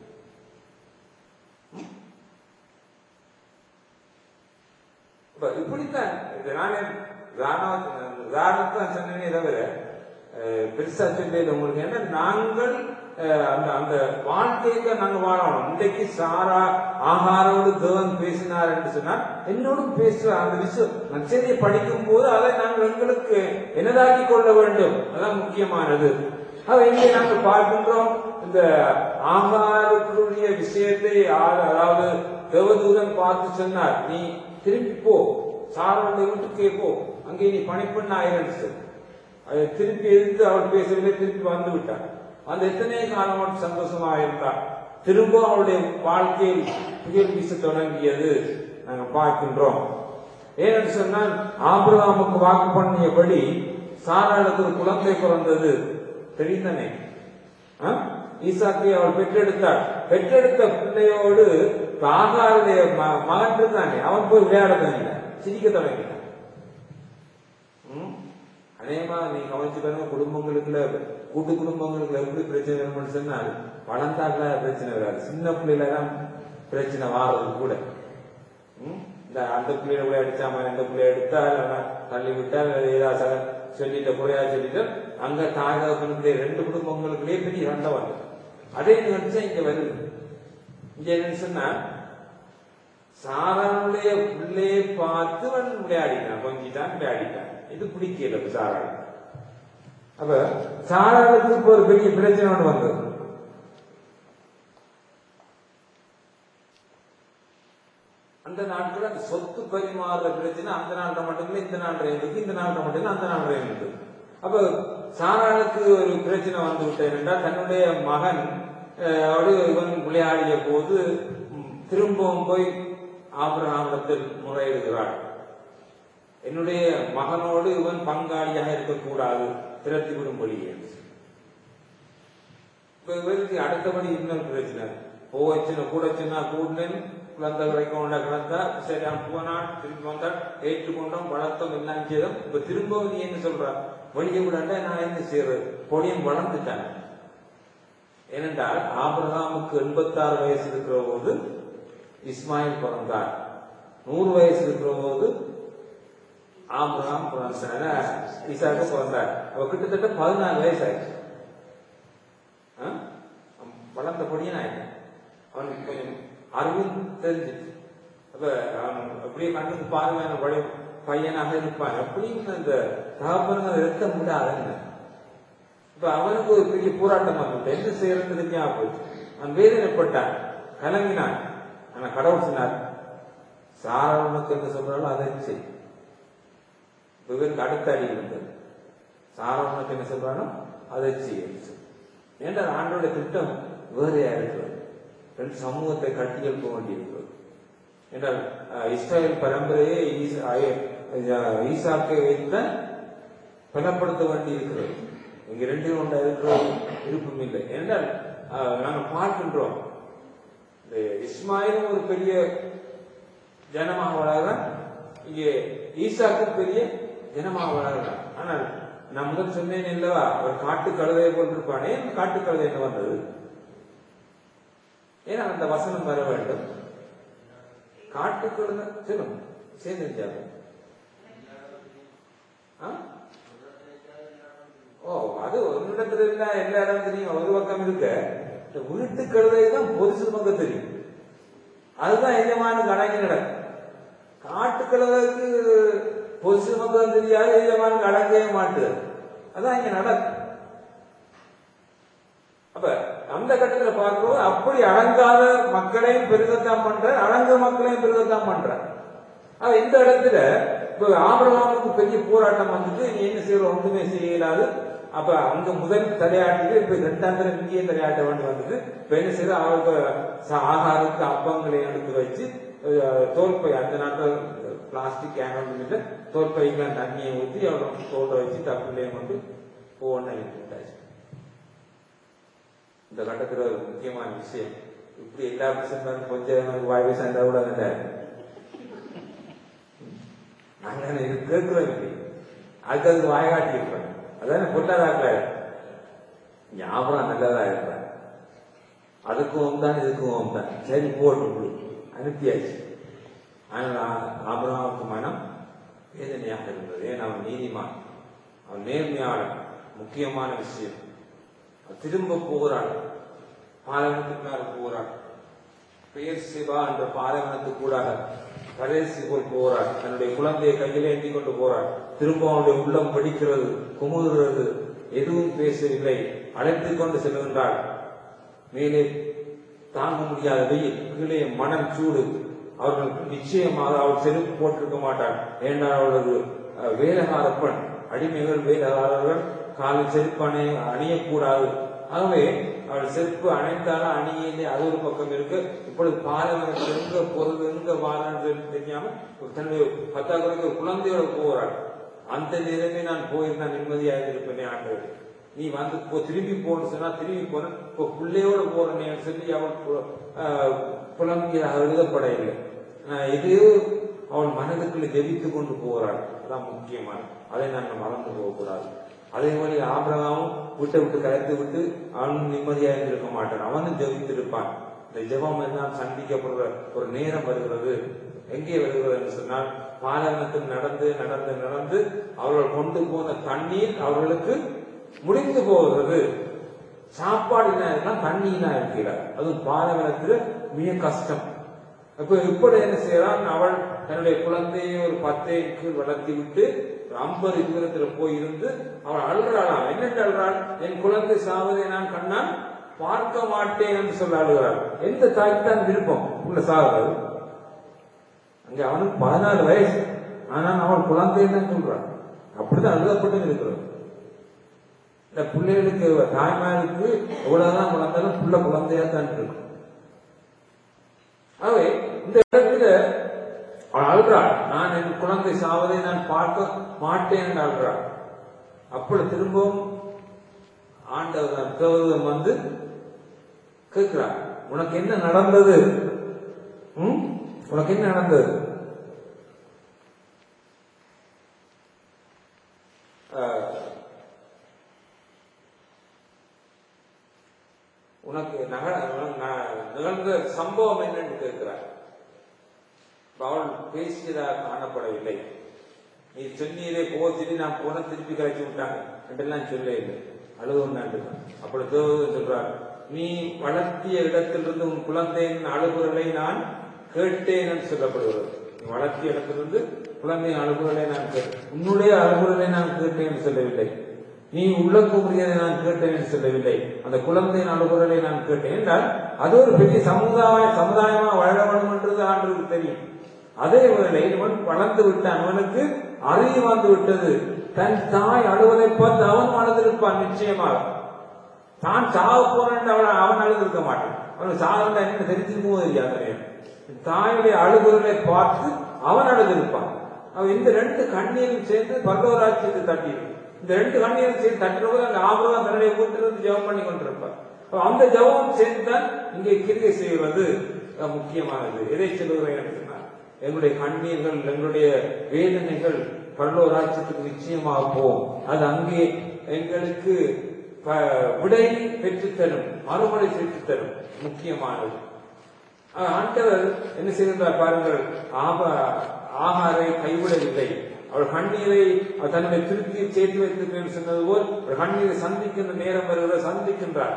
இப்ப இப்படித்தான் இது நானே உதாரணத்தான் சொன்னேனே தவிர அஹ், பெருசா சொல்லல உங்களுக்கு என்ன நாங்கள் அஹ், அந்த அந்த வாழ்க்கைக்கு நாங்க வாழணும் இன்றைக்கு சாரா ஆகாரோடு தேவன் பேசினார் என்று சொன்னால் என்னோடும் பேசுவார் அந்த விஷயம் நச்சரியை படிக்கும் போது அதை நாங்கள் எங்களுக்கு என்னதாக்கி கொள்ள வேண்டும் அதான் முக்கியமானது ஆக இங்கே நாங்கள் பார்க்கின்றோம் இந்த ஆகாரத்துடைய விஷயத்தை ஆ- அதாவது தேவதூதன் பார்த்து சொன்னார் நீ திரும்பி போ சாரோட வீட்டுக்கே போ அங்கே நீ பணிப்பெண் ஆயிரம் அதை திருப்பி எதிர்த்து அவள் பேசவில்லை திருப்பி வந்து விட்டார் அந்த எத்தனை காலம் மட்டும் சந்தோஷமாக இருந்தார் திரும்ப அவளுடைய வாழ்க்கையில் புயல் வீச தொடங்கியது நாங்கள் பார்க்கின்றோம் ஏனென்று சொன்னால் ஆபிரகாமுக்கு வாக்கு பண்ணியபடி சாராளுக்கு ஒரு குழந்தை பிறந்தது தெரிந்தனே ஆ? ஈசாக்கை அவள் பெற்றெடுத்தாள் பெற்றெடுத்த பிள்ளையோடு ஆகாருடைய ம- மகன் இருந்தானே அவன் போய் விளையாட தொடங்கினான் சிரிக்க தொடங்கினான் ம்? அநேகமா நீ கவனிச்சு பாருங்க குடும்பங்களுக்குள்ள கூட்டு குடும்பங்களுக்குள்ள எப்படி பிரச்சனை வரும்னு சொன்னால் வளர்ந்தாக்கல பிரச்சனை வராது சின்ன பிள்ளைல தான் பிரச்சனை வாரது கூட ம்? இந்த அந்த பிள்ளைய போய் அடிச்சாம இந்த பிள்ளைய எடுத்தா இல்லைன்னா தள்ளி விட்டா இல்லை ஏதாவது சக- சொல்லிட்ட குறையா சொல்லிட்டு அங்க தாய் தகப்பனுக்குள்ளே ரெண்டு குடும்பங்களுக்குள்ளே பெரிய சண்டை வந்தது அதே நிகழ்ச்சி இங்க வருது இங்க என்னன்னு சொன்னா சாரானுடைய பிள்ளையை பார்த்து அவன் விளையாடிட்டான் கொஞ்சிட்டான் விளையாடிட்டான் இது பிடிக்கல சாரான் அப்ப சாராளுக்கு இப்போ ஒரு பெரிய பிரச்சனை ஒன்று வந்தது அந்த நாட்கள் அந்த சொத்து பரிமாறுற பிரச்சனை அந்த நாட்டில் மட்டுமில்லை இந்த நாட்டில் இருக்கு இந்த நாட்டில் மட்டும் அந்த நாட்டில் இருக்கு அப்ப சாராளுக்கு ஒரு பிரச்சனை வந்து விட்டது என்றால் தன்னுடைய மகன் அஹ், அவரு இவன் விளையாடிய போது ம், திரும்பவும் போய் ஆபிரகாமிடத்தில் முறையிடுகிறாள் என்னுடைய மகனோடு இவன் பங்காளியாக இருக்கக்கூடாது திரட்டி விடும்படி என்று இப்ப இவருக்கு அடுத்தபடி இன்னொரு பிரச்சனை போவச்சுன்னா கூட சின்ன கூடினேன் குழந்தை வரைக்கும் உள்ள கிடந்தா சரி அவன் போனான் திரும்பி வந்தான் ஏற்றுக்கொண்டோம் வளர்த்தோம் எல்லாம் செய்தோம் இப்ப திரும்பவும் நீ என்ன சொல்ற வெளியே விடாண்டா நான் என்ன செய்யறது பொடியும் வளர்ந்துட்டான் ஏனென்றால் ஆபிரகாமுக்கு எண்பத்தாறு வயசு இருக்கிற போது இஸ்மாயில் பிறந்தார் நூறு வயசு இருக்கிற போது ஆபிரகாம் பிறந்தார் ஈசாக்கு பிறந்தார் அவ கிட்டத்தட்ட பதினாலு வயசு ஆயிடுச்சு ஆ? அவன் வளர்ந்த பொடியன் ஆயிட்டான் அவனுக்கு கொஞ்சம் அறிவும் தெரிஞ்சிட்டு அப்ப அவன் அப்படியே கண்ணுக்கு பாருங்க பழைய பையனாக இருப்பான் அப்படின்னு அந்த தகப்பனுங்க அதை இருக்க முடியாதுன்னு இப்ப அவனுக்கு ஒரு பெரிய போராட்டம் வந்து என்ன செய்யறது தெரியாம போச்சு அவன் வேதனைப்பட்டான் கலங்கினான் ஆனா கடவுள் சொன்னார் சாரவனுக்கு என்ன சொல்றாலும் அதை செய் இப்ப இவருக்கு அடுத்த அடி இருந்தது சாரவனுக்கு என்ன சொல்றானோ அதை செய்ய ஏன்டா ஆண்டோட திட்டம் வேறையா இருக்கிறது ரெண்டு சமூகத்தை கட்டி எழுப்ப வேண்டியிருக்கிறது என்றால் அஹ், இஸ்ராயல் பரம்பரையே ஈசா- அஹ், ஈசாக்கை வைத்து பலப்படுத்த வேண்டி இருக்கிறது இங்க ரெண்டு ஒன்றா இருக்கிறது விருப்பம் இல்லை என்றால் அஹ், நாங்கள் பார்க்கின்றோம் இந்த இஸ்மாயிலும் ஒரு பெரிய ஜனமாக வளர்கிறான் இங்கே ஈசாக்கு பெரிய ஜனமாக வளர்கிறான் ஆனால் நான் முதல் சொன்னேன் இல்லவா அவர் காட்டு கழுதையை போன்றிருப்பானே இந்த காட்டு கழுதை என்ன வந்தது ஏன்னா அந்த வசனம் வர வேண்டும் காட்டு கழுதை சொல்லுங்க சேர்ந்துருச்சாங்க ஆ? ஓ அது ஒரு இடத்துல இல்ல எல்லா இடம் தெரியும் ஒரு பக்கம் இருக்க இந்த வீட்டு கழுதை தான் பொதுசு பக்கம் தெரியும் அதுதான் எஜமானுக்கு அடங்கி நடக்கும் காட்டு கழுதைக்கு பொதுசு பக்கம் தெரியாது எஜமானுக்கு அடங்கவே மாட்டுது அதான் இங்க நடக்கும் அப்ப அந்த கட்டத்துல பார்க்கும்போது அப்படி அடங்காத மக்களையும் பெருகத்தான் பண்ற அடங்க மக்களையும் பெருகத்தான் பண்ற அது இந்த இடத்துல இப்ப ஆபிரகாமுக்கு பெரிய போராட்டம் வந்துட்டு நீ என்ன செய்யற ஒன்றுமே செய்ய இயலாது அப்ப அங்க முதல் தலையாட்டிட்டு இப்ப ரெண்டாம் தரம் இங்கேயே தலையாட்ட வேண்டி வந்தது இப்ப என்ன செய்யற அவருக்கு ச- ஆகாரத்துக்கு அப்பங்களை எடுத்து வச்சு அஹ், தோல்பை அந்த நாட்டில் பிளாஸ்டிக் கேன் ஒன்று தோல்பைக்கெல்லாம் தண்ணியை ஊற்றி அவரை தோட்ட வச்சு தப்புலையும் கொண்டு போன்னு விட்டாச்சு இந்த கட்டத்துல ஒரு முக்கியமான விஷயம் இப்படி எல்லா விஷயம் கொஞ்சம் வாய் பேசா கூட இல்லை நாங்க இது கேட்கிறோம் இப்படி அதுக்கு அது வாய்காட்டி இருப்பேன் அதான பொருளாதார ஞாபகம் நல்லதா இருப்பேன் அதுக்கும் தான் இதுக்கும் தான் சரி போட்டு அனுப்பியாச்சு ஆனால் ஆபிரகாமுக்கு மனம் வேதனையாக இருந்தது ஏன் அவன் நீதிமான் அவன் நேர்மையாளன் முக்கியமான விஷயம் அவன் திரும்ப போகிறான் பாலைவனத்துக்கு மேல போகிறான் பெயர் சிவா என்ற பாலைவனத்துக்கு கூடாக கடைசி போய் போறார் தன்னுடைய குழந்தையை கையில் ஏந்தி கொண்டு போறார் திரும்ப அவனுடைய உள்ளம் வெடிக்கிறது குமுறுகிறது எதுவும் பேசவில்லை அழைத்துக் கொண்டு செல்கின்றாள் மேலே தாங்க முடியாத வெயில் கீழே மனம் சூடு அவர்களுக்கு நிச்சயமாக அவள் செருப்பு போட்டிருக்க மாட்டாள் ஏனென்றால் அவள் ஒரு அஹ், வேலைக்கார பெண் அடிமைகள் வேலைக்காரர்கள் காலில் செருப்பு அணிய அணியக்கூடாது ஆகவே அவள் செருப்பு அணைத்தாலும் அணியிலே அது ஒரு பக்கம் இருக்கு இப்பொழுது பாலைவனத்தில் எங்க பொருள் எங்க வாரான்னு தெரியாம ஒரு தன்னுடைய பத்தாக்குறைக்கு ஒரு குழந்தையோட போகிறாள் அந்த நேரமே நான் போயிருந்தா நிம்மதியாக இருப்பேனே ஆண்டவர் நீ வந்து போ திரும்பி போன்னு சொன்னா திரும்பி போன இப்போ பிள்ளையோட போறேன்னு சொல்லி அவள் பு- ஆஹ் புலம்பியதாக எழுதப்படவில்லை ஆஹ் இது அவள் மனதுக்குள்ள ஜெபித்து கொண்டு போகிறாள் அதான் முக்கியமான அதை நாங்கள் மறந்து போகக்கூடாது அதே மாதிரி ஆபிரகாமும் விட்டு விட்டு கலைத்து விட்டு அவனும் நிம்மதியாக இருந்திருக்க மாட்டான் அவனும் ஜெபித்திருப்பான் இந்த ஜெபம் எல்லாம் சந்திக்கப்படுற ஒரு நேரம் வருகிறது எங்கே வருகிறது என்று சொன்னால் பாலைவனத்தில் நடந்து நடந்து நடந்து அவர்கள் கொண்டு போன தண்ணீர் அவர்களுக்கு முடிந்து போகிறது சாப்பாடுனா எல்லாம் தண்ணினா இருக்கிறார் அதுவும் பாலைவனத்தில் மிக கஷ்டம் அப்ப இப்படி என்ன செய்யறான் அவள் தன்னுடைய குழந்தையை ஒரு பத்தை கீழ் வளர்த்தி விட்டு ஒரு ஐம்பது தூரத்துல போய் இருந்து அவள் அழுகிறாளாம் என்னென்று அழுறாள் என் குழந்தை சாவதை நான் கண்ணால் பார்க்க மாட்டேன் என்று சொல்ல அழுகிறாள் எந்த தாய்க்கு தான் விருப்பம் உள்ள சாகிறது அங்க அவனுக்கு பதினாலு வயசு ஆனால் அவன் குழந்தைன்னு தான் சொல்றான் அப்படிதான் அழுதப்பட்டு இருக்கிறது இந்த பிள்ளைகளுக்கு தாய்மாருக்கு எவ்வளவுதான் வளர்ந்தாலும் புள்ள குழந்தையா தான் இருக்கும் ஆகவே இந்த இடத்துல அவள் அழுகிறாள் நான் என் குழந்தை சாவதை நான் பார்க்க மாட்டேன் என்று அழுகிறாள் அப்படி திரும்பவும் ஆண்டவர் தேவதம் வந்து கேட்கிறார் உனக்கு என்ன நடந்தது ம்? உனக்கு என்ன நடந்தது ஆஹ், உனக்கு நக ந- நிகழ்ந்த சம்பவம் என்னன்னு கேட்கிறார் இப்ப அவள் பேசியதாக காணப்படவில்லை நீ சொன்னீரே போச்சுட்டு நான் போன திருப்பி கழிச்சு விட்டாங்க என்றெல்லாம் சொல்ல இல்லை அழுது ஒன்றாண்டு அப்படி தேவதூதன் சொல்றார் நீ வளர்த்திய இடத்திலிருந்து உன் குழந்தையின் அழுகுறலை நான் கேட்டேன் என்று சொல்லப்படுகிறது நீ வளர்த்திய இடத்திலிருந்து குழந்தையின் அழுகுறலை நான் கேட்டேன் உன்னுடைய அழுகுறலை நான் கேட்டேன் என்று சொல்லவில்லை நீ உள்ள கூறியதை நான் கேட்டேன் என்று சொல்லவில்லை அந்த குழந்தையின் அழுகுறலை நான் கேட்டேன் என்றால் அது ஒரு பெரிய சமுதாய சமுதாயமா வாழ வேண்டும் என்றது ஆண்டுக்கு தெரியும் அதே வேளை இவன் வளர்ந்து விட்டான் அவனுக்கு அறிவு வந்து விட்டது தன் தாய் அழுவதை பார்த்து அவன் அழுதிருப்பான் நிச்சயமாக தான் சாக போறேன் அவன் அவன் அழுதிருக்க மாட்டான் அவனுக்கு சாகண்டா என்ன தெரிஞ்சிருக்குமோ தெரியாது நேரம். தாயுடைய அழுகுறலை பார்த்து அவன் அழுதிருப்பான் அவன் இந்த ரெண்டு கண்ணீரும் சேர்ந்து பகவராட்சியத்தை தட்டிடும் இந்த ரெண்டு கண்ணீரும் சேர்ந்து தட்டினபோது அந்த ஆபரம் தன்னுடைய வீட்டிலிருந்து ஜெபம் பண்ணி கொண்டிருப்பான் அப்ப அந்த ஜெபம் சேர்ந்து தான் இங்கே கிரியை செய்வது அஹ், முக்கியமானது எதை சொல்லுகிறேன் என்று சொன்னால் எங்களுடைய கண்ணீர்கள் எங்களுடைய வேதனைகள் பரலோராட்சியத்துக்கு நிச்சயமாக போகும் அது அங்கே எங்களுக்கு ப- விடை பெற்றுத்தரும் மறுமொழி பெற்றுத்தரும் முக்கியமானது ஆஹ் ஆண்டவர் என்ன செய்கின்றார் பாருங்கள் ஆப ஆகாரை கைவிடவில்லை அவள் கண்ணீரை அவர் தன்னுடைய திருப்தி சேர்த்து வைத்திருக்கிறேன் சொன்னது போல் அவள் கண்ணீரை சந்திக்கின்ற நேரம் வருகிற சந்திக்கின்றார்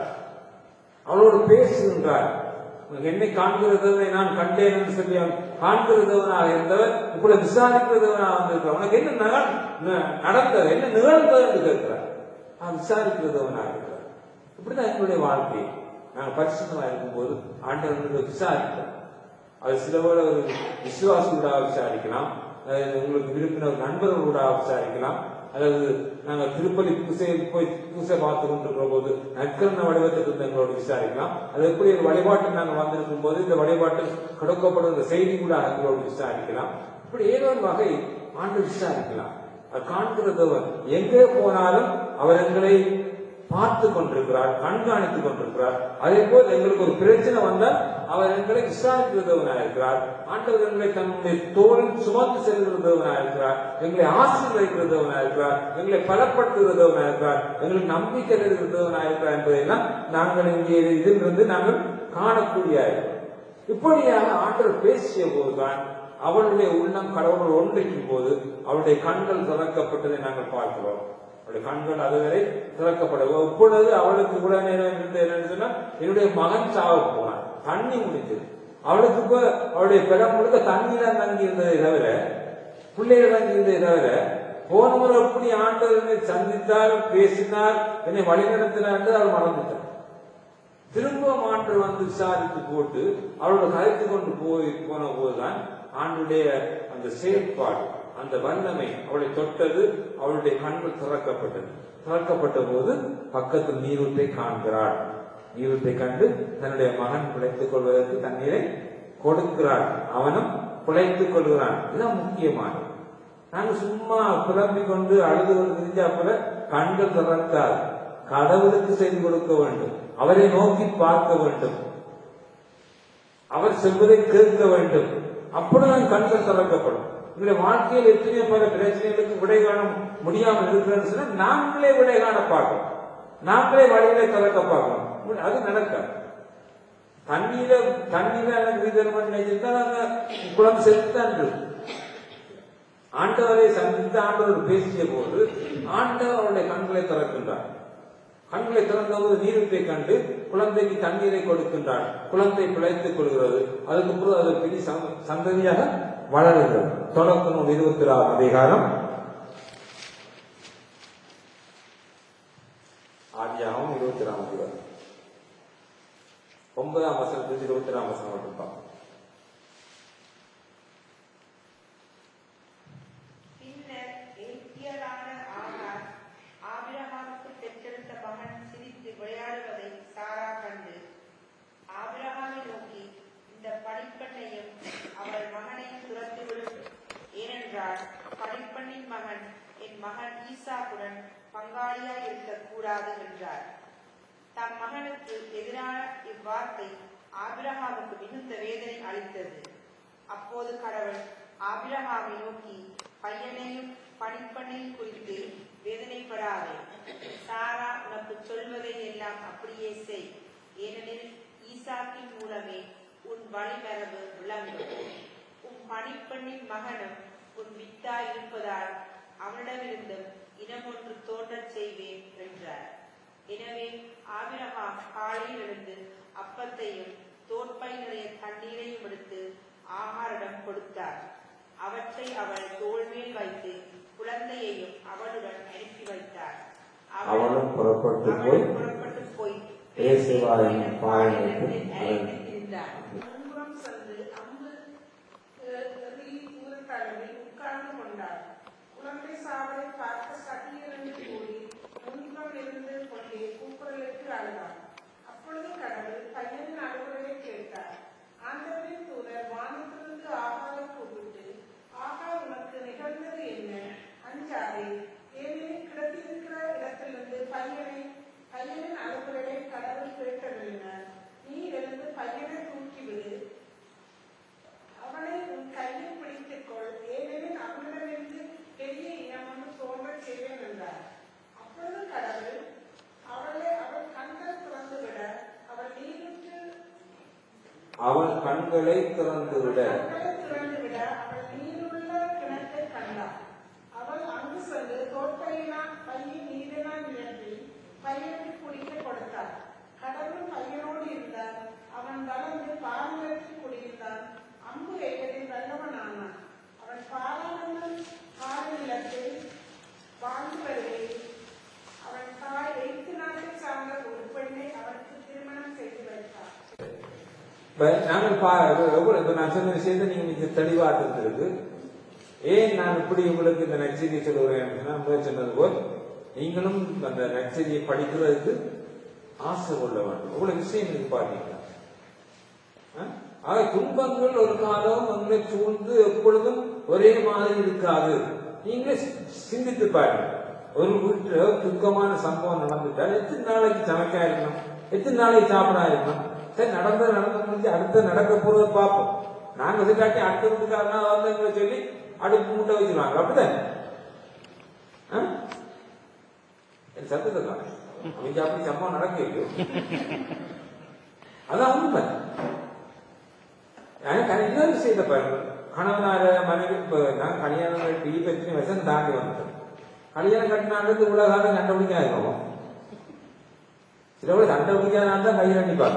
அவளோடு பேசுகின்றார் உனக்கு என்னை காண்கிறதவனை நான் கண்டேன் என்று சொல்லி அவன் காண்கிறதவனாக இருந்தவர் உங்களை விசாரிக்கிறதவனாக வந்திருக்கிறார் உனக்கு என்ன நகல் ந- நடந்தது என்ன நிகழ்ந்தது என்று கேட்கிறார் அவன் விசாரிக்கிறதவனாக இருக்கிறார் இப்படிதான் என்னுடைய வாழ்க்கை நாங்கள் பரிசுத்தமாக இருக்கும்போது ஆண்டவர்களுக்கு விசாரிக்கிறோம் அது சில வேளை ஒரு விசுவாசிகளாக விசாரிக்கலாம் அல்லது உங்களுக்கு விரும்பின ஒரு நண்பர்களோட விசாரிக்கலாம் அல்லது நாங்கள் திருப்பதி பூசை போய் பூசை பார்த்து கொண்டிருக்கிற போது நற்கரண வடிவத்தில் இருந்து எங்களோட விசாரிக்கலாம் அது எப்படி ஒரு வழிபாட்டில் நாங்கள் வந்திருக்கும் போது இந்த வழிபாட்டில் கொடுக்கப்படுகிற செய்தி கூட எங்களோடு விசாரிக்கலாம் இப்படி ஏதோ ஒரு வகை ஆண்டு விசாரிக்கலாம் அது காண்கிறதவர் எங்கே போனாலும் அவர் எங்களை பார்த்து கொண்டிருக்கிறார் கண்காணித்துக் கொண்டிருக்கிறார் அதே போல் எங்களுக்கு ஒரு பிரச்சனை வந்தால் அவர் எங்களை விசாரிக்கிறதவனாக இருக்கிறார் ஆண்டவர் எங்களை தன்னுடைய தோளில் சுமந்து செல்கிறதவனாக இருக்கிறார் எங்களை ஆசீர்வதிக்கிறதவனாக இருக்கிறார் எங்களை பலப்படுத்துகிறதவனாக இருக்கிறார் எங்களுக்கு நம்பிக்கை இருக்கிறதவனாக இருக்கிறார் என்பதையெல்லாம் நாங்கள் இங்கே இதிலிருந்து நாங்கள் காணக்கூடிய இப்படியாக ஆண்டவர் பேசிய போதுதான் அவளுடைய உள்ளம் கடவுள் ஒன்றிக்கும் போது அவளுடைய கண்கள் திறக்கப்பட்டதை நாங்கள் பார்க்கிறோம் அவளுடைய கண்கள் அதுவரை திறக்கப்பட இப்பொழுது அவளுக்கு கூட நேரம் இருந்த என்னன்னு சொன்னா என்னுடைய மகன் சாவ போனான் தண்ணி முடிஞ்சது அவளுக்கு இப்ப அவளுடைய பிறம் முழுக்க தண்ணி தான் தங்கி இருந்ததை தவிர பிள்ளைகள் தங்கி இருந்ததை தவிர போன முறை எப்படி ஆண்டவர் என்னை சந்தித்தார் பேசினார் என்னை வழிநடத்தினார் என்று அவள் மறந்துட்டார் திரும்ப ஆண்டு வந்து விசாரித்து போட்டு அவளோட கரைத்து கொண்டு போய் போன போதுதான் ஆண்டுடைய அந்த செயற்பாடு அந்த வல்லமை அவளை தொட்டது அவளுடைய கண்கள் திறக்கப்பட்டது திறக்கப்பட்ட போது பக்கத்தில் நீரூற்றை காண்கிறாள் நீரூற்றை கண்டு தன்னுடைய மகன் பிழைத்துக் கொள்வதற்கு தண்ணீரை கொடுக்கிறாள் அவனும் பிழைத்துக் கொள்கிறான் இதுதான் முக்கியமானது நாங்க சும்மா புலம்பிக் கொண்டு அழுது கொண்டு தெரிஞ்சா போல கண்கள் திறக்காது கடவுளுக்கு செய்து கொடுக்க வேண்டும் அவரை நோக்கி பார்க்க வேண்டும் அவர் சொல்வதை கேட்க வேண்டும் அப்பொழுதுதான் கண்கள் திறக்கப்படும் உங்களுடைய வாழ்க்கையில் எத்தனையோ பல பிரச்சனைகளுக்கு விடை காண முடியாமல் இருக்கிறேன்னு சொன்னா நாங்களே விடை காண பார்க்கணும் நாங்களே வழிகளை திறக்க பார்க்கணும் அது நடக்காது தண்ணீர தண்ணீர எனக்கு விதர்மன் நினைச்சிருந்தா நாங்க குளம் செத்துதான் இருக்கு ஆண்டவரை சந்தித்து ஆண்டவர் பேசிய போது ஆண்டவர் அவருடைய கண்களை திறக்கின்றார் கண்களை திறந்தபோது நீரூற்றை கண்டு குழந்தைக்கு தண்ணீரை கொடுக்கின்றார் குழந்தை பிழைத்துக் கொள்கிறது அதுக்கு பிறகு அது பெரிய சந்த- சந்ததியாக வளருகிறது தொடக்க நூல் இருபத்தி ஆறாம் அதிகாரம் ஆதியாகவும் இருபத்தி ஆறாம் அதிகாரம் ஒன்பதாம் வசனத்துக்கு இருபத்தி ஆறாம் வசனம் மட்டும் பார்ப்போம். பின்னர் எகிப்தியரான ஆகார் ஆபிரகாமுக்கு பெற்றெடுத்த மகன் சிரித்து விளையாடுவதை சாரா கண்டு ஆபிரகாமை நோக்கி இந்த படிப்பெண்ணையும் அவள் மகனையும் துரத்திவிடும் ஏனென்றால் படிப்பெண்ணின் மகன் என் மகன் ஈசாக்குடன் பங்காளியாய் இருக்கக்கூடாது என்றார் தம் மகனுக்கு எதிரான இவ்வார்த்தை ஆபிரகாமுக்கு மிகுந்த வேதனை அளித்தது அப்போது கடவுள் ஆபிரகாமை நோக்கி பையனையும் பணிப்பெண்ணையும் குறித்து வேதனைப்படாதே சாரா உனக்கு சொல்வதை எல்லாம் அப்படியே செய் ஏனெனில் ஈசாக்கின் மூலமே உன் வழிமரபு விளங்கும் உன் பணிப்பெண்ணின் மகனும் உன் வித்தாய் இருப்பதால் அவனிடமிருந்தும் இனம் ஒன்று தோன்றச் செய்வேன் என்றார் எனவே ஆபிரகாம் காலையில் எழுந்து அப்பத்தையும் தோற்பை நிறைய தண்ணீரையும் எடுத்து ஆகாரிடம் கொடுத்தார் அவற்றை அவள் தோள் மேல் வைத்து குழந்தையையும் அவளுடன் அனுப்பி வைத்தார் அவளும் புறப்பட்டு அவளும் போய் புறப்பட்டு போய் பேசுவாயின் பாளையத்தில் அழைத்து இருந்தார் முன்புறம் சென்று அம்பு எறி ஊரத்தளவில் உட்கார்ந்து கொண்டார் குழந்தை சாவலை பார்த்து சதியிருந்து கூடி முன்புறம் இருந்து கொண்டே கூக்குரலிட்டு அழுதார் அப்பொழுது கடவுள் பையனின் அலுவலை கேட்டார் ஆண்டவரின் தூதர் வானத்திலிருந்து ஆகாரை கூப்பிட்டு ஆகா உனக்கு நிகழ்ந்தது என்ன அஞ்சாதே ஏனெனில் கிடத்திருக்கிற இடத்திலிருந்து பையனை பையனின் அலுவலை கடவுள் கேட்டருளினார் நீ எழுந்து பையனை தூக்கிவிடு அவனை உன் கையில் பிடித்துக்கொள் ஏனெனில் அவனிடமிருந்து பெரிய இனம் ஒன்று தோன்றச் செய்வேன் என்றார் அப்பொழுது கடவுள் அவளை அவள் கண்கள் திறந்துவிட அவள் நீருற்று அவன் கண்களை திறந்துவிட கண்களை திறந்துவிட அவள் நீருள்ள கிணற்றை கண்டாள் அவள் அங்கு சென்று தோற்பையினால் பையன் நீரினால் நிரப்பி பையனுக்கு குடிக்க கொடுத்தார் கடவுள் பையனோடு இருந்தார் அவன் வளர்ந்து பாலினத்தில் குடியிருந்தான் அம்பு எகரில் வல்லவனானான் அவன் பாலாளன் கால நிலத்தில் வாழ்ந்து வருகையில் அவன் தாய் எய்த்து நாட்டை சார்ந்த ஒரு பெண்ணை அவனுக்கு திருமணம் செய்து வைத்தார் இப்ப நாங்கள் பா எவ்வளவு இப்ப நான் சொன்ன விஷயத்தை நீங்க மிக தெளிவா இருந்திருக்கு ஏன் நான் இப்படி உங்களுக்கு இந்த நற்செய்தியை சொல்லுகிறேன் அப்படின்னா முதல் சொன்னது போல் நீங்களும் அந்த நற்செய்தியை படிக்கிறதுக்கு ஆசை கொள்ள வேண்டும் இவ்வளவு விஷயம் நீங்க பாத்தீங்களா ஆக துன்பங்கள் ஒரு காலம் உங்களை சூழ்ந்து எப்பொழுதும் ஒரே மாதிரி இருக்காது நீங்களே சி- சிந்தித்து பாருங்க ஒரு வீட்டுல துக்கமான சம்பவம் நடந்துட்டால் எத்தனை நாளைக்கு சமைக்கா இருக்கணும் எத்தனை நாளைக்கு சாப்பிடா இருக்கணும் சரி நடந்தது நடந்து முடிஞ்சு அடுத்து நடக்க போறதை பார்ப்போம் நாங்க இதுக்காட்டி அடுத்த வீட்டுக்காரனா வந்தவங்களை சொல்லி அடுப்பு மூட்டை வச்சிருவாங்க அப்படிதான் ஆ? என் சத்தத்தை காணோம். அவங்க அப்படி சம்பவம் நடக்க அதான் உண்மை எனக்கு இன்னொரு விஷயத்தை பாருங்க கணவனார மனைவி இப்ப நான் கல்யாணம் டீ பற்றி வசம் தாண்டி வந்துட்டேன் கல்யாணம் கட்டினாலும் இவ்வளவு காலம் கண்டுபிடிக்க இருக்கும் சில பேர் கண்டுபிடிக்காத தான் கை கண்டிப்பாங்க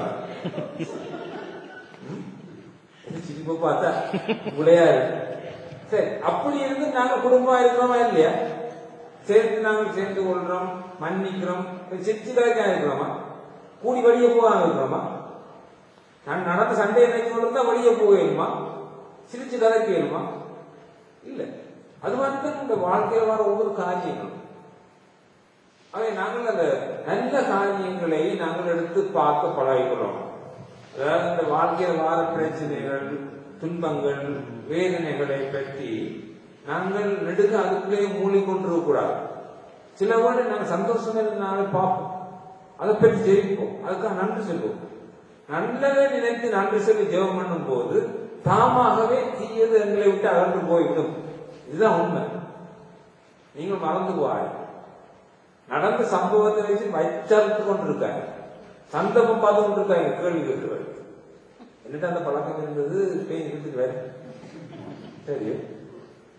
சிரிப்பு பார்த்தா உளையா இருக்கு சரி அப்படி இருந்து நாங்க குடும்பமா இருக்கிறோமா இல்லையா சேர்ந்து நாங்கள் சேர்ந்து கொள்றோம் மன்னிக்கிறோம் சிரிச்சு கலைக்கா இருக்கிறோமா கூடி வழியே போகாம இருக்கிறோமா நான் நடந்த சண்டை நினைச்சு கொண்டு வழியே போகணுமா சிரிச்சு கதைக்கணுமா இல்ல அது மாதிரி தான் இந்த வாழ்க்கையில் வர ஒவ்வொரு காரியங்களும் அவை நாங்கள் அந்த நல்ல காரியங்களை நாங்கள் எடுத்து பார்க்க பழகிக்கிறோம் அதாவது இந்த வாழ்க்கையில் வார பிரச்சனைகள் துன்பங்கள் வேதனைகளை பற்றி நாங்கள் நெடுக அதுக்குள்ளே மூழ்கிக்கொண்டிருக்க கூடாது சில வேளை நாங்கள் சந்தோஷமா நாளை பார்ப்போம் அதை பற்றி ஜெயிப்போம் அதுக்காக நன்றி சொல்லுவோம் நல்லதை நினைத்து நன்றி சொல்லி ஜெபம் பண்ணும் போது தாமாகவே தீயது எங்களை விட்டு அகன்று போய்விடும் இதுதான் உண்மை நீங்கள் மறந்து போவாய் நடந்த சம்பவத்தை வச்சு வைச்சறுத்து கொண்டிருக்காங்க சந்தர்ப்பம் பார்த்து கொண்டிருக்காங்க கேள்வி கேட்டுவாரு என்னட்டு அந்த பழக்கம் இருந்தது பேய் இருந்துட்டு வேற சரி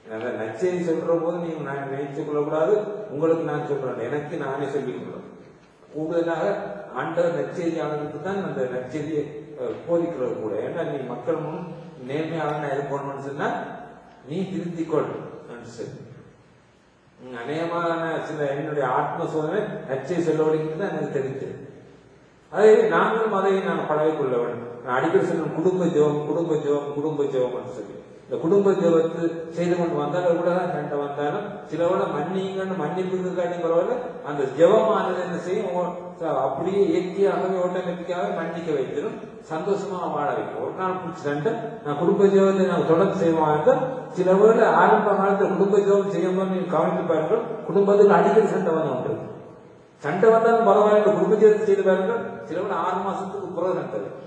அதான் நச்செய்தி சொல்ற போது நீங்க நான் நினைச்சு கொள்ளக்கூடாது உங்களுக்கு நான் சொல்றேன் எனக்கு நானே சொல்லிக் கொள்றேன் கூடுதலாக ஆண்டவர் நற்செய்தியாளருக்கு தான் அந்த நற்செய்தியை அஹ், போதிக்கிறது கூட ஏன்னா நீ மக்கள் முன் நேர்மையாக இருக்கணும்னு சொன்னா நீ திருத்திக்கொள் என்று சொல்லி உம், அநேகமான சில என்னுடைய ஆத்ம சோதனை நச்சை சொல்லப்படுகிறது தான் எனக்கு தெரிஞ்சது அதை நாங்களும் அதை நாங்கள் பழகிக்கொள்ள வேண்டும் நான் அடிக்கடி சொல்லுவேன் குடும்ப ஜெபம் குடும்ப ஜெபம் குடும்ப ஜெபம் என்று சொல்லி இந்த குடும்ப ஜெபத்து செய்து கொண்டு வந்தாலும் கூட தான் சண்டை வந்தாலும் சிலவோட மன்னிங்கன்னு மன்னிப்புக்கு காட்டி பரவாயில்ல அந்த ஜெபமானது என்ன செய்யும் உங்க- அப்படியே இயற்கையாகவே ஆட்டோமேட்டிக்காகவே மன்னிக்க வைத்திடும் சந்தோஷமா வாழ வைக்கும் ஒரு நாள் பிடிச்ச சண்டை நான் குடும்ப ஜெபத்தை நான் தொடர்ந்து செய்வாங்க சில வேளை ஆரம்ப காலத்தில் குடும்ப ஜெபம் செய்யும்போது நீங்க கவனித்து பாருங்கள் குடும்பத்தில் அடிக்கடி சண்டை வந்து உண்டு சண்டை வந்தாலும் பரவாயில்ல குடும்ப ஜெபத்தை செய்து பாருங்கள் சில வேளை ஆறு மாசத்துக்கு பிறகு சண்டை வரும்.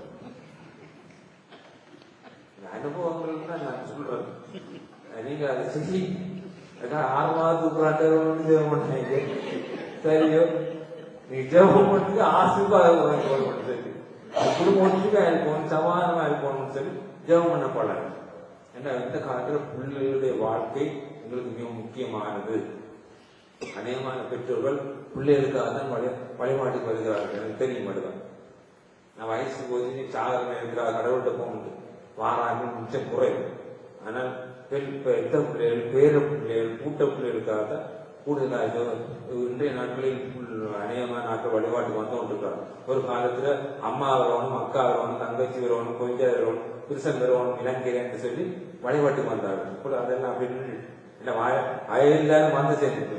இந்த அனுபவங்கள் தான் நான் சொல்றேன் நீங்க அதை செய்ய அதான் ஆறு மாதத்துக்கு பிறகு ஜெபம் பண்ணீங்க சரியோ நீ ஜெபம் பண்ணி ஆசீர்வாதம் உனக்கு வரும்னு சொல்லி அது குடும்பம் ஒற்றுமையா இருக்கணும் சமாதானமா இருக்கணும்னு சொல்லி ஜெபம் பண்ண பழகு ஏன்னா இந்த காலத்துல பிள்ளைகளுடைய வாழ்க்கை எங்களுக்கு மிக முக்கியமானது அநேகமான பெற்றோர்கள் பிள்ளைகளுக்காக தான் வழி வழிபாட்டுக்கு வருகிறார்கள் எனக்கு தெரியும் மட்டும் நான் வயசுக்கு போய் நீ சாகரம் இருக்கிற கடவுள்கிட்ட போக முடியும் வாராங்க மிச்சம் குறைவு ஆனால் பெண் பெத்த பிள்ளைகள் பேர பிள்ளைகள் கூட்ட பிள்ளைகளுக்காக தான் கூடுதலாக இதோ இன்றைய நாட்களில் புல்- அநேகமான நாட்கள் வழிபாட்டுக்கு வந்து கொண்டிருக்கிறாங்க ஒரு காலத்துல அம்மா வரவனும் அக்கா வரவனும் தங்கச்சி வரவனும் கொஞ்சம் வரவனும் புருஷன் வரவனும் இளங்கிறேன்னு சொல்லி வழிபாட்டுக்கு வந்தார்கள் இப்போ அதெல்லாம் அப்படி நின்று இல்லை வாய அயல்லாலும் வந்து சேர்ந்து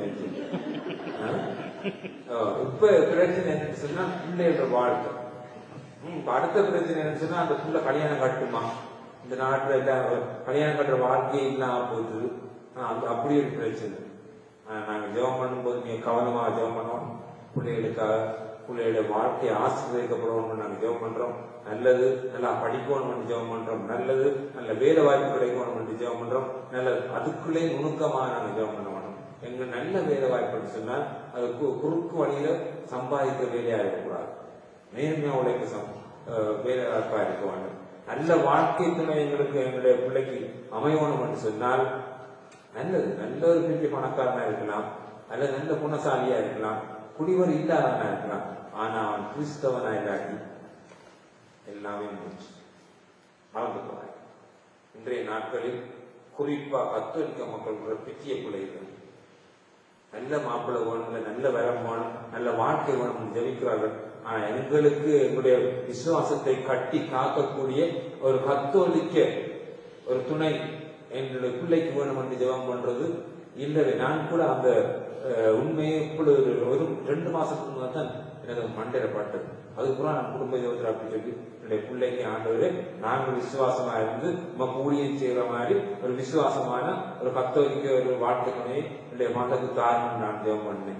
இப்ப பிரச்சனை என்னன்னு சொன்னா பிள்ளைகளோட வாழ்க்கை ம், இப்ப அடுத்த பிரச்சனை என்னன்னு சொன்னா அந்த புள்ள கல்யாணம் கட்டுமா இந்த நாட்டுல எல்லாம் கல்யாணம் கட்டுற வாழ்க்கையே இல்லாம போகுது ஆ, அது அப்படி ஒரு பிரச்சனை ஆ, நாங்க ஜெபம் பண்ணும்போது நீங்க கவனமா ஜெபம் பண்ணுவோம் பிள்ளைகளுக்காக பிள்ளைகளுடைய வாழ்க்கையை ஆசீர்வதிக்கப்படணும்னு நாங்க ஜெபம் பண்றோம் நல்லது நல்லா படிக்கணும்னு ஜெபம் பண்றோம் நல்லது நல்ல வேலை வாய்ப்பு கிடைக்கணும்னு ஜெபம் பண்றோம் நல்லது அதுக்குள்ளே நுணுக்கமா நாங்க ஜெபம் பண்ண வேணும் எங்க நல்ல வேலை வாய்ப்புன்னு சொன்னால் அது கு- குறுக்கு வழியில சம்பாதிக்க வேலையா இருக்கக்கூடாது நேர்மையா உழைக்க சம் அஹ் வேலை வாய்ப்பா இருக்க வேண்டும் நல்ல வாழ்க்கை துணை எங்களுக்கு எங்களுடைய பிள்ளைக்கு அமையணும் என்று சொன்னால் நல்லது நல்ல ஒரு பெரிய பணக்காரனா இருக்கலாம் அல்லது நல்ல குணசாலியா இருக்கலாம் குடிவர் இல்லாதவனா இருக்கலாம் ஆனா அவன் கிறிஸ்தவனா இல்லாட்டி எல்லாமே முடிச்சு மறந்து போறாங்க இன்றைய நாட்களில் குறிப்பா கத்தோலிக்க மக்கள் கூட பிச்சிய பிள்ளைகள் நல்ல மாப்பிள்ளை வேணும் இல்ல நல்ல வரம் வேணும் நல்ல வாழ்க்கை வேணும் ஜெபிக்கிறார்கள் ஆனா எங்களுக்கு எங்களுடைய விசுவாசத்தை கட்டி காக்கக்கூடிய ஒரு கத்தோலிக்க ஒரு துணை என்னுடைய பிள்ளைக்கு வேணும் என்று ஜெபம் பண்றது இல்லவே நான் கூட அந்த அஹ், உண்மையை இப்படி ஒரு ஒரு ரெண்டு மாசத்துக்கு முன்னாடி தான் எனக்கு மண்டையில பட்டது அதுக்கப்புறம் நான் குடும்ப ஜெபத்தில் அப்படி சொல்லி என்னுடைய பிள்ளைக்கு ஆண்டவரே நாங்கள் விசுவாசமா இருந்து நம்ம ஊழியம் செய்யற மாதிரி ஒரு விசுவாசமான ஒரு கத்தோலிக்க ஒரு வாழ்க்கை துணையை என்னுடைய மகளுக்கு தாரணம் நான் ஜெபம் பண்ணேன்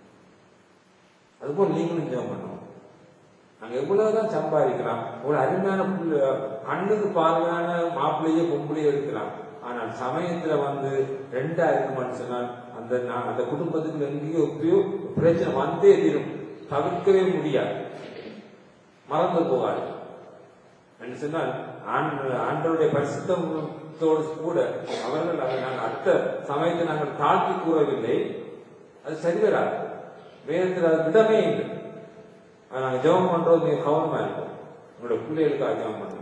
அதுபோல் நீங்களும் ஜெபம் பண்ணணும் நாங்க எவ்வளவுதான் சம்பாதிக்கலாம் ஒரு அருமையான புள்ள கண்ணுக்கு பார்வையான மாப்பிள்ளையே பொம்பளையே இருக்கலாம் ஆனால் சமயத்துல வந்து ரெண்டா இருக்குமான்னு சொன்னால் அந்த நான் அந்த குடும்பத்துக்கு எங்கேயோ எப்பயோ பிரச்சனை வந்தே தீரும் தவிர்க்கவே முடியாது மறந்து போகாது என்று சொன்னால் ஆண்- ஆண்டவருடைய பரிசுத்தத்தோடு கூட அவர்கள் அதை நாங்கள் அடுத்த சமயத்தை நாங்கள் தாழ்த்தி கூறவில்லை அது சரி வராது வேதத்தில் அது விடமே இல்லை அது நாங்கள் ஜெபம் பண்றது மிக கவனமா இருக்கும் உங்களோட பிள்ளைகளுக்காக ஜெபம் பண்ணுவோம்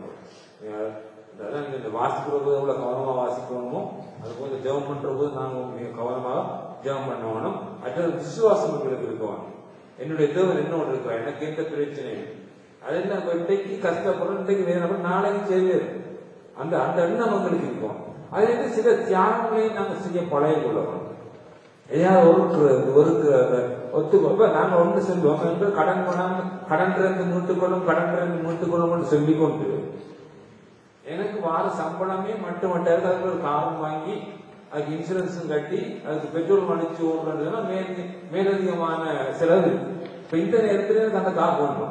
அதான் இந்த வாசிக்கிற போது எவ்வளவு கவனமா வாசிக்கணுமோ அது போல ஜெபம் பண்ற போது நாங்கள் மிக கவனமாக ஜெபம் பண்ணணும் அடுத்தது விசுவாசம் எங்களுக்கு இருக்கணும் என்னுடைய தேவன் என்ன ஒன்று இருக்கிறார் எனக்கு எந்த பிரச்சனையும் அதெல்லாம் இப்ப இன்றைக்கு கஷ்டப்படுறோம் இன்றைக்கு வேணும் நாளைக்கு செய்வார் அந்த அந்த எண்ணம் எங்களுக்கு இருக்கும் அதுல சில தியாகங்களையும் நாங்கள் செய்ய பழகி கொள்ளணும் எதையாவது ஒருக்குறது ஒருக்குறது ஒத்துக்கோ இப்ப நாங்க ஒன்று சொல்லுவோம் என்று கடன் பண்ணாம கடன் இருந்து மீட்டுக்கொள்ளும் கடன் இருந்து மீட்டுக்கொள்ளும் சொல்லி கொண்டு எனக்கு வார சம்பளமே மட்டும் மட்டும் அதுக்கு ஒரு காரம் வாங்கி அதுக்கு இன்சூரன்ஸும் கட்டி அதுக்கு பெட்ரோல் அடிச்சு ஓடுறதுன்னா மேல் மேலதிகமான செலவு இருக்கு. இப்ப இந்த நேரத்துல எனக்கு அந்த கார் வேணும்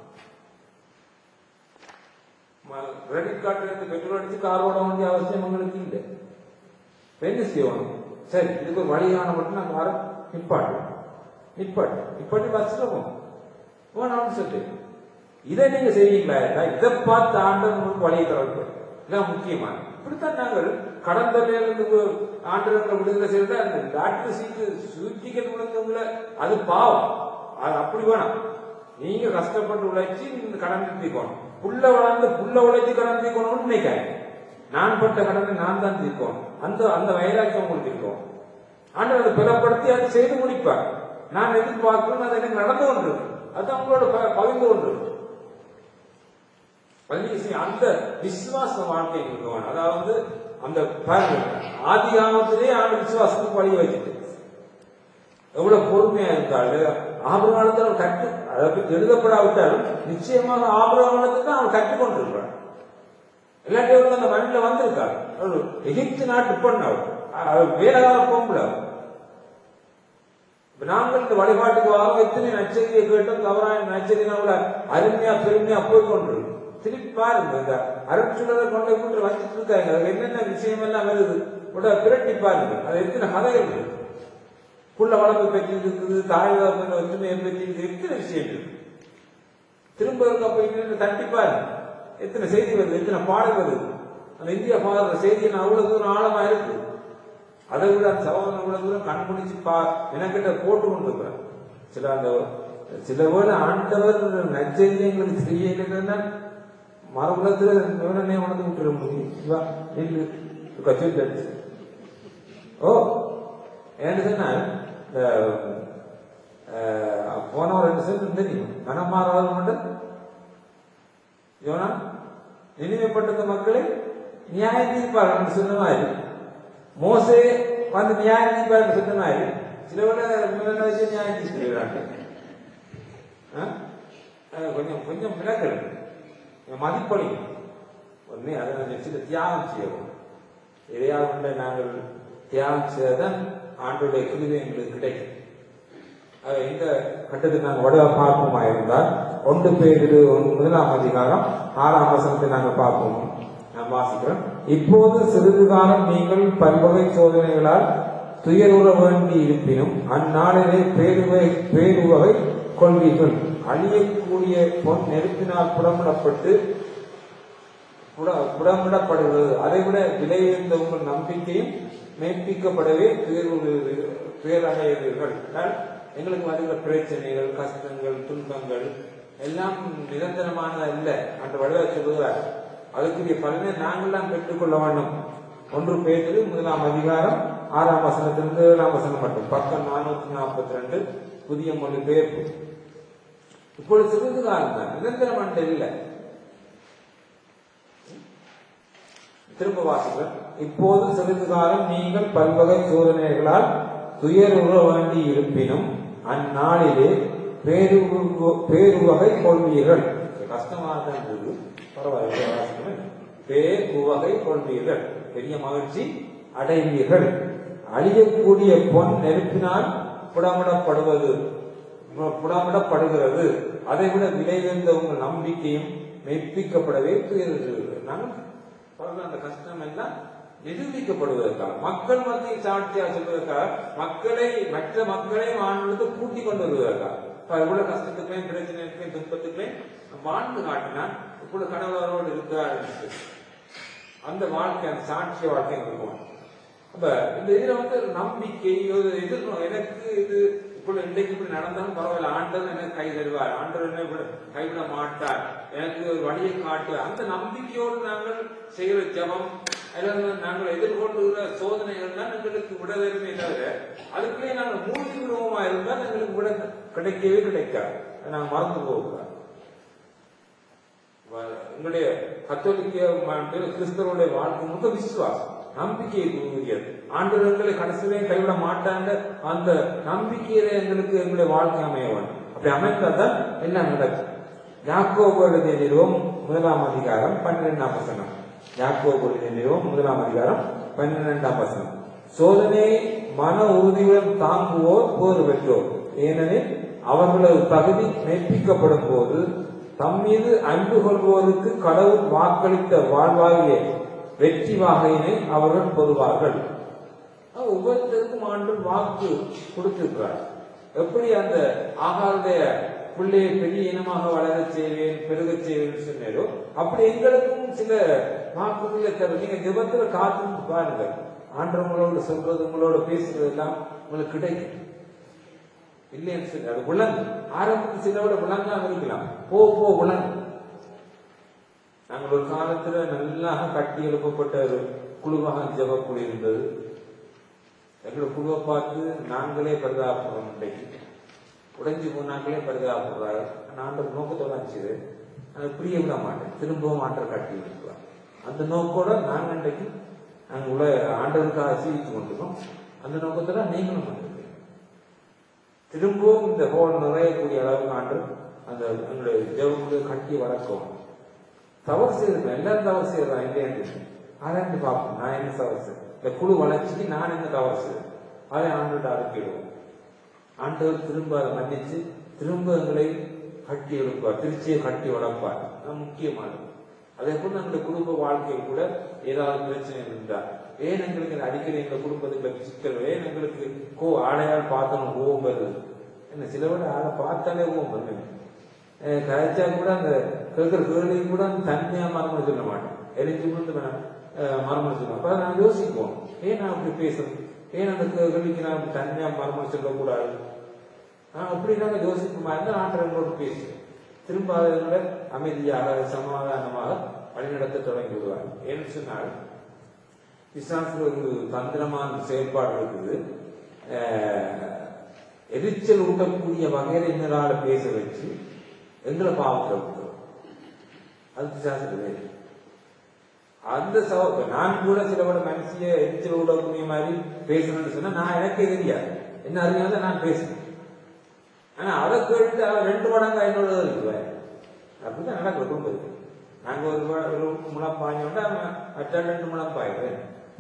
கிரெடிட் கார்டுல இருந்து பெட்ரோல் அடிச்சு கார் ஓட வேண்டிய அவசியம் உங்களுக்கு இல்லை இப்ப என்ன செய்யணும் சரி இதுக்கு ஒரு வழியான மட்டும் நான் காரை நிப்பாட்டு நிப்பாட்டு நிப்பாட்டி பஸ்ல போகும் போனாலும் சொல்லு இதை நீங்க செய்வீங்களா இதை பார்த்து ஆண்டவன் உங்களுக்கு வழியை தரப்பு இதான் முக்கியமான இப்படித்தான் நாங்கள் கடந்த இருந்து ஆண்டுகளை விடுதலை செய்த அந்த டாக்டர் சீட்டு சூட்டிக்கல் விழுந்தவங்கள அது பாவம் அது அப்படி வேணாம் நீங்க கஷ்டப்பட்டு உழைச்சி இந்த கடன் தீர்க்கணும் புள்ள வளர்ந்து புள்ள உழைச்சி கடன் தீர்க்கணும்னு நினைக்காங்க நான் பட்ட கடனை நான் தான் தீர்க்கணும் அந்த அந்த வைராக்கியம் உங்களுக்கு இருக்கும் ஆண்டவர் அதை பலப்படுத்தி அதை செய்து முடிப்பார் நான் எதிர்பார்க்கிறேன் அது எனக்கு நடந்து கொண்டு அது அவங்களோட ப- பகிர்ந்து கொண்டு பள்ளி அந்த விசுவாச வாழ்க்கை எங்களுக்கு வேணும் அதாவது அந்த பாருங்க ஆதி காலத்திலே ஆண்டு விசுவாசத்துக்கு பழி வச்சுட்டு எவ்வளவு பொறுமையா இருந்தாலும் ஆபரணத்தில் அவர் கற்று அதை பற்றி எழுதப்படாவிட்டாலும் நிச்சயமாக ஆபரணத்தை தான் அவர் கற்றுக்கொண்டிருக்கிறார் இல்லாட்டி அவர் அந்த மண்ணில் வந்திருக்கார் அவர் எகிப்து நாட்டு பெண் அவர் அவர் வேலைக்கார பொம்பளை அவர். இப்ப நாங்கள் இந்த வழிபாட்டுக்கு வரோம் எத்தனை நச்சரியை கேட்டோம் தவறான நச்சரி நம்மள அருமையா பெருமையா போய் கொண்டிருக்கு திருப்பி பாருங்க இந்த அருட்சுடரை கொண்டு கொண்டு வச்சுட்டு இருக்காங்க அதுல என்னென்ன விஷயம் எல்லாம் வருது உட பிரட்டி பாருங்க அது எத்தனை கதை இருக்கு புள்ள வளர்ப்பு பற்றி இருக்குது தாய் வளர்ப்பு ஒற்றுமையை பற்றி இருக்குது எத்தனை விஷயம் இருக்கு திரும்ப இருக்க போயிட்டு தட்டி பாருங்க எத்தனை செய்தி வருது எத்தனை பாடல் வருது அந்த இந்தியா பாடுற செய்தி நான் அவ்வளவு தூரம் ஆழமா இருக்கு அதை விட அந்த சகோதரன் இவ்வளவு தூரம் கண் முடிச்சு பா எனக்கிட்ட போட்டு கொண்டு இருக்கிறேன் சில அந்த சில வேளை ஆண்டவர் நச்சரியங்களுக்கு தெரியலன்னா மறுபுறத்துல விவரமே உணர்ந்து விட்டுற முடியும் இவா நில்லு கச்சேரி அடிச்சு ஓ ஏன்னு சொன்னால் இந்த அஹ், போன ஒரு ரெண்டு சென்ட் தெரியும் மனமாறாவது மட்டும் யோனா நினைவுப்பட்ட மக்களை நியாயம் தீர்ப்பார் என்று சொன்ன மாதிரி மோசே வந்து நியாயம் தீர்ப்பார் என்று சொன்ன மாதிரி சில விட மிளகா வச்சு நியாயம் தீர்க்கிறாங்க கொஞ்சம் கொஞ்சம் மிளகல் மதிப்பொழி ஒன்னே அதை நான் சில தியாகம் செய்யவும் எதையாவது ஒன்றை நாங்கள் தியாகம் செய்தால் ஆண்டுடைய கிருவி எங்களுக்கு கிடைக்கும் ஆக இந்த கட்டத்தில் நாங்கள் வடிவ பார்ப்போமா இருந்தால் ஒன்று பேர் முதலாம் அதிகாரம் ஆறாம் வசனத்தை நாங்கள் பார்ப்போம் நான் வாசிக்கிறேன் இப்போது சிறிது காலம் நீங்கள் பல்வகை சோதனைகளால் துயருற வேண்டி இருப்பினும் அந்நாளிலே பேருவை பேருவகை கொள்வீர்கள் அழியக்கூடிய பொன் நெருப்பினால் புடமிடப்பட்டு புட- புடமிடப்படுகிறது அதைவிட விலையுயர்ந்த உங்கள் நம்பிக்கையும் மெய்ப்பிக்கப்படவே பேரு- பேரடைவீர்கள் என்றால் எங்களுக்கு வருகிற பிரச்சனைகள் கஷ்டங்கள் துன்பங்கள் எல்லாம் நிரந்தரமானதா இல்லை அந்த வடிவ சொல்லுகிறார் அதுக்குரிய பலனை நாங்கள்லாம் பெற்றுக்கொள்ள வேண்டும் ஒன்று பேரு முதலாம் அதிகாரம் ஆறாம் வசனத்திலிருந்து ஏழாம் வசனம் மட்டும் பக்கம் நானூத்தி நாற்பத்தி ரெண்டு புதிய மொழி பெயர்ப்பு இப்பொழுது சிறிது காலம் தான் நிரந்தரமான இல்லை திரும்ப வாசிக்கிறேன் இப்போது சிறிது காலம் நீங்கள் பல்வகை சோதனைகளால் துயருற வேண்டி இருப்பினும் அந்நாளிலே பேரு பேருவகை கொள்வீர்கள் கஷ்டமாக தான் இருக்குது பரவாயில்லை வாசிக்கிறேன் பேருவகை கொள்வீர்கள் பெரிய மகிழ்ச்சி அடைவீர்கள் அழியக்கூடிய பொன் நெருப்பினால் புடமிடப்படுவது புடமிடப்படுகிறது அதைவிட விளைவிந்த உங்கள் நம்பிக்கையும் மெய்ப்பிக்கப்படவே துயருகிறது நாங்கள் பாருங்க, அந்த கஷ்டம் எல்லாம் நிரூபிக்கப்படுவதற்காக மக்கள் மத்தியில் சாட்சியா சொல்வதற்காக மக்களை மற்ற மக்களை வாழ்ந்து கூட்டி கொண்டு வருவதற்காக இப்ப இவ்வளவு கஷ்டத்துக்களையும் பிரச்சனைகளையும் துன்பத்துக்களையும் வாழ்ந்து காட்டினான் இப்பொழுது கடவுளரோடு இருக்கிறார் என்று. அந்த வாழ்க்கை அந்த சாட்சிய வாழ்க்கை எங்களுக்கு வேணும். அப்ப இந்த இதுல வந்து ஒரு நம்பிக்கை ஒரு எதிர்ப்பு எனக்கு இது இப்படி இன்றைக்கு இப்படி நடந்தாலும் பரவாயில்ல ஆண்டவர் எனக்கு கை தருவார் ஆண்டவர் என்னை விட- கைவிட மாட்டார் எனக்கு ஒரு வழியை காட்டுவார் அந்த நம்பிக்கையோடு நாங்கள் செய்கிற ஜெபம் அல்லது நாங்கள் எதிர்கொண்டுகிற சோதனைகள் தான் எங்களுக்கு விடவேறுமே தவிர அதுக்குள்ளே நாங்கள் மூழ்கி விடுவோமா இருந்தால் எங்களுக்கு விட கிடைக்கவே கிடைக்காது அதை நாங்கள் மறந்து போகக்கூடாது வ- எங்களுடைய கத்தோலிக்க ம- கிறிஸ்தவருடைய வாழ்க்கை முழுக்க விசுவாசம் நம்பிக்கையை தூங்கியது ஆண்டவர்களை கடைசியிலே கைவிட மாட்டாங்க அந்த நம்பிக்கையில எங்களுக்கு எங்களுடைய வாழ்க்கை அமைய வேண்டும் அப்படி அமைந்தாதான் எல்லாம் நடக்கும் யாக்கோபு எழுதிய நிறுவம் முதலாம் அதிகாரம் பன்னிரெண்டாம் வசனம் யாக்கோபு எழுதிய நிறுவம் முதலாம் அதிகாரம் பன்னிரெண்டாம் வசனம் சோதனையை மன உறுதியுடன் தாங்குவோர் போர் பெற்றோர் ஏனெனில் அவர்களது தகுதி மெய்ப்பிக்கப்படும் போது தம் மீது அன்பு கொள்வோருக்கு கடவுள் வாக்களித்த வாழ்வாகிய வெற்றி வாகையினை அவர்கள் பெறுவார்கள் ஆக ஒவ்வொருத்தருக்கும் ஆண்டு வாக்கு கொடுத்திருக்கிறார் எப்படி அந்த ஆகாருடைய பிள்ளையை பெரிய இனமாக வளரச் செய்வேன் பெருகச் செய்வேன் சொன்னாரோ அப்படி எங்களுக்கும் சில வாக்குறுதியில தர நீங்க ஜெபத்துல காத்து பாருங்க ஆண்டவர் உங்களோட சொல்றது உங்களோட பேசுறது எல்லாம் உங்களுக்கு கிடைக்கும் இல்லைன்னு சொல்லி அது விளங்கு ஆரம்பத்தில் சிலவோட விளங்காம இருக்கலாம் போ போ விளங்கு நாங்கள் ஒரு காலத்துல நல்லா கட்டி எழுப்பப்பட்ட ஒரு குழுவாக ஜெபக்குழு இருந்தது எங்களோட குழுவை பார்த்து நாங்களே பரிதாபப்படுறோம் இன்றைக்கு உடைஞ்சு போனாங்களே பரிதாபப்படுறாங்க நான் ஆண்டவர் நோக்கத்தோட இருந்துச்சு அது புரிய விட மாட்டேன் திரும்பவும் ஆண்டவர் கட்டி விட்டுருவாங்க அந்த நோக்கோட நாங்கள் இன்றைக்கு நாங்கள் உள்ள ஆண்டவருக்காக சீவித்து கொண்டிருக்கோம் அந்த நோக்கத்தோட நீங்களும் பண்ணிருக்கீங்க திரும்பவும் இந்த ஹோல் நிறையக்கூடிய அளவுக்கு ஆண்டவர் அந்த எங்களுடைய ஜெவங்களை கட்டி வளர்க்கும் தவறு செய்யறது எல்லாரும் தவறு செய்யறதா இல்லையா ஆராய்ந்து பார்ப்போம் நான் என்ன தவறு செய்யறேன் இந்த குழு வளர்ச்சிக்கு நான் என்ன தவறு செய்யறேன் அதை ஆண்டு அறிக்கையிடுவோம் ஆண்டவர் திரும்ப அதை மன்னிச்சு திரும்ப எங்களை கட்டி எழுப்பார் திருச்சியை கட்டி வளர்ப்பார் அது முக்கியமானது அதே போல நம்முடைய குடும்ப வாழ்க்கையில் கூட ஏதாவது பிரச்சனை இருந்தால் ஏன் எங்களுக்கு இந்த அடிக்கடி எங்கள் குடும்பத்துக்கு சிக்கல் ஏன் எங்களுக்கு கோ ஆடையால் பார்த்தோம் கோவம் வருது என்ன சில விட ஆளை பார்த்தாலே கோவம் வருது அஹ் கரைச்சா கூட அந்த கேட்கிற கேள்விக்கு கூட அந்த தன்மையா மறுமொழி சொல்ல மாட்டேன் எரிஞ்சு வந்து வேணாம் மறுமொழி சொல்லுவேன் அப்ப நான் யோசிப்போம் ஏன் நான் அப்படி பேசுறேன் ஏன் அந்த கே- கேள்விக்கு நான் அப்படி தன்மையா மறுமொழி சொல்லக்கூடாது நான் அப்படி நாங்கள் யோசிக்குமா இருந்தால் ஆண்டவங்களோடு பேசுவேன் திரும்ப அதை அமைதியாக சமாதானமாக வழிநடத்த தொடங்கி விடுவார் ஏன்னு சொன்னால் பிசாசுல ஒரு தந்திரமான செயல்பாடு இருக்குது அஹ், எரிச்சல் ஊட்டக்கூடிய வகையில இன்னொரு பேச வச்சு எங்களை பாவத்தை விட்டுரும் அது பிசாசு வேறு அந்த சவ நான் கூட சில கூட மனசிய எரிச்சல் ஊட்டக்கூடிய மாதிரி பேசணும்னு சொன்னா நான் எனக்கே தெரியாது என்ன அறியாத நான் பேசுறேன் ஆனா அதை கேட்டு அவன் ரெண்டு மடங்கு என்னோட இருக்குவேன் அப்படிதான் நடக்குது குடும்பத்துக்கு நாங்க ஒரு மு- ஒரு முளம் பாஞ்சோம்னா அவன் மற்ற ரெண்டு முளம் பாயுவேன்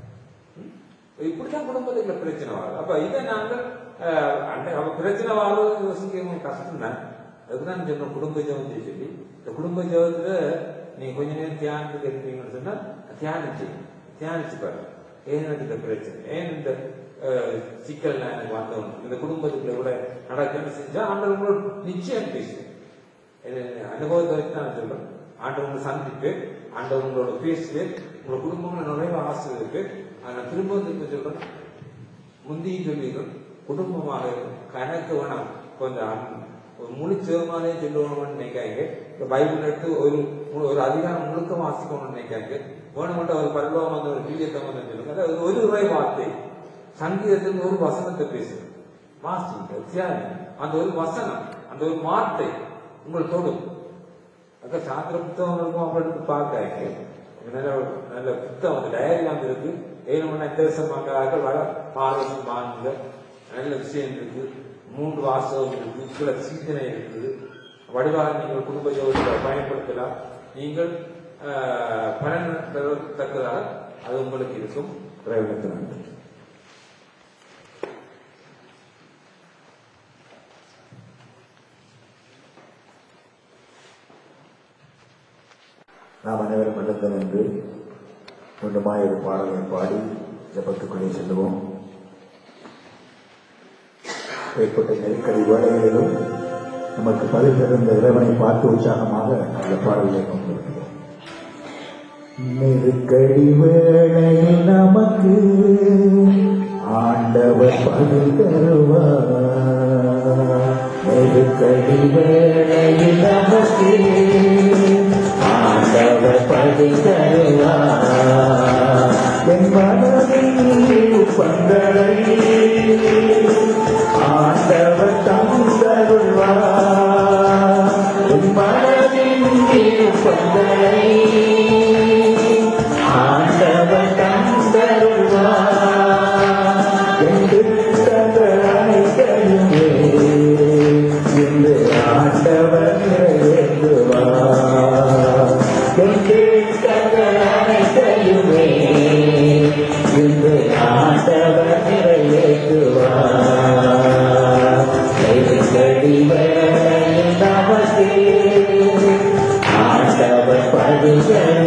இப்படிதான் குடும்பத்துக்குள்ள பிரச்சனை வரும் அப்ப இதை நாங்கள் அஹ், அன்னை- அப்ப பிரச்சனை வாழ்வது யோசிக்க கஷ்டம் தான் அதுக்குதான் சொன்னோம் குடும்ப ஜெபம் செய்ய சொல்லி இந்த குடும்ப ஜெபத்துல நீங்க கொஞ்ச நேரம் தியானத்துக்கு இருப்பீங்கன்னு சொன்னா தியானிச்சு தியானிச்சு பாரு ஏன் எனக்கு இந்த பிரச்சனை ஏன் இந்த அஹ், சிக்கல் நான் எனக்கு வந்தவன் இந்த குடும்பத்துக்குள்ள கூட நடக்கன்னு செஞ்சா ஆண்டவர் உங்களோட நிச்சயம் பேசுவேன் இது அனுபவத்தை வச்சு நான் சொல்றேன் ஆண்டவங்களை சந்திப்பு ஆண்டவங்களோட பேசுது உங்களோட குடும்பங்களை நுழைவு ஆசை இருக்கு அதை நான் திரும்ப திரும்ப சொல்றேன் முந்தியும் சொல்லிடும் குடும்பமாக இருக்கும். கணக்கு வேணாம் கொஞ்சம் அன்- ஒரு முழு சேர்மாலே சொல்லுவோம்னு நினைக்காங்க இந்த பைபிள் எடுத்து ஒரு மு- ஒரு அதிகாரம் முழுக்க வாசிக்கணும்னு நினைக்காங்க வேணுமென்ற ஒரு பல்லவம் வந்து ஒரு பீடியத்தை வந்து சொல்லுங்க அதாவது ஒரு உரை வார்த்தை சங்கீதத்தில் ஒரு வசனத்தை பேசுது வாசிங்க தியானி அந்த ஒரு வசனம் அந்த ஒரு வார்த்தை உங்கள் தொடும் அங்க சாத்திர புத்தகம் இருக்கும் அப்படி எடுத்து பார்க்காங்க நல்ல நல்ல புத்தகம் அந்த டயரி வந்து இருக்கு ஏழு மணி நேரம் மக்களாக வர பாரதம் வாங்க நல்ல விஷயம் இருக்கு மூன்று வாசகம் இருக்கு சில சிந்தனை இருக்குது வடிவாக நீங்கள் குடும்ப ஜோதிட பயன்படுத்தலாம் நீங்கள் ஆஹ், பலன் பெறத்தக்கதாக அது உங்களுக்கு இருக்கும் பிரயோகத்தில் நன்றி நாம் அனைவரும் வெள்ளத்தில் நின்று மீண்டுமாய் ஒரு பாடலை பாடி ஜபத்துக்குள்ளே செல்லுவோம் ஏற்பட்ட நெருக்கடி வேலைகளிலும் நமக்கு பதில் தருந்த இறைவனை பார்த்து உற்சாகமாக அந்த பாடலை கொண்டிருக்கிறோம் நெருக்கடி வேளையில் நமக்கு ஆண்டவர் பதில் தருவார் நெருக்கடி வேளையில் நமக்கு ஆண்டவர் பதில் தருவார் என் மனதில் பந்தரை ஆண்டவர் தந்தருள்வார் என் மனதில் பந்தரை ஆண்டவர் தந்தருள்வார் என்று தங்கள் அனைத்தையுமே இன்று ஆண்டவர் நிறைவேற்றுவார் என்று தங்கள் அனைத்தையுமே இன்று ஆண்டவர் நிறைவேற்றுவார் நெருக்கடி வேளையில் நமக்கு ஆண்டவர் பதில்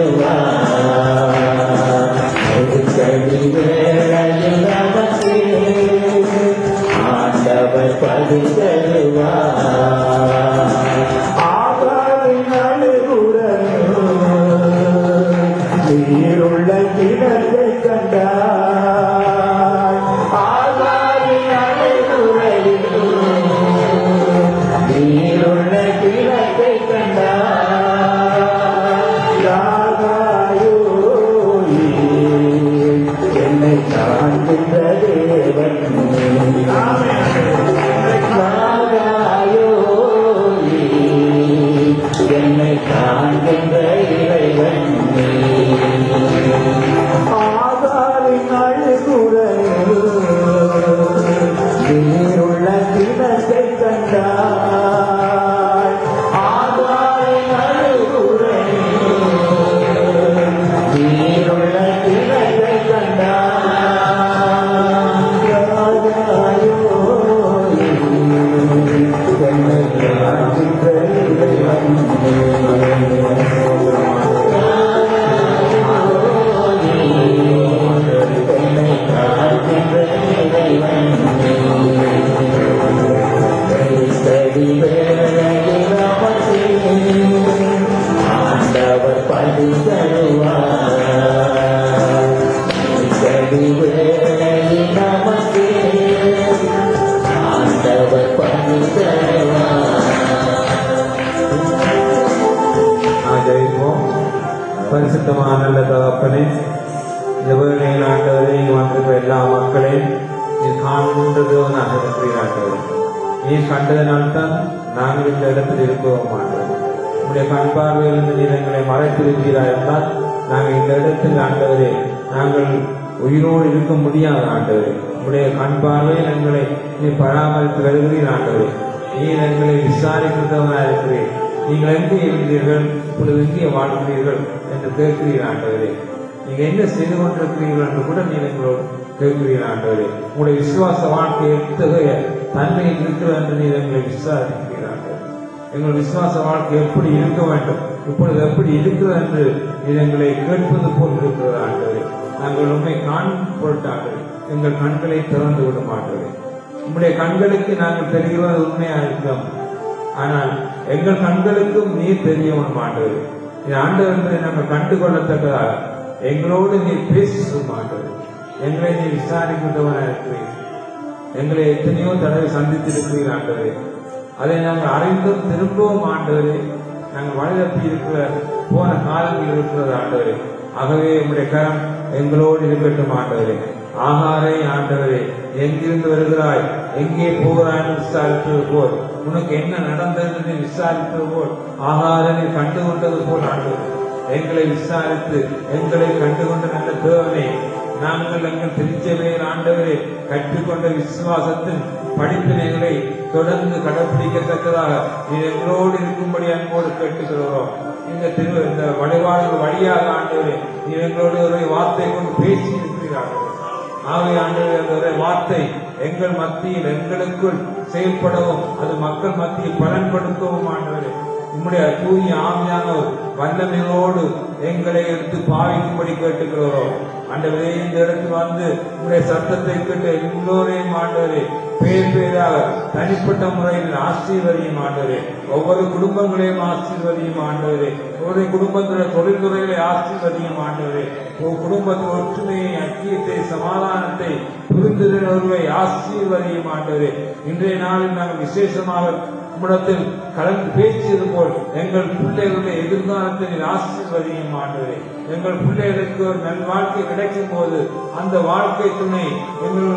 பரிசுத்தமான நல்ல தகப்பனே இந்த வேலையில் ஆண்டவரை வந்திருக்கிற எல்லா மக்களையும் நீ காண்கின்றதுவனாக இருக்கிறார்கள் நீ கண்டதனால்தான் நாங்கள் இந்த இடத்தில் இருக்கிறோம் ஆண்டவர் உங்களுடைய கண் பார்வையிலிருந்து நீர் எங்களை மறைத்திருக்கிறா என்றால் நாங்கள் இந்த இடத்தில் ஆண்டவரே நாங்கள் உயிரோடு இருக்க முடியாது ஆண்டவரே உங்களுடைய கண் பார்வையில் எங்களை நீ பராமரித்து வருகிறீர் ஆண்டவரே நீர் எங்களை விசாரிக்கிறவனாக இருக்கிறீர் நீங்கள் எங்கே இருந்தீர்கள் இப்பொழுது எங்கே வாழ்கிறீர்கள் என்று கேட்கிறீர் ஆண்டவரே நீங்க என்ன செய்து கொண்டிருக்கிறீர்கள் என்று கூட நீங்க எங்களோடு கேட்கிறீர்கள் ஆண்டவரே உங்களுடைய விசுவாச வாழ்க்கை எத்தகைய தன்மையில் இருக்கிறது என்று நீர் எங்களை விசாரிக்கிறீர்கள் எங்கள் விசுவாச வாழ்க்கை எப்படி இருக்க வேண்டும் இப்பொழுது எப்படி இருக்கிறது என்று நீர் எங்களை கேட்பது போல் இருக்கிறது ஆண்டவரே நாங்கள் உண்மை காணும் பொருட்டார்கள் எங்கள் கண்களை திறந்து விட மாட்டோம் உங்களுடைய கண்களுக்கு நாங்கள் தெரிகிறது உண்மையா இருக்கிறோம் ஆனால் எங்கள் கண்களுக்கும் நீர் தெரியவன் ஆண்டவர் நீ ஆண்டவர் என்பதை நாங்கள் கண்டு கொள்ளத்தக்கதாக எங்களோடு நீ பேச மாட்டவர் எங்களை நீ விசாரிக்கின்றவனாக இருக்கிறீர் எங்களை எத்தனையோ தடவை சந்தித்திருக்கிறீர் ஆண்டவரே அதை நாங்கள் அறிந்தும் திரும்பவும் ஆண்டவரே நாங்கள் வழிதப்பி இருக்கிற போன காலங்கள் இருக்கிறது ஆண்டவரே ஆகவே உங்களுடைய கரம் எங்களோடு இருக்கட்டும் ஆண்டவரே ஆகாரை ஆண்டவரே எங்கிருந்து வருகிறாய் எங்கே போகிறாய் என்று விசாரித்தது போல் உனக்கு என்ன நடந்தது என்று விசாரித்தது போல் ஆகாரனை கண்டு கொண்டது போல் ஆண்டவர் எங்களை விசாரித்து எங்களை கண்டுகொண்ட நல்ல தேவனே நாங்கள் எங்கள் திருச்சபையில் ஆண்டவரே கற்றுக்கொண்ட விசுவாசத்தின் படிப்பினைகளை தொடர்ந்து கடைபிடிக்கத்தக்கதாக நீ எங்களோடு இருக்கும்படி அன்போடு கேட்டுக்கிறோம் இந்த திரு இந்த வழிபாடு வழியாக ஆண்டவரே நீ எங்களோடு ஒரு வார்த்தை கொண்டு பேசி இருக்கிறார்கள் ஆகவே ஆண்டவரே அந்த ஒரு வார்த்தை எங்கள் மத்தியில் எங்களுக்குள் செயல்படவும் அது மக்கள் மத்தியில் பலன்படுத்தவும் ஆண்டவரே உம்முடைய தூய ஆவியானவர் வல்லமையோடு எங்களை எடுத்து பாவிக்கும்படி கேட்டுக்கிறோம் ஆண்டவரே இந்த இடத்தில் வந்து உங்களுடைய சத்தத்தை கேட்டு எல்லோரையும் ஆண்டவரே பேர் பேராக தனிப்பட்ட முறையில் ஆசீர்வதியும் ஆண்டவரே ஒவ்வொரு குடும்பங்களையும் ஆசீர்வதியும் ஆண்டவரே ஒவ்வொரு குடும்பத்துடைய தொழில்துறைகளை ஆசீர்வதியும் ஆண்டவரே ஒரு குடும்பத்தின் ஒற்றுமையை ஐக்கியத்தை சமாதானத்தை புரிந்துணர்வை ஆசீர்வதியும் ஆண்டவரே இன்றைய நாளில் நாங்கள் விசேஷமாக உம்மிடத்தில் கலந்து பேசியது போல் எங்கள் பிள்ளைகளுடைய எதிர்காலத்தை நீர் ஆசீர்வதியும் ஆண்டவரே எங்கள் பிள்ளைகளுக்கு ஒரு நல் வாழ்க்கை கிடைக்கும் போது அந்த வாழ்க்கை துணை எங்கள்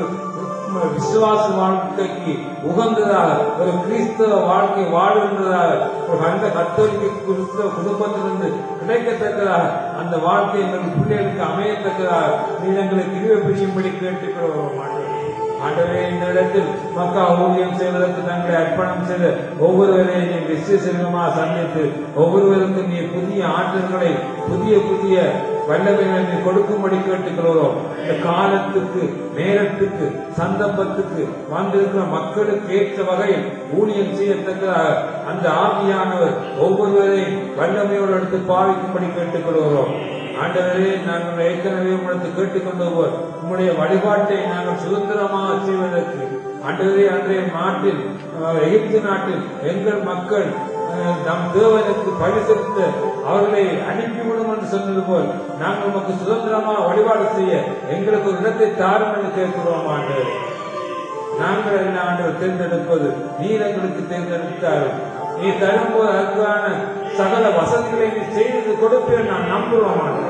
விசுவாச வாழ்க்கைக்கு உகந்ததாக ஒரு கிறிஸ்தவ வாழ்க்கை வாழுகின்றதாக ஒரு அந்த கத்தோலிக்க கிறிஸ்தவ குடும்பத்திலிருந்து கிடைக்கத்தக்கதாக அந்த வாழ்க்கை எங்கள் பிள்ளைகளுக்கு அமையத்தக்கதாக நீ எங்களை கிருவை பிடிக்கும்படி கேட்டுக்கிறோம் ஆண்டவரே ஆண்டவரே இந்த இடத்தில் மக்கா ஊழியம் செய்வதற்கு தங்களை அர்ப்பணம் செய்த ஒவ்வொருவரையும் நீ விசேஷமாக சந்தித்து ஒவ்வொருவருக்கும் நீ புதிய ஆற்றல்களை புதிய புதிய வல்லமைகளை நீ கொடுக்கும்படி கேட்டுக்கிறோம் இந்த காலத்துக்கு நேரத்துக்கு சந்தர்ப்பத்துக்கு வந்திருக்கிற மக்களுக்கு ஏற்ற வகையில் ஊழியம் செய்யத்தக்கதாக அந்த ஆவியானவர் ஒவ்வொருவரையும் வல்லமையோடு எடுத்து பாவிக்கும்படி கேட்டுக்கிறோம் ஆண்டவரே நாங்கள் ஏற்கனவே உங்களுக்கு கேட்டுக்கொண்டு போல் உம்முடைய வழிபாட்டை நாங்கள் சுதந்திரமாக செய்வதற்கு ஆண்டவரே அன்றைய நாட்டில் அஹ், எகிப்து நாட்டில் எங்கள் மக்கள் அஹ், நம் தேவனுக்கு பரிசுத்த அவர்களை அனுப்பிவிடும் என்று சொன்னது போல் நாங்கள் உமக்கு சுதந்திரமாக வழிபாடு செய்ய எங்களுக்கு ஒரு இடத்தை தாரும் என்று கேட்கிறோம் ஆண்டவரே நாங்கள் என்ன ஆண்டவர் தேர்ந்தெடுப்பது நீர் எங்களுக்கு தேர்ந்தெடுத்தாரும் நீ தரும்போது அதுக்கான சகல வசதிகளை நீ செய்து கொடுப்பேன் நான் நம்புவோம் ஆண்டவரே.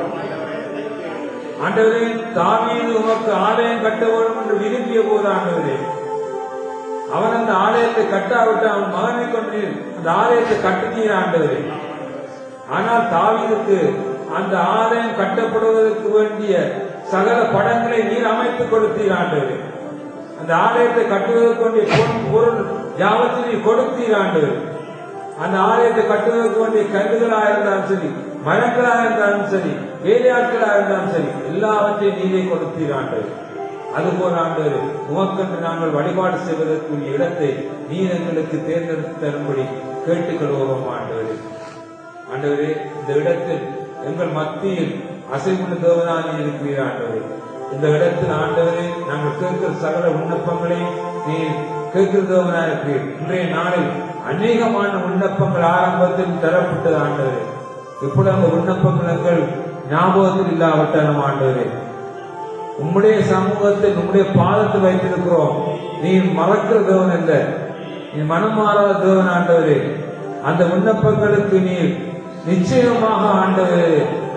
ஆண்டவரே தாவீது உமக்கு ஆலயம் கட்ட வேண்டும் என்று விரும்பிய போது ஆண்டவரே அவன் அந்த ஆலயத்தை கட்டாவிட்டு அவன் மகனை கொண்டு அந்த ஆலயத்தை கட்டுனீர் ஆண்டவரே ஆனால் தாவீதுக்கு அந்த ஆலயம் கட்டப்படுவதற்கு வேண்டிய சகல படங்களை நீர் அமைத்து கொடுத்தீர் ஆண்டவரே அந்த ஆலயத்தை கட்டுவதற்கு வேண்டிய பொன் பொருள் யாவத்தையும் நீர் கொடுத்தீர் ஆண்டவரே அந்த ஆலயத்தை கட்டுவதற்கு வேண்டிய கல்லுகளா இருந்தாலும் சரி மரங்களா இருந்தாலும் சரி வேலையாட்களா இருந்தாலும் சரி எல்லாவற்றையும் நீரே கொடுத்தீர் ஆண்டவரே அதுபோல் ஆண்டவரே உமக்கென்று நாங்கள் வழிபாடு செய்வதற்குரிய இடத்தை நீர் எங்களுக்கு தேர்ந்தெடுத்து தரும்படி கேட்டுக்கொள்வோம் ஆண்டவரே ஆண்டவரே இந்த இடத்தில் எங்கள் மத்தியில் அசைமுள்ள தேவனாக இருக்கிறீர் ஆண்டவரே இந்த இடத்தில் ஆண்டவரே நாங்கள் கேட்கிற சகல விண்ணப்பங்களை நீ கேட்கிற தேவனாக இருக்கிறீர் இன்றைய நாளில் அநேகமான விண்ணப்பங்கள் ஆரம்பத்தில் தரப்பட்டது ஆண்டவரே இப்பொழுது அந்த விண்ணப்பங்கள் எங்கள் ஞாபகத்தில் இல்லாவிட்டாலும் ஆண்டவரே உம்முடைய சமூகத்தில் உம்முடைய பாதத்தில் வைத்திருக்கிறோம் நீ மறக்கிற தேவன் அல்ல நீ மனம் மாறாத தேவன் ஆண்டவரே அந்த விண்ணப்பங்களுக்கு நீ நிச்சயமாக ஆண்டவரே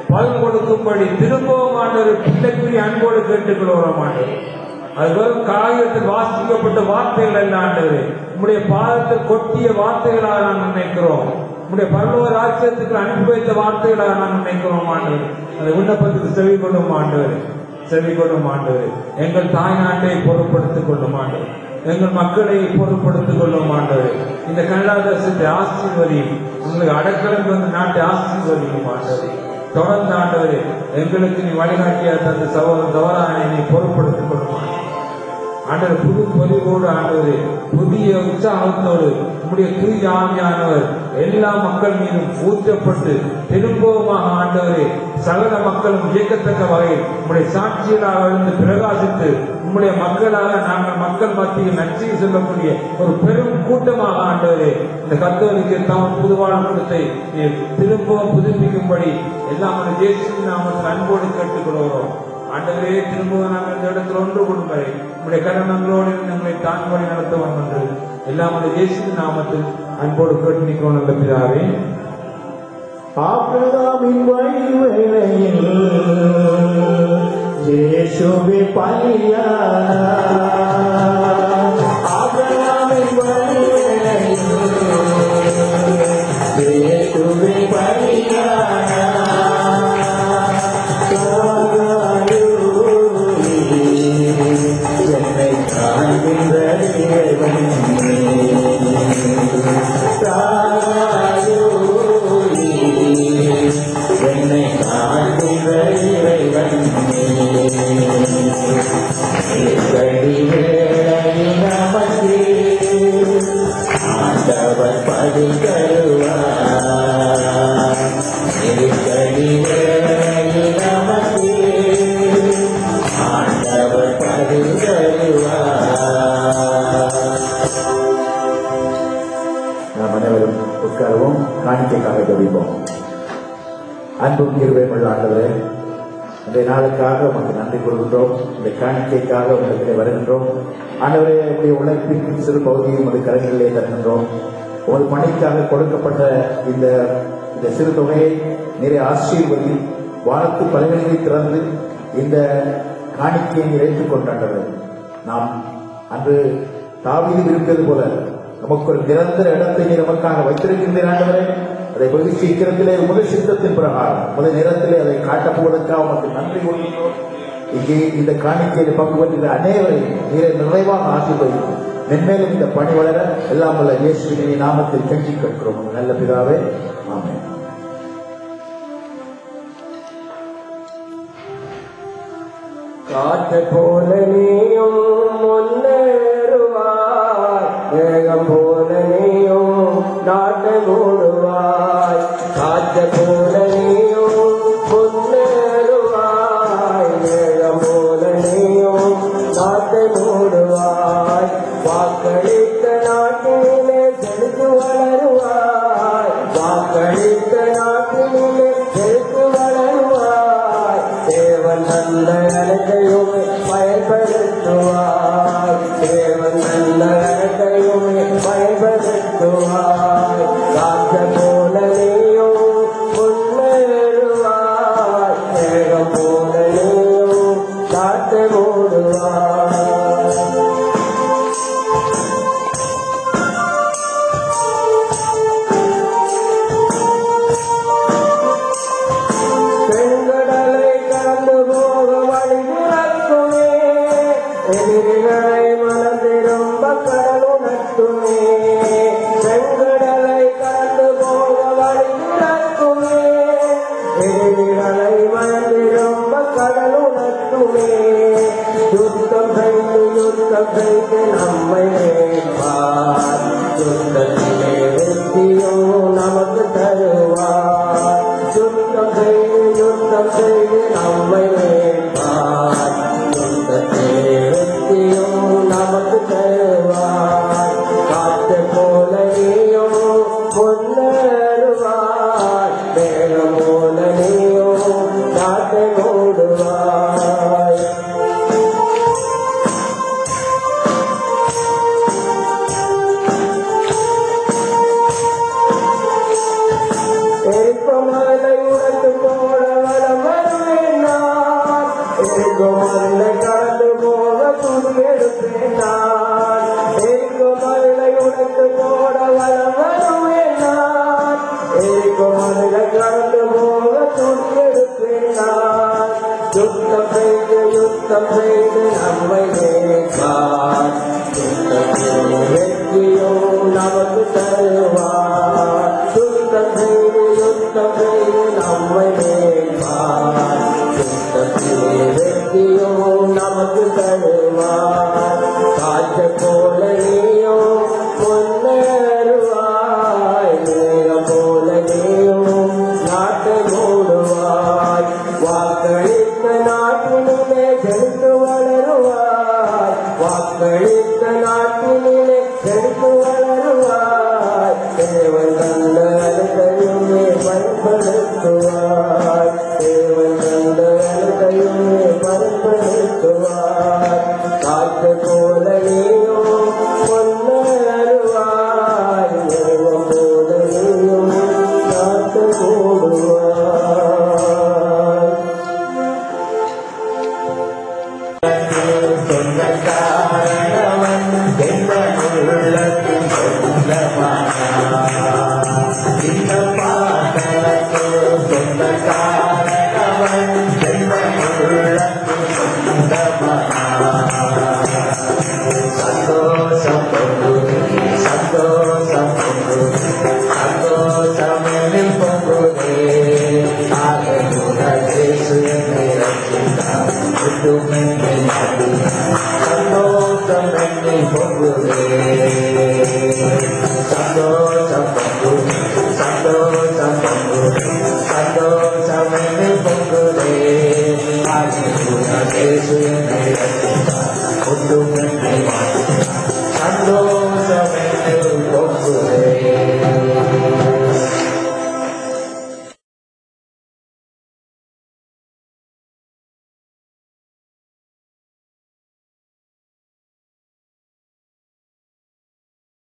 பதில் கொடுக்கும்படி திரும்பவும் ஆண்டவர் பிள்ளைக்குரிய அன்போடு கேட்டுக்கொள்கிறோம் ஆண்டவர் அது வெறும் காகிதத்தில் வாசிக்கப்பட்ட வார்த்தைகள் அல்ல ஆண்டவரே உம்முடைய பாதத்தில் கொட்டிய வார்த்தைகளாக நாம் நினைக்கிறோம் உம்முடைய பரலோக ராஜ்யத்துக்கு அனுப்பி வைத்த வார்த்தைகளாக நாம் நினைக்கிறோம் ஆண்டவர் அந்த விண்ணப்பத்துக்கு செவி கொள்ளும் ஆண்டவர் செவி கொள்ளும் ஆண்டவர் எங்கள் தாய் நாட்டை பொருட்படுத்திக் கொள்ளும் ஆண்டவர் எங்கள் மக்களை பொருட்படுத்திக் கொள்ளும் ஆண்டவர் இந்த கனடா தேசத்தை ஆசீர்வதியும் உங்களுக்கு அடக்கலம் வந்து நாட்டை ஆசீர்வதியும் ஆண்டவர் தொடர்ந்து ஆண்டவரே எங்களுக்கு நீ வழிகாட்டிய தந்த சகோதர தவறான நீ பொருட்படுத்திக் கொள்ளும் ஆண்டவரே. ஆண்டவர் புது பொலிவோடு ஆண்டவரே புதிய உற்சாகத்தோடு உம்முடைய தூய ஆவியானவர் எல்லா மக்கள் மீதும் ஊற்றப்பட்டு திரும்பவுமாக ஆண்டவரே சகல மக்களும் இயக்கத்தக்க வகையில் உம்முடைய சாட்சியலாக இருந்து பிரகாசித்து உம்முடைய மக்களாக நாங்கள் மக்கள் மத்தியில் நன்றி சொல்லக்கூடிய ஒரு பெரும் கூட்டமாக ஆண்டவரே இந்த கத்தோலிக்க தம் புதுவாழ் கூட்டத்தை நீர் திரும்பவும் புதுப்பிக்கும்படி எல்லாம் இயேசு நாமத்தில் அன்போடு கேட்டுக்கொள்கிறோம் ஆண்டவரே திரும்பவும் நாங்கள் இந்த இடத்துல ஒன்று கொள்ளும் வரை உங்களுடைய கரணங்களோடு எங்களை தாங்கி வழி நடத்த வந்து எல்லாம் உடைய இயேசு நாமத்தில் அன்போடு கேட்டு நிற்கிறோம் நல்ல பிதாவே ஆபிரகாமின் வழிவேளையில் இயேசுவே பலியானார். ஆபிரகாமின் வழிவேளையில் இயேசுவே பலியானார். காகாயூரி, என்னை காண்கின்ற தேவன் தாராயூரி, என்னை காண்கின்ற இறைவன் கடி வேளையில் நமக்கு ஆண்டவர் படி தருவார் கடி வேளையில் நமக்கு ஆண்டவர் படி தருவார் நாம் அனைவரும் உட்காருவோம் காணிக்கைக்காக ஜபிப்போம் அன்பும் கிருபையுள்ள ஆண்டவரே இந்த நாளுக்காக உமக்கு நன்றி கூறுகின்றோம் இந்த காணிக்கைக்காக உங்களுக்கு வருகின்றோம் ஆண்டவரே உடைய உழைப்பின் சிறு பகுதியை உமது கரங்களிலே தருகின்றோம் உமது பணிக்காக கொடுக்கப்பட்ட இந்த இந்த சிறு தொகையை நிறைய ஆசீர்வதி வாழ்த்து பலன்களை திறந்து இந்த காணிக்கையை நிறைத்துக் கொண்டாண்டவர் நாம் அன்று தாவீது விரும்பியது போல நமக்கு ஒரு நிரந்தர இடத்தை நீ நமக்காக வைத்திருக்கின்றேன் ஆண்டவரே அதை வெகு சீக்கிரத்திலே முதல் சித்தத்தின் பிரகாரம் முதல் நேரத்திலே அதை காட்டப் போவதற்காக உமக்கு நன்றி கொள்கின்றோம் இங்கே இந்த காணிக்கையில் பங்கு பெற்ற அனைவரையும் நீரை நிறைவாக ஆசீர்வதிக்கும் மென்மேலும் இந்த பணி வளர எல்லாம் வல்ல இயேசுவின் நாமத்தில் கெஞ்சி கேட்கிறோம் நல்ல பிதாவே ஆமென் காற்று போல நீயும் முன்னேறுவாய் வேகம் போல நீயும் நாட்டை மூடுவாய் காற்று போல நீயும் முன்னேறுவாய் வேகம் போல நீயும் நாட்டை மூடுவாய் வாக்களித்த நாட்டிலே செலுத்து வளருவாய் வாக்களித்த நாட்டிலே செலுத்து வளருவாய் தேவன் நல்ல அனைத்தையுமே பயன்படுத்துவார் தேவன் நல்ல அனைத்தையுமே பயன்படுத்துவார் காற்ற போல நீயும் முன்னேறுவாய் மேகம் போல நீயும் காற்றை மூடுவாய் செங்கடலை கடந்து போக வழி திறக்குமே எதிரிகளை மனம் திரும்ப கடல் உணர்த்துமே செங்கடலை கடந்து போக வழி திறக்குமே எதிரிகளை மனம் திரும்ப கடல் உணர்த்துமே யுத்தம் செய்து யுத்தம் செய்து நம்மை மேற்பார் யுத்தத்திலே வெற்றியும் நமக்கு தருவார் யுத்தம் செய்து யுத்தம் செய்து நம்மை மேற்பார் யுத்தத்திலே வெற்றியும் நமக்கு தருவார் காற்று போல நீயும் முன்னேறுவாய் மேகம் போல நீயும் நாட்டை மூடுவாய் எரிப்பமலை உடத்து போல வள எரிக்கும் மருளை கடந்து போக துணியெடுப்பேன் நான் எரிக்கும் மருளை உடைத்து போட வரம் வருவேன் நான் எரிக்கும் மருளை கடந்து போக துணியெடுப்பேன் நான் யுத்தம் செய்து யுத்தம் செய்து நம்மை நினைப்பார் யுத்தத்தில் வெற்றியோ நமக்கு தருவார் யுத்தம் செய்து யுத்தம் செய்து நம்மை நினைப்பார் யுத்தத்தில் வெற்றியோ நமக்கு தருவார் காற்ற போல நீயோ முன்னேறுவாய் மேகம் போல நீயோ நாட்டை மூடுவாய் வாக்களித்த நாட்டினிலே செழித்து வளருவாய் வாக்களித்த நாட்டினிலே செழித்து வளருவாய் தேவன் தந்த அனைத்தையுமே பயன்படுத்துவாய் தேவன் தந்த அனைத்தையுமே பயன்படுத்துவாய் காற்று போல நீயோ முன்னேறுவாய் மேகம் போல நீயோ நாட்டை மூடுவாய் சொந்தக்காரனவன் என்ன உள்ளத்தின் சொந்தமானான் இந்த பாட்டனுக்கு சொந்தக்காரனவன் என்ன உள்ளத்தின் சொந்தமானான் சந்தோஷம் பொங்குது சந்தோஷம் பொங்குது சந்தோஷமெனில் பொங்குதே ஆகையுட இயேசு என்னை ரட்சித்தார் விட்டுமென்னை மாற்றினார் சந்தோஷம் என்னை பொங்குதே சந்தோஷம் பொங்குது சந்தோஷம் பொங்குது சந்தோஷம் என்னை பொங்குதே ஆகையுட இயேசு என்னை ரட்சித்தார் விட்டுமென்னை